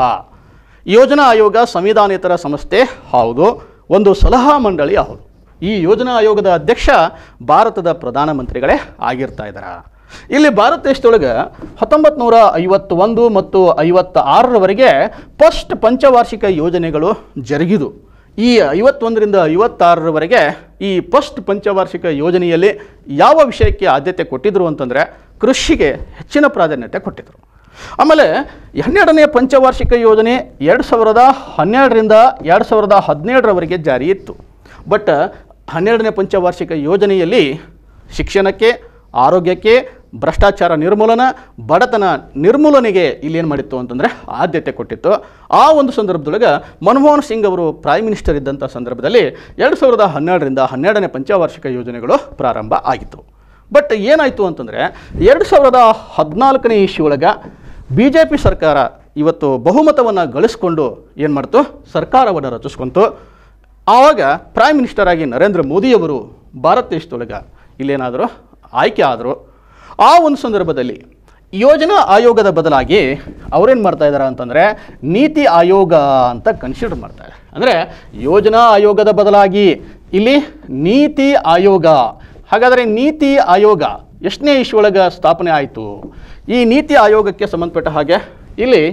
ಯೋಜನಾ ಆಯೋಗ ಸಂವಿಧಾನೇತರ ಸಂಸ್ಥೆ ಹೌದು ಒಂದು ಸಲಹಾ ಮಂಡಳಿ ಹೌದು ಈ ಯೋಜನಾ ಆಯೋಗದ ಅಧ್ಯಕ್ಷ ಭಾರತದ ಪ್ರಧಾನಮಂತ್ರಿಗಳೇ ಆಗಿರ್ತಾ ಇದ್ದಾರೆ ಇಲ್ಲಿ ಭಾರತ ದೇಶದೊಳಗೆ ಹತ್ತೊಂಬತ್ತು ನೂರ ಐವತ್ತೊಂದು ಮತ್ತು ಐವತ್ತ ಆರರವರೆಗೆ ಫಸ್ಟ್ ಪಂಚವಾರ್ಷಿಕ ಯೋಜನೆಗಳು ಜರುಗಿದು ಈ ಐವತ್ತೊಂದರಿಂದ ಐವತ್ತಾರರವರೆಗೆ ಈ ಫಸ್ಟ್ ಪಂಚವಾರ್ಷಿಕ ಯೋಜನೆಯಲ್ಲಿ ಯಾವ ವಿಷಯಕ್ಕೆ ಆದ್ಯತೆ ಕೊಟ್ಟಿದ್ರು ಅಂತಂದರೆ ಕೃಷಿಗೆ ಹೆಚ್ಚಿನ ಪ್ರಾಧಾನ್ಯತೆ ಕೊಟ್ಟಿದ್ದರು ಆಮೇಲೆ ಹನ್ನೆರಡನೇ ಪಂಚವಾರ್ಷಿಕ ಯೋಜನೆ ಎರಡು ಸಾವಿರದ ಹನ್ನೆರಡರಿಂದ ಎರಡು ಸಾವಿರದ ಹದಿನೇಳರವರೆಗೆ ಜಾರಿ ಇತ್ತು ಬಟ್ ಹನ್ನೆರಡನೇ ಪಂಚವಾರ್ಷಿಕ ಯೋಜನೆಯಲ್ಲಿ ಶಿಕ್ಷಣಕ್ಕೆ ಆರೋಗ್ಯಕ್ಕೆ ಭ್ರಷ್ಟಾಚಾರ ನಿರ್ಮೂಲನ ಬಡತನ ನಿರ್ಮೂಲನೆಗೆ ಇಲ್ಲಿ ಏನು ಮಾಡಿತ್ತು ಅಂತಂದರೆ ಆದ್ಯತೆ ಕೊಟ್ಟಿತ್ತು ಆ ಒಂದು ಸಂದರ್ಭದೊಳಗೆ ಮನಮೋಹನ್ ಸಿಂಗ್ ಅವರು ಪ್ರೈಮ್ ಮಿನಿಸ್ಟರ್ ಇದ್ದಂಥ ಸಂದರ್ಭದಲ್ಲಿ ಎರಡು ಸಾವಿರದ ಹನ್ನೆರಡರಿಂದ ಹನ್ನೆರಡನೇ ಪಂಚವಾರ್ಷಿಕ ಯೋಜನೆಗಳು ಪ್ರಾರಂಭ ಆಗಿತ್ತು ಬಟ್ ಏನಾಯಿತು ಅಂತಂದರೆ ಎರಡು ಸಾವಿರದ ಹದಿನಾಲ್ಕನೇ ಇಶ್ಯೂ ಒಳಗೆ ಬಿ ಜೆ ಪಿ ಸರ್ಕಾರ ಇವತ್ತು ಬಹುಮತವನ್ನು ಗಳಿಸ್ಕೊಂಡು ಏನು ಮಾಡ್ತು ಸರ್ಕಾರವನ್ನು ರಚಿಸ್ಕೊಂತು ಆವಾಗ ಪ್ರೈಮ್ ಮಿನಿಸ್ಟರ್ ಆಗಿ ನರೇಂದ್ರ ಮೋದಿಯವರು ಭಾರತ ದೇಶದೊಳಗೆ ಇಲ್ಲೇನಾದರೂ ಆಯ್ಕೆ ಆದರು ಆ ಒಂದು ಸಂದರ್ಭದಲ್ಲಿ ಯೋಜನಾ ಆಯೋಗದ ಬದಲಾಗಿ ಅವ್ರೇನು ಮಾಡ್ತಾ ಇದ್ದಾರೆ ಅಂತಂದರೆ ನೀತಿ ಆಯೋಗ ಅಂತ ಕನ್ಸಿಡರ್ ಮಾಡ್ತಾರೆ ಅಂದರೆ ಯೋಜನಾ ಆಯೋಗದ ಬದಲಾಗಿ ಇಲ್ಲಿ ನೀತಿ ಆಯೋಗ ಹಾಗಾದರೆ ನೀತಿ ಆಯೋಗ ಎಷ್ಟನೇ ಇಶ್ಯೂ ಒಳಗೆ ಸ್ಥಾಪನೆ ಆಯಿತು ಈ ನೀತಿ ಆಯೋಗಕ್ಕೆ ಸಂಬಂಧಪಟ್ಟ ಹಾಗೆ ಇಲ್ಲಿ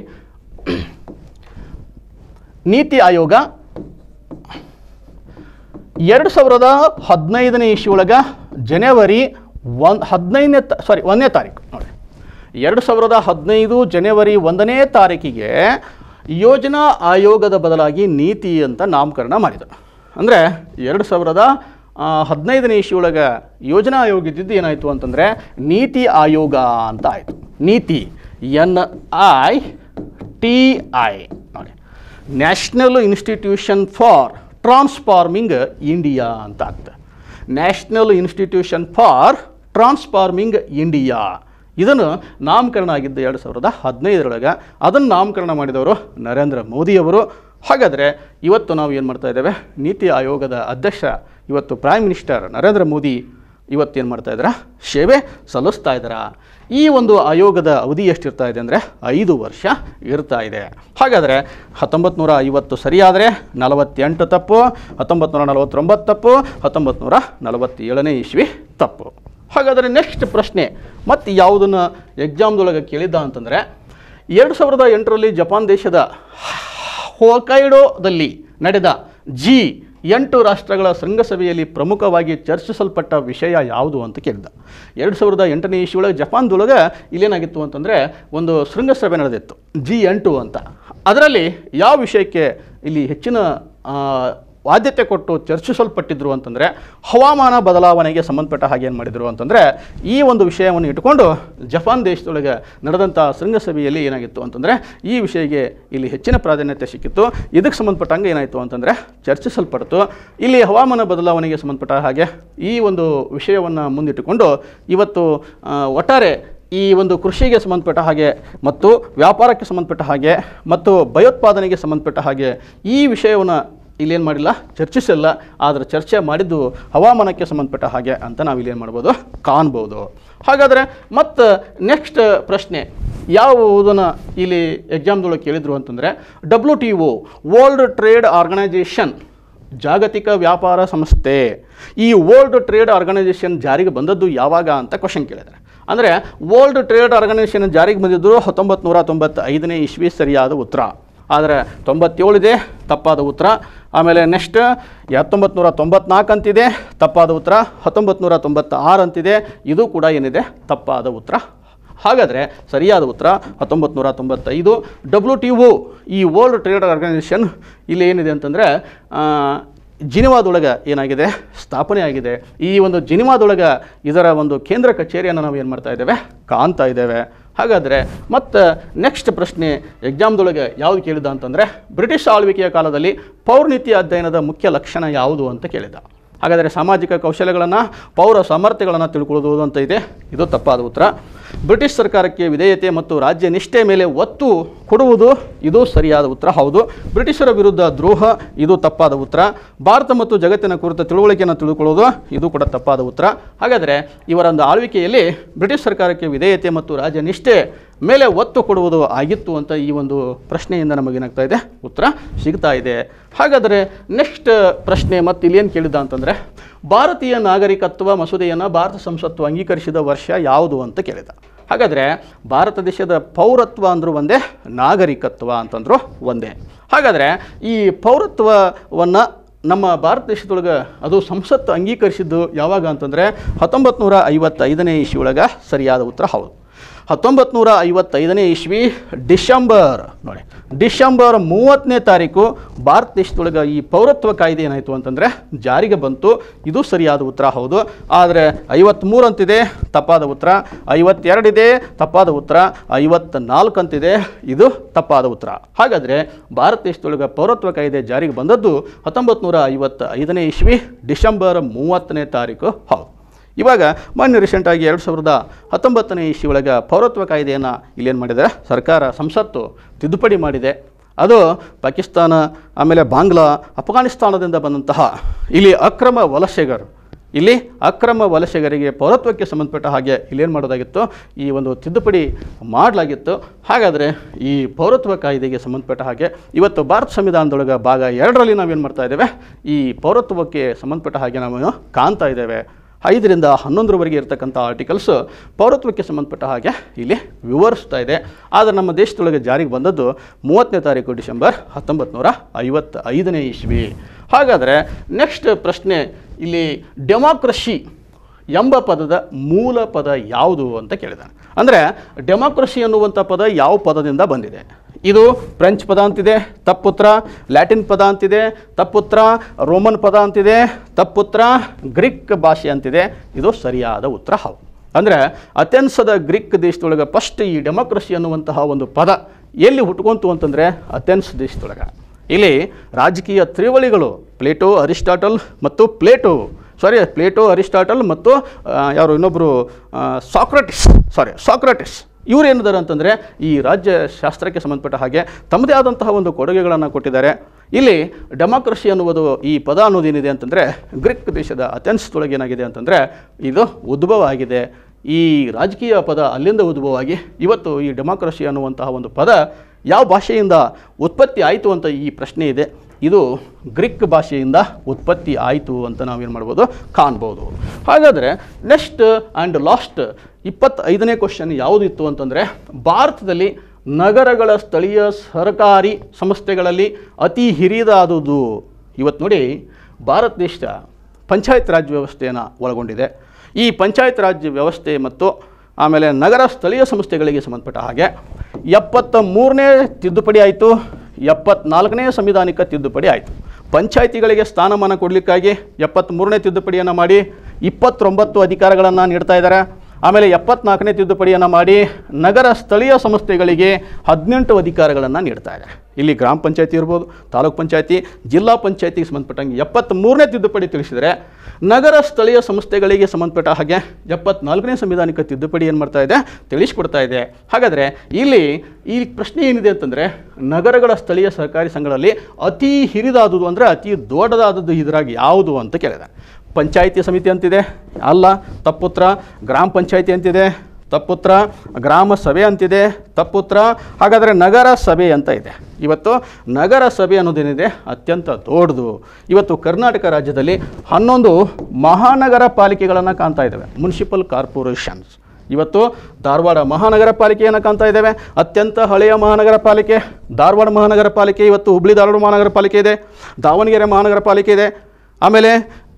ನೀತಿ ಆಯೋಗ ಎರಡು ಸಾವಿರದ ಹದಿನೈದನೇ ಇಶ್ಯೂ ಒಳಗೆ ಜನವರಿ ಒಂದು ಹದಿನೈದನೇ ತ ಸಾರಿ ಒಂದನೇ ತಾರೀಕು ನೋಡಿ ಎರಡು ಸಾವಿರದ ಹದಿನೈದು ಜನವರಿ ಒಂದನೇ ತಾರೀಕಿಗೆ ಯೋಜನಾ ಆಯೋಗದ ಬದಲಾಗಿ ನೀತಿ ಅಂತ ನಾಮಕರಣ ಮಾಡಿದರು ಅಂದರೆ ಎರಡು ಸಾವಿರದ ಆ, ಹದಿನೈದನೇ ಇಶ್ಯೂ ಒಳಗೆ ಯೋಜನಾ ಆಯೋಗ ಇದ್ದಿದ್ದು ಏನಾಯಿತು ಅಂತಂದರೆ ನೀತಿ ಆಯೋಗ ಅಂತ ಆಯಿತು NITI N I T I ನೋಡಿ national institution for transforming India ಅಂತ ಆಗ್ತದೆ national institution for transforming India ಇದನ್ನು ನಾಮಕರಣ ಆಗಿದ್ದು ಎರಡು ಸಾವಿರದ ಹದಿನೈದರೊಳಗೆ ಅದನ್ನು ನಾಮಕರಣ ಮಾಡಿದವರು ನರೇಂದ್ರ ಮೋದಿಯವರು ಹಾಗಾದರೆ ಇವತ್ತು ನಾವು ಏನು ಮಾಡ್ತಾ ಇದ್ದೇವೆ ನೀತಿ ಆಯೋಗದ ಅಧ್ಯಕ್ಷ ಇವತ್ತು ಪ್ರೈಮ್ ಮಿನಿಸ್ಟರ್ ನರೇಂದ್ರ ಮೋದಿ ಇವತ್ತೇನು ಮಾಡ್ತಾ ಇದ್ದಾರಾ ಸೇವೆ ಸಲ್ಲಿಸ್ತಾ ಇದ್ದಾರಾ ಈ ಒಂದು ಆಯೋಗದ ಅವಧಿ ಎಷ್ಟಿರ್ತಾ ಇದೆ ಅಂದರೆ ಐದು ವರ್ಷ ಇರ್ತಾ ಇದೆ ಹಾಗಾದರೆ ಹತ್ತೊಂಬತ್ತು ನೂರ ಐವತ್ತು ಸರಿಯಾದರೆ ನಲವತ್ತೆಂಟು ತಪ್ಪು ಹತ್ತೊಂಬತ್ತು ನೂರ ನಲವತ್ತೊಂಬತ್ತು ತಪ್ಪು ಹತ್ತೊಂಬತ್ತು ನೂರ ನಲವತ್ತೇಳನೇ ಇಸ್ವಿ ತಪ್ಪು ಹಾಗಾದರೆ ನೆಕ್ಸ್ಟ್ ಪ್ರಶ್ನೆ ಮತ್ತು ಯಾವುದನ್ನು ಎಕ್ಸಾಮ್ದೊಳಗೆ ಕೇಳಿದ್ದ ಅಂತಂದರೆ ಎರಡು ಸಾವಿರದ ಎಂಟರಲ್ಲಿ ಜಪಾನ್ ದೇಶದ ಹೊಕೈಡೋದಲ್ಲಿ ನಡೆದ ಜಿ ಎಂಟು ರಾಷ್ಟ್ರಗಳ ಶೃಂಗಸಭೆಯಲ್ಲಿ ಪ್ರಮುಖವಾಗಿ ಚರ್ಚಿಸಲ್ಪಟ್ಟ ವಿಷಯ ಯಾವುದು ಅಂತ ಕೇಳಿದ ಎರಡು ಸಾವಿರದ ಎಂಟನೇ ಇಶ್ಯೊಳಗೆ ಜಪಾನ್ದೊಳಗೆ ಇಲ್ಲೇನಾಗಿತ್ತು ಅಂತಂದರೆ ಒಂದು ಶೃಂಗಸಭೆ ನಡೆದಿತ್ತು ಜಿ ಎಂಟು ಅಂತ ಅದರಲ್ಲಿ ಯಾವ ವಿಷಯಕ್ಕೆ ಇಲ್ಲಿ ಹೆಚ್ಚಿನ ಆ, ಆದ್ಯತೆ ಕೊಟ್ಟು ಚರ್ಚಿಸಲ್ಪಟ್ಟಿದ್ರು ಅಂತಂದರೆ ಹವಾಮಾನ ಬದಲಾವಣೆಗೆ ಸಂಬಂಧಪಟ್ಟ ಹಾಗೆ ಏನು ಮಾಡಿದರು ಅಂತಂದರೆ ಈ ಒಂದು ವಿಷಯವನ್ನು ಇಟ್ಟುಕೊಂಡು ಜಪಾನ್ ದೇಶದೊಳಗೆ ನಡೆದಂಥ ಶೃಂಗಸಭೆಯಲ್ಲಿ ಏನಾಗಿತ್ತು ಅಂತಂದರೆ ಈ ವಿಷಯಕ್ಕೆ ಇಲ್ಲಿ ಹೆಚ್ಚಿನ ಪ್ರಾಧಾನ್ಯತೆ ಸಿಕ್ಕಿತ್ತು ಇದಕ್ಕೆ ಸಂಬಂಧಪಟ್ಟಂಗೆ ಏನಾಯಿತು ಅಂತಂದರೆ ಚರ್ಚಿಸಲ್ಪಡ್ತು ಇಲ್ಲಿ ಹವಾಮಾನ ಬದಲಾವಣೆಗೆ ಸಂಬಂಧಪಟ್ಟ ಹಾಗೆ ಈ ಒಂದು ವಿಷಯವನ್ನು ಮುಂದಿಟ್ಟುಕೊಂಡು ಇವತ್ತು ಆ, ಒಟ್ಟಾರೆ ಈ ಒಂದು ಕೃಷಿಗೆ ಸಂಬಂಧಪಟ್ಟ ಹಾಗೆ ಮತ್ತು ವ್ಯಾಪಾರಕ್ಕೆ ಸಂಬಂಧಪಟ್ಟ ಹಾಗೆ ಮತ್ತು ಭಯೋತ್ಪಾದನೆಗೆ ಸಂಬಂಧಪಟ್ಟ ಹಾಗೆ ಈ ವಿಷಯವನ್ನು ಇಲ್ಲೇನು ಮಾಡಿಲ್ಲ ಚರ್ಚಿಸಿಲ್ಲ ಆದರೆ ಚರ್ಚೆ ಮಾಡಿದ್ದು ಹವಾಮಾನಕ್ಕೆ ಸಂಬಂಧಪಟ್ಟ ಹಾಗೆ ಅಂತ ನಾವು ಇಲ್ಲೇನು ಮಾಡ್ಬೋದು ಕಾಣ್ಬೋದು ಹಾಗಾದರೆ ಮತ್ತು ನೆಕ್ಸ್ಟ್ ಪ್ರಶ್ನೆ ಯಾವುದನ್ನು ಇಲ್ಲಿ ಎಕ್ಸಾಮ್ದೊಳಗೆ ಕೇಳಿದ್ರು ಅಂತಂದರೆ W T O world trade organisation ಜಾಗತಿಕ ವ್ಯಾಪಾರ ಸಂಸ್ಥೆ ಈ ವರ್ಲ್ಡ್ ಟ್ರೇಡ್ ಆರ್ಗನೈಜೇಷನ್ ಜಾರಿಗೆ ಬಂದದ್ದು ಯಾವಾಗ ಅಂತ ಕ್ವಶನ್ ಕೇಳಿದ್ದಾರೆ ಅಂದರೆ ವರ್ಲ್ಡ್ ಟ್ರೇಡ್ ಆರ್ಗನೈಜೇಷನ್ ಜಾರಿಗೆ ಬಂದಿದ್ದು ಹತ್ತೊಂಬತ್ತು ನೂರ ತೊಂಬತ್ತೈದನೇ ಇಸ್ವಿ ಸರಿಯಾದ ಉತ್ತರ ಆದರೆ ತೊಂಬತ್ತೇಳಿದೆ ತಪ್ಪಾದ ಉತ್ತರ ಆಮೇಲೆ ನೆಕ್ಸ್ಟ್ ಹತ್ತೊಂಬತ್ತು ನೂರ ತೊಂಬತ್ನಾಲ್ಕು ಅಂತಿದೆ ತಪ್ಪಾದ ಉತ್ತರ ಹತ್ತೊಂಬತ್ತು ನೂರ ತೊಂಬತ್ತಾರು ಅಂತಿದೆ ಇದು ಕೂಡ ಏನಿದೆ ತಪ್ಪಾದ ಉತ್ತರ ಹಾಗಾದರೆ ಸರಿಯಾದ ಉತ್ತರ ಹತ್ತೊಂಬತ್ತು ನೂರ ತೊಂಬತ್ತೈದು ಡಬ್ಲ್ಯೂ ಟಿ ಒ ಈ ವರ್ಲ್ಡ್ ಟ್ರೇಡ್ ಆರ್ಗನೈಸೇಷನ್ ಇಲ್ಲಿ ಏನಿದೆ ಅಂತಂದರೆ ಜಿನಿವಾದೊಳಗೆ ಏನಾಗಿದೆ ಸ್ಥಾಪನೆ ಆಗಿದೆ ಈ ಒಂದು ಜಿನಿವಾದೊಳಗೆ ಇದರ ಒಂದು ಕೇಂದ್ರ ಕಚೇರಿಯನ್ನು ನಾವು ಏನು ಮಾಡ್ತಾ ಇದ್ದೇವೆ ಕಾಣ್ತಾ ಇದ್ದೇವೆ ಹಾಗಾದರೆ ಮತ್ತು ನೆಕ್ಸ್ಟ್ ಪ್ರಶ್ನೆ ಎಕ್ಸಾಮ್ದೊಳಗೆ ಯಾವುದು ಕೇಳಿದ ಅಂತಂದರೆ ಬ್ರಿಟಿಷ್ ಆಳ್ವಿಕೆಯ ಕಾಲದಲ್ಲಿ ಪೌರ್ಣಿತಿ ಅಧ್ಯಯನದ ಮುಖ್ಯ ಲಕ್ಷಣ ಯಾವುದು ಅಂತ ಕೇಳಿದ ಹಾಗಾದರೆ ಸಾಮಾಜಿಕ ಕೌಶಲ್ಯಗಳನ್ನು ಪೌರ ಸಾಮರ್ಥ್ಯಗಳನ್ನು ತಿಳ್ಕೊಳ್ಳೋದು ಅಂತ ಇದೆ ಇದು ತಪ್ಪಾದ ಉತ್ತರ ಬ್ರಿಟಿಷ್ ಸರ್ಕಾರಕ್ಕೆ ವಿಧೇಯತೆ ಮತ್ತು ರಾಜ್ಯ ನಿಷ್ಠೆ ಮೇಲೆ ಒತ್ತು ಕೊಡುವುದು ಇದು ಸರಿಯಾದ ಉತ್ತರ ಹೌದು ಬ್ರಿಟಿಷರ ವಿರುದ್ಧ ದ್ರೋಹ ಇದು ತಪ್ಪಾದ ಉತ್ತರ ಭಾರತ ಮತ್ತು ಜಗತ್ತಿನ ಕುರಿತ ತಿಳುವಳಿಕೆಯನ್ನು ತಿಳ್ಕೊಳ್ಳೋದು ಇದು ಕೂಡ ತಪ್ಪಾದ ಉತ್ತರ ಹಾಗಾದರೆ ಇವರ ಒಂದು ಆಳ್ವಿಕೆಯಲ್ಲಿ ಬ್ರಿಟಿಷ್ ಸರ್ಕಾರಕ್ಕೆ ವಿಧೇಯತೆ ಮತ್ತು ರಾಜ್ಯ ನಿಷ್ಠೆ ಮೇಲೆ ಒತ್ತು ಕೊಡುವುದು ಆಗಿತ್ತು ಅಂತ ಈ ಒಂದು ಪ್ರಶ್ನೆಯಿಂದ ನಮಗೇನಾಗ್ತಾ ಇದೆ ಉತ್ತರ ಸಿಗ್ತಾ ಇದೆ ಹಾಗಾದರೆ ನೆಕ್ಸ್ಟ್ ಪ್ರಶ್ನೆ ಮತ್ತು ಇಲ್ಲೇನು ಕೇಳಿದ ಅಂತಂದರೆ ಭಾರತೀಯ ನಾಗರಿಕತ್ವ ಮಸೂದೆಯನ್ನು ಭಾರತ ಸಂಸತ್ತು ಅಂಗೀಕರಿಸಿದ ವರ್ಷ ಯಾವುದು ಅಂತ ಕೇಳಿದ ಹಾಗಾದರೆ ಭಾರತ ದೇಶದ ಪೌರತ್ವ ಅಂದರೂ ಒಂದೇ ನಾಗರಿಕತ್ವ ಅಂತಂದ್ರು ಒಂದೇ ಹಾಗಾದರೆ ಈ ಪೌರತ್ವವನ್ನು ನಮ್ಮ ಭಾರತ ದೇಶದೊಳಗೆ ಅದು ಸಂಸತ್ತು ಅಂಗೀಕರಿಸಿದ್ದು ಯಾವಾಗ ಅಂತಂದರೆ ಹತ್ತೊಂಬತ್ತು ನೂರ ಐವತ್ತೈದನೇ ಇಸ್ವಿ ಒಳಗೆ ಸರಿಯಾದ ಉತ್ತರ ಹೌದು ಹತ್ತೊಂಬತ್ತು ನೂರ ಐವತ್ತೈದನೇ ಇಸ್ವಿ ಡಿಸೆಂಬರ್ ನೋಡಿ ಡಿಸೆಂಬರ್ ಮೂವತ್ತನೇ ತಾರೀಕು ಭಾರತ ದೇಶದೊಳಗೆ ಈ ಪೌರತ್ವ ಕಾಯ್ದೆ ಏನಾಯಿತು ಅಂತಂದರೆ ಜಾರಿಗೆ ಬಂತು ಇದು ಸರಿಯಾದ ಉತ್ತರ ಹೌದು ಆದರೆ ಐವತ್ತ್ಮೂರು ಅಂತಿದೆ ತಪ್ಪಾದ ಉತ್ತರ ಐವತ್ತೆರಡಿದೆ ತಪ್ಪಾದ ಉತ್ತರ ಐವತ್ನಾಲ್ಕು ಅಂತಿದೆ ಇದು ತಪ್ಪಾದ ಉತ್ತರ ಹಾಗಾದರೆ ಭಾರತ ದೇಶದೊಳಗೆ ಪೌರತ್ವ ಕಾಯ್ದೆ ಜಾರಿಗೆ ಬಂದದ್ದು ಹತ್ತೊಂಬತ್ತು ನೂರ ಐವತ್ತ ಐದನೇ ಇಸ್ವಿ ಡಿಸೆಂಬರ್ ಮೂವತ್ತನೇ ತಾರೀಕು ಹೌದು ಇವಾಗ ಮೊನ್ನೆ ರೀಸೆಂಟಾಗಿ ಎರಡು ಸಾವಿರದ ಹತ್ತೊಂಬತ್ತನೇ ಇಸ್ವಿ ಒಳಗೆ ಪೌರತ್ವ ಕಾಯ್ದೆಯನ್ನು ಇಲ್ಲೇನು ಮಾಡಿದೆ ಸರ್ಕಾರ ಸಂಸತ್ತು ತಿದ್ದುಪಡಿ ಮಾಡಿದೆ ಅದು ಪಾಕಿಸ್ತಾನ ಆಮೇಲೆ ಬಾಂಗ್ಲಾ ಅಫ್ಘಾನಿಸ್ತಾನದಿಂದ ಬಂದಂತಹ ಇಲ್ಲಿ ಅಕ್ರಮ ವಲಸೆಗರು ಇಲ್ಲಿ ಅಕ್ರಮ ವಲಸೆಗರಿಗೆ ಪೌರತ್ವಕ್ಕೆ ಸಂಬಂಧಪಟ್ಟ ಹಾಗೆ ಇಲ್ಲೇನು ಮಾಡೋದಾಗಿತ್ತು ಈ ಒಂದು ತಿದ್ದುಪಡಿ ಮಾಡಲಾಗಿತ್ತು ಹಾಗಾದರೆ ಈ ಪೌರತ್ವ ಕಾಯ್ದೆಗೆ ಸಂಬಂಧಪಟ್ಟ ಹಾಗೆ ಇವತ್ತು ಭಾರತ ಸಂವಿಧಾನದೊಳಗೆ ಭಾಗ ಎರಡರಲ್ಲಿ ನಾವೇನು ಮಾಡ್ತಾ ಇದ್ದೇವೆ ಈ ಪೌರತ್ವಕ್ಕೆ ಸಂಬಂಧಪಟ್ಟ ಹಾಗೆ ನಾವು ಕಾಣ್ತಾ ಇದ್ದೇವೆ ಐದರಿಂದ ಹನ್ನೊಂದರವರೆಗೆ ಇರತಕ್ಕಂಥ ಆರ್ಟಿಕಲ್ಸ್ ಪೌರತ್ವಕ್ಕೆ ಸಂಬಂಧಪಟ್ಟ ಹಾಗೆ ಇಲ್ಲಿ ವಿವರಿಸ್ತಾ ಇದೆ ಆದರೆ ನಮ್ಮ ದೇಶದೊಳಗೆ ಜಾರಿಗೆ ಬಂದದ್ದು ಮೂವತ್ತನೇ ತಾರೀಕು ಡಿಸೆಂಬರ್ ಹತ್ತೊಂಬತ್ತು ನೂರ ಐವತ್ತ ಐದನೇ ಇಸ್ವಿ ಹಾಗಾದರೆ ನೆಕ್ಸ್ಟ್ ಪ್ರಶ್ನೆ ಇಲ್ಲಿ ಡೆಮಾಕ್ರಸಿ ಎಂಬ ಪದದ ಮೂಲ ಪದ ಯಾವುದು ಅಂತ ಕೇಳಿದಾನೆ ಅಂದರೆ ಡೆಮಾಕ್ರಸಿ ಅನ್ನುವಂಥ ಪದ ಯಾವ ಪದದಿಂದ ಬಂದಿದೆ ಇದು ಫ್ರೆಂಚ್ ಪದ ಅಂತಿದೆ ತಪ್ಪುತ್ರ ಲ್ಯಾಟಿನ್ ಪದ ಅಂತಿದೆ ತಪ್ಪುತ್ರ ರೋಮನ್ ಪದ ಅಂತಿದೆ ತಪ್ಪುತ್ರ ಗ್ರೀಕ್ ಭಾಷೆ ಅಂತಿದೆ ಇದು ಸರಿಯಾದ ಉತ್ತರ ಹೌದು ಅಂದರೆ ಅಥೆನ್ಸದ ಗ್ರೀಕ್ ದೇಶದೊಳಗೆ ಫಸ್ಟ್ ಈ ಡೆಮಾಕ್ರಸಿ ಅನ್ನುವಂತಹ ಒಂದು ಪದ ಎಲ್ಲಿ ಹುಟ್ಕೊಂತು ಅಂತಂದರೆ ಅಥೆನ್ಸ್ ದೇಶದೊಳಗೆ ಇಲ್ಲಿ ರಾಜಕೀಯ ತ್ರಿವಳಿಗಳು ಪ್ಲೇಟೋ ಅರಿಸ್ಟಾಟಲ್ ಮತ್ತು ಪ್ಲೇಟೋ ಸಾರಿ ಪ್ಲೇಟೋ ಅರಿಸ್ಟಾಟಲ್ ಮತ್ತು ಆ, ಯಾರು ಇನ್ನೊಬ್ಬರು ಸಾಕ್ರಟಿಸ್ ಸಾರಿ ಸಾಕ್ರಟಿಸ್ ಇವ್ರು ಏನಿದ್ದಾರೆ ಅಂತಂದರೆ ಈ ರಾಜ್ಯ ಶಾಸ್ತ್ರಕ್ಕೆ ಸಂಬಂಧಪಟ್ಟ ಹಾಗೆ ತಮ್ಮದೇ ಆದಂತಹ ಒಂದು ಕೊಡುಗೆಗಳನ್ನು ಕೊಟ್ಟಿದ್ದಾರೆ ಇಲ್ಲಿ ಡೆಮಾಕ್ರಸಿ ಅನ್ನುವುದು ಈ ಪದ ಅನ್ನೋದೇನಿದೆ ಅಂತಂದರೆ ಗ್ರೀಕ್ ದೇಶದ ಅಥೆನ್ಸ್ದೊಳಗೆ ಏನಾಗಿದೆ ಅಂತಂದರೆ ಇದು ಉದ್ಭವ ಆಗಿದೆ ಈ ರಾಜಕೀಯ ಪದ ಅಲ್ಲಿಂದ ಉದ್ಭವವಾಗಿ ಇವತ್ತು ಈ ಡೆಮಾಕ್ರಸಿ ಅನ್ನುವಂತಹ ಒಂದು ಪದ ಯಾವ ಭಾಷೆಯಿಂದ ಉತ್ಪತ್ತಿ ಆಯಿತು ಅಂತ ಈ ಪ್ರಶ್ನೆ ಇದೆ ಇದು ಗ್ರೀಕ್ ಭಾಷೆಯಿಂದ ಉತ್ಪತ್ತಿ ಆಯಿತು ಅಂತ ನಾವೇನು ಮಾಡ್ಬೋದು ಕಾಣ್ಬೋದು ಹಾಗಾದರೆ ನೆಕ್ಸ್ಟ್ ಆ್ಯಂಡ್ ಲಾಸ್ಟ್ ಇಪ್ಪತ್ತೈದನೇ ಕ್ವಶನ್ ಯಾವುದಿತ್ತು ಅಂತಂದರೆ ಭಾರತದಲ್ಲಿ ನಗರಗಳ ಸ್ಥಳೀಯ ಸರ್ಕಾರಿ ಸಂಸ್ಥೆಗಳಲ್ಲಿ ಅತಿ ಹಿರಿದಾದುದು ಇವತ್ತು ನೋಡಿ ಭಾರತ ದೇಶ ಪಂಚಾಯತ್ ರಾಜ್ ವ್ಯವಸ್ಥೆಯನ್ನು ಒಳಗೊಂಡಿದೆ ಈ ಪಂಚಾಯತ್ ರಾಜ್ ವ್ಯವಸ್ಥೆ ಮತ್ತು ಆಮೇಲೆ ನಗರ ಸ್ಥಳೀಯ ಸಂಸ್ಥೆಗಳಿಗೆ ಸಂಬಂಧಪಟ್ಟ ಹಾಗೆ ಎಪ್ಪತ್ತ ಮೂರನೇ ತಿದ್ದುಪಡಿ ಆಯಿತು ಎಪ್ಪತ್ನಾಲ್ಕನೇ ಸಂವಿಧಾನಿಕ ತಿದ್ದುಪಡಿ ಆಯಿತು ಪಂಚಾಯಿತಿಗಳಿಗೆ ಸ್ಥಾನಮಾನ ಕೊಡಲಿಕ್ಕಾಗಿ ಎಪ್ಪತ್ತ್ಮೂರನೇ ತಿದ್ದುಪಡಿಯನ್ನು ಮಾಡಿ ಇಪ್ಪತ್ತೊಂಬತ್ತು ಅಧಿಕಾರಗಳನ್ನು ನೀಡ್ತಾ ಇದ್ದಾರೆ ಆಮೇಲೆ ಎಪ್ಪತ್ನಾಲ್ಕನೇ ತಿದ್ದುಪಡಿಯನ್ನು ಮಾಡಿ ನಗರ ಸ್ಥಳೀಯ ಸಂಸ್ಥೆಗಳಿಗೆ ಹದಿನೆಂಟು ಅಧಿಕಾರಗಳನ್ನು ನೀಡ್ತಾ ಇದೆ ಇಲ್ಲಿ ಗ್ರಾಮ ಪಂಚಾಯತಿ ಇರ್ಬೋದು ತಾಲೂಕ್ ಪಂಚಾಯತಿ ಜಿಲ್ಲಾ ಪಂಚಾಯತಿಗೆ ಸಂಬಂಧಪಟ್ಟಂಗೆ ಎಪ್ಪತ್ತ್ಮೂರನೇ ತಿದ್ದುಪಡಿ ತಿಳಿಸಿದರೆ ನಗರ ಸ್ಥಳೀಯ ಸಂಸ್ಥೆಗಳಿಗೆ ಸಂಬಂಧಪಟ್ಟ ಹಾಗೆ ಎಪ್ಪತ್ನಾಲ್ಕನೇ ಸಂವಿಧಾನಿಕ ತಿದ್ದುಪಡಿ ಏನು ಮಾಡ್ತಾ ಇದೆ ತಿಳಿಸ್ಕೊಡ್ತಾ ಇದೆ ಹಾಗಾದರೆ ಇಲ್ಲಿ ಈ ಪ್ರಶ್ನೆ ಏನಿದೆ ಅಂತಂದರೆ ನಗರಗಳ ಸ್ಥಳೀಯ ಸರ್ಕಾರಿ ಸಂಘಗಳಲ್ಲಿ ಅತಿ ಹಿರಿದಾದುದು ಅಂದರೆ ಅತಿ ದೊಡ್ಡದಾದದ್ದು ಇದರಾಗಿ ಯಾವುದು ಅಂತ ಕೇಳಿದೆ ಪಂಚಾಯಿತಿ ಸಮಿತಿ ಅಂತಿದೆ ಅಲ್ಲ ತಪ್ಪುತ್ರ ಗ್ರಾಮ ಪಂಚಾಯಿತಿ ಅಂತಿದೆ ತಪ್ಪುತ್ರ ಗ್ರಾಮ ಸಭೆ ಅಂತಿದೆ ತಪ್ಪುತ್ರ ಹಾಗಾದರೆ ನಗರ ಸಭೆ ಅಂತ ಇದೆ ಇವತ್ತು ನಗರ ಸಭೆ ಅನ್ನೋದೇನಿದೆ ಅತ್ಯಂತ ದೊಡ್ಡದು ಇವತ್ತು ಕರ್ನಾಟಕ ರಾಜ್ಯದಲ್ಲಿ ಹನ್ನೊಂದು ಮಹಾನಗರ ಪಾಲಿಕೆಗಳನ್ನು ಕಾಣ್ತಾ ಇದ್ದಾವೆ ಮುನ್ಸಿಪಲ್ ಕಾರ್ಪೊರೇಷನ್ಸ್ ಇವತ್ತು ಧಾರವಾಡ ಮಹಾನಗರ ಪಾಲಿಕೆಯನ್ನು ಕಾಣ್ತಾ ಇದ್ದೇವೆ ಅತ್ಯಂತ ಹಳೆಯ ಮಹಾನಗರ ಪಾಲಿಕೆ ಧಾರವಾಡ ಮಹಾನಗರ ಪಾಲಿಕೆ ಇವತ್ತು ಹುಬ್ಳಿ ಧಾರವಾಡ ಮಹಾನಗರ ಪಾಲಿಕೆ ಇದೆ ದಾವಣಗೆರೆ ಮಹಾನಗರ ಪಾಲಿಕೆ ಇದೆ ಆಮೇಲೆ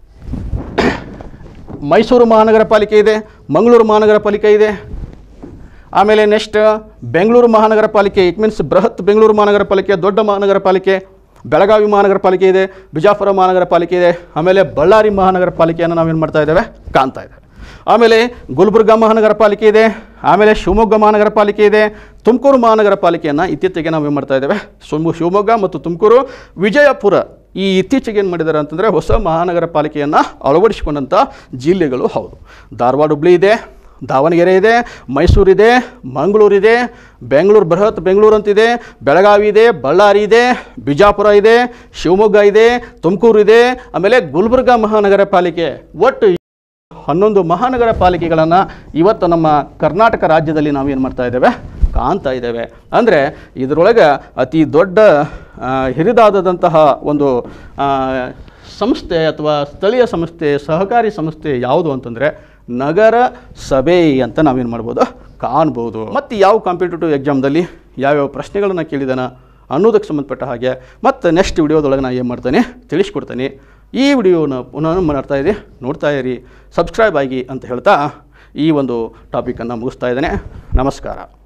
ಮೈಸೂರು ಮಹಾನಗರ ಪಾಲಿಕೆ ಇದೆ ಮಂಗಳೂರು ಮಹಾನಗರ ಪಾಲಿಕೆ ಇದೆ ಆಮೇಲೆ ನೆಕ್ಸ್ಟ್ ಬೆಂಗಳೂರು ಮಹಾನಗರ ಪಾಲಿಕೆ ಇಟ್ ಮೀನ್ಸ್ ಬೃಹತ್ ಬೆಂಗಳೂರು ಮಹಾನಗರ ಪಾಲಿಕೆ ದೊಡ್ಡ ಮಹಾನಗರ ಪಾಲಿಕೆ ಬೆಳಗಾವಿ ಮಹಾನಗರ ಪಾಲಿಕೆ ಇದೆ ಬಿಜಾಪುರ ಮಹಾನಗರ ಪಾಲಿಕೆ ಇದೆ ಆಮೇಲೆ ಬಳ್ಳಾರಿ ಮಹಾನಗರ ಪಾಲಿಕೆಯನ್ನು ನಾವೇನು ಮಾಡ್ತಾ ಇದ್ದೇವೆ ಕಾಣ್ತಾ ಇದ್ದೇವೆ ಆಮೇಲೆ ಗುಲ್ಬರ್ಗಾ ಮಹಾನಗರ ಪಾಲಿಕೆ ಇದೆ ಆಮೇಲೆ ಶಿವಮೊಗ್ಗ ಮಹಾನಗರ ಪಾಲಿಕೆ ಇದೆ ತುಮಕೂರು ಮಹಾನಗರ ಪಾಲಿಕೆಯನ್ನು ಇತ್ತೀಚೆಗೆ ನಾವೇನು ಮಾಡ್ತಾ ಇದ್ದೇವೆ ಶಿವಮೊ ಶಿವಮೊಗ್ಗ ಮತ್ತು ತುಮಕೂರು ವಿಜಯಪುರ ಈ ಇತ್ತೀಚೆಗೆ ಏನು ಮಾಡಿದ್ದಾರೆ ಅಂತಂದರೆ ಹೊಸ ಮಹಾನಗರ ಪಾಲಿಕೆಯನ್ನು ಅಳವಡಿಸಿಕೊಂಡಂಥ ಜಿಲ್ಲೆಗಳು ಹೌದು ಧಾರವಾಡ ಹುಬ್ಳಿ ಇದೆ ದಾವಣಗೆರೆ ಇದೆ ಮೈಸೂರಿದೆ ಮಂಗಳೂರಿದೆ ಬೆಂಗಳೂರು ಬೃಹತ್ ಬೆಂಗಳೂರು ಅಂತಿದೆ ಬೆಳಗಾವಿ ಇದೆ ಬಳ್ಳಾರಿ ಇದೆ ಬಿಜಾಪುರ ಇದೆ ಶಿವಮೊಗ್ಗ ಇದೆ ತುಮಕೂರು ಇದೆ ಆಮೇಲೆ ಗುಲ್ಬರ್ಗಾ ಮಹಾನಗರ ಪಾಲಿಕೆ ಒಟ್ಟು ಹನ್ನೊಂದು ಮಹಾನಗರ ಪಾಲಿಕೆಗಳನ್ನು ಇವತ್ತು ನಮ್ಮ ಕರ್ನಾಟಕ ರಾಜ್ಯದಲ್ಲಿ ನಾವೇನು ಮಾಡ್ತಾ ಇದ್ದೇವೆ ಕಾಣ್ತಾ ಇದ್ದೇವೆ ಅಂದರೆ ಇದರೊಳಗೆ ಅತಿ ದೊಡ್ಡ ಆ, ಹಿರಿದಾದಂತಹ ಒಂದು ಆ, ಸಂಸ್ಥೆ ಅಥವಾ ಸ್ಥಳೀಯ ಸಂಸ್ಥೆ ಸಹಕಾರಿ ಸಂಸ್ಥೆ ಯಾವುದು ಅಂತಂದರೆ ನಗರ ಸಭೆ ಅಂತ ನಾವೇನು ಮಾಡ್ಬೋದು ಕಾಣ್ಬೋದು ಮತ್ತು ಯಾವ ಕಾಂಪಿಟೇಟಿವ್ ಎಕ್ಸಾಮ್ದಲ್ಲಿ ಯಾವ್ಯಾವ ಪ್ರಶ್ನೆಗಳನ್ನು ಕೇಳಿದಾನ ಅನ್ನೋದಕ್ಕೆ ಸಂಬಂಧಪಟ್ಟ ಹಾಗೆ ಮತ್ತು ನೆಕ್ಸ್ಟ್ ವಿಡಿಯೋದೊಳಗೆ ನಾನು ಏನು ಮಾಡ್ತೇನೆ ತಿಳಿಸ್ಕೊಡ್ತೇನೆ ಈ ವಿಡಿಯೋನ ಪುನಃ ಮಾಡ್ತಾ ಇರಿ ನೋಡ್ತಾ ಇರಿ ಸಬ್ಸ್ಕ್ರೈಬ್ ಆಗಿ ಅಂತ ಹೇಳ್ತಾ ಈ ಒಂದು ಟಾಪಿಕನ್ನು ಮುಗಿಸ್ತಾ ಇದ್ದೇನೆ ನಮಸ್ಕಾರ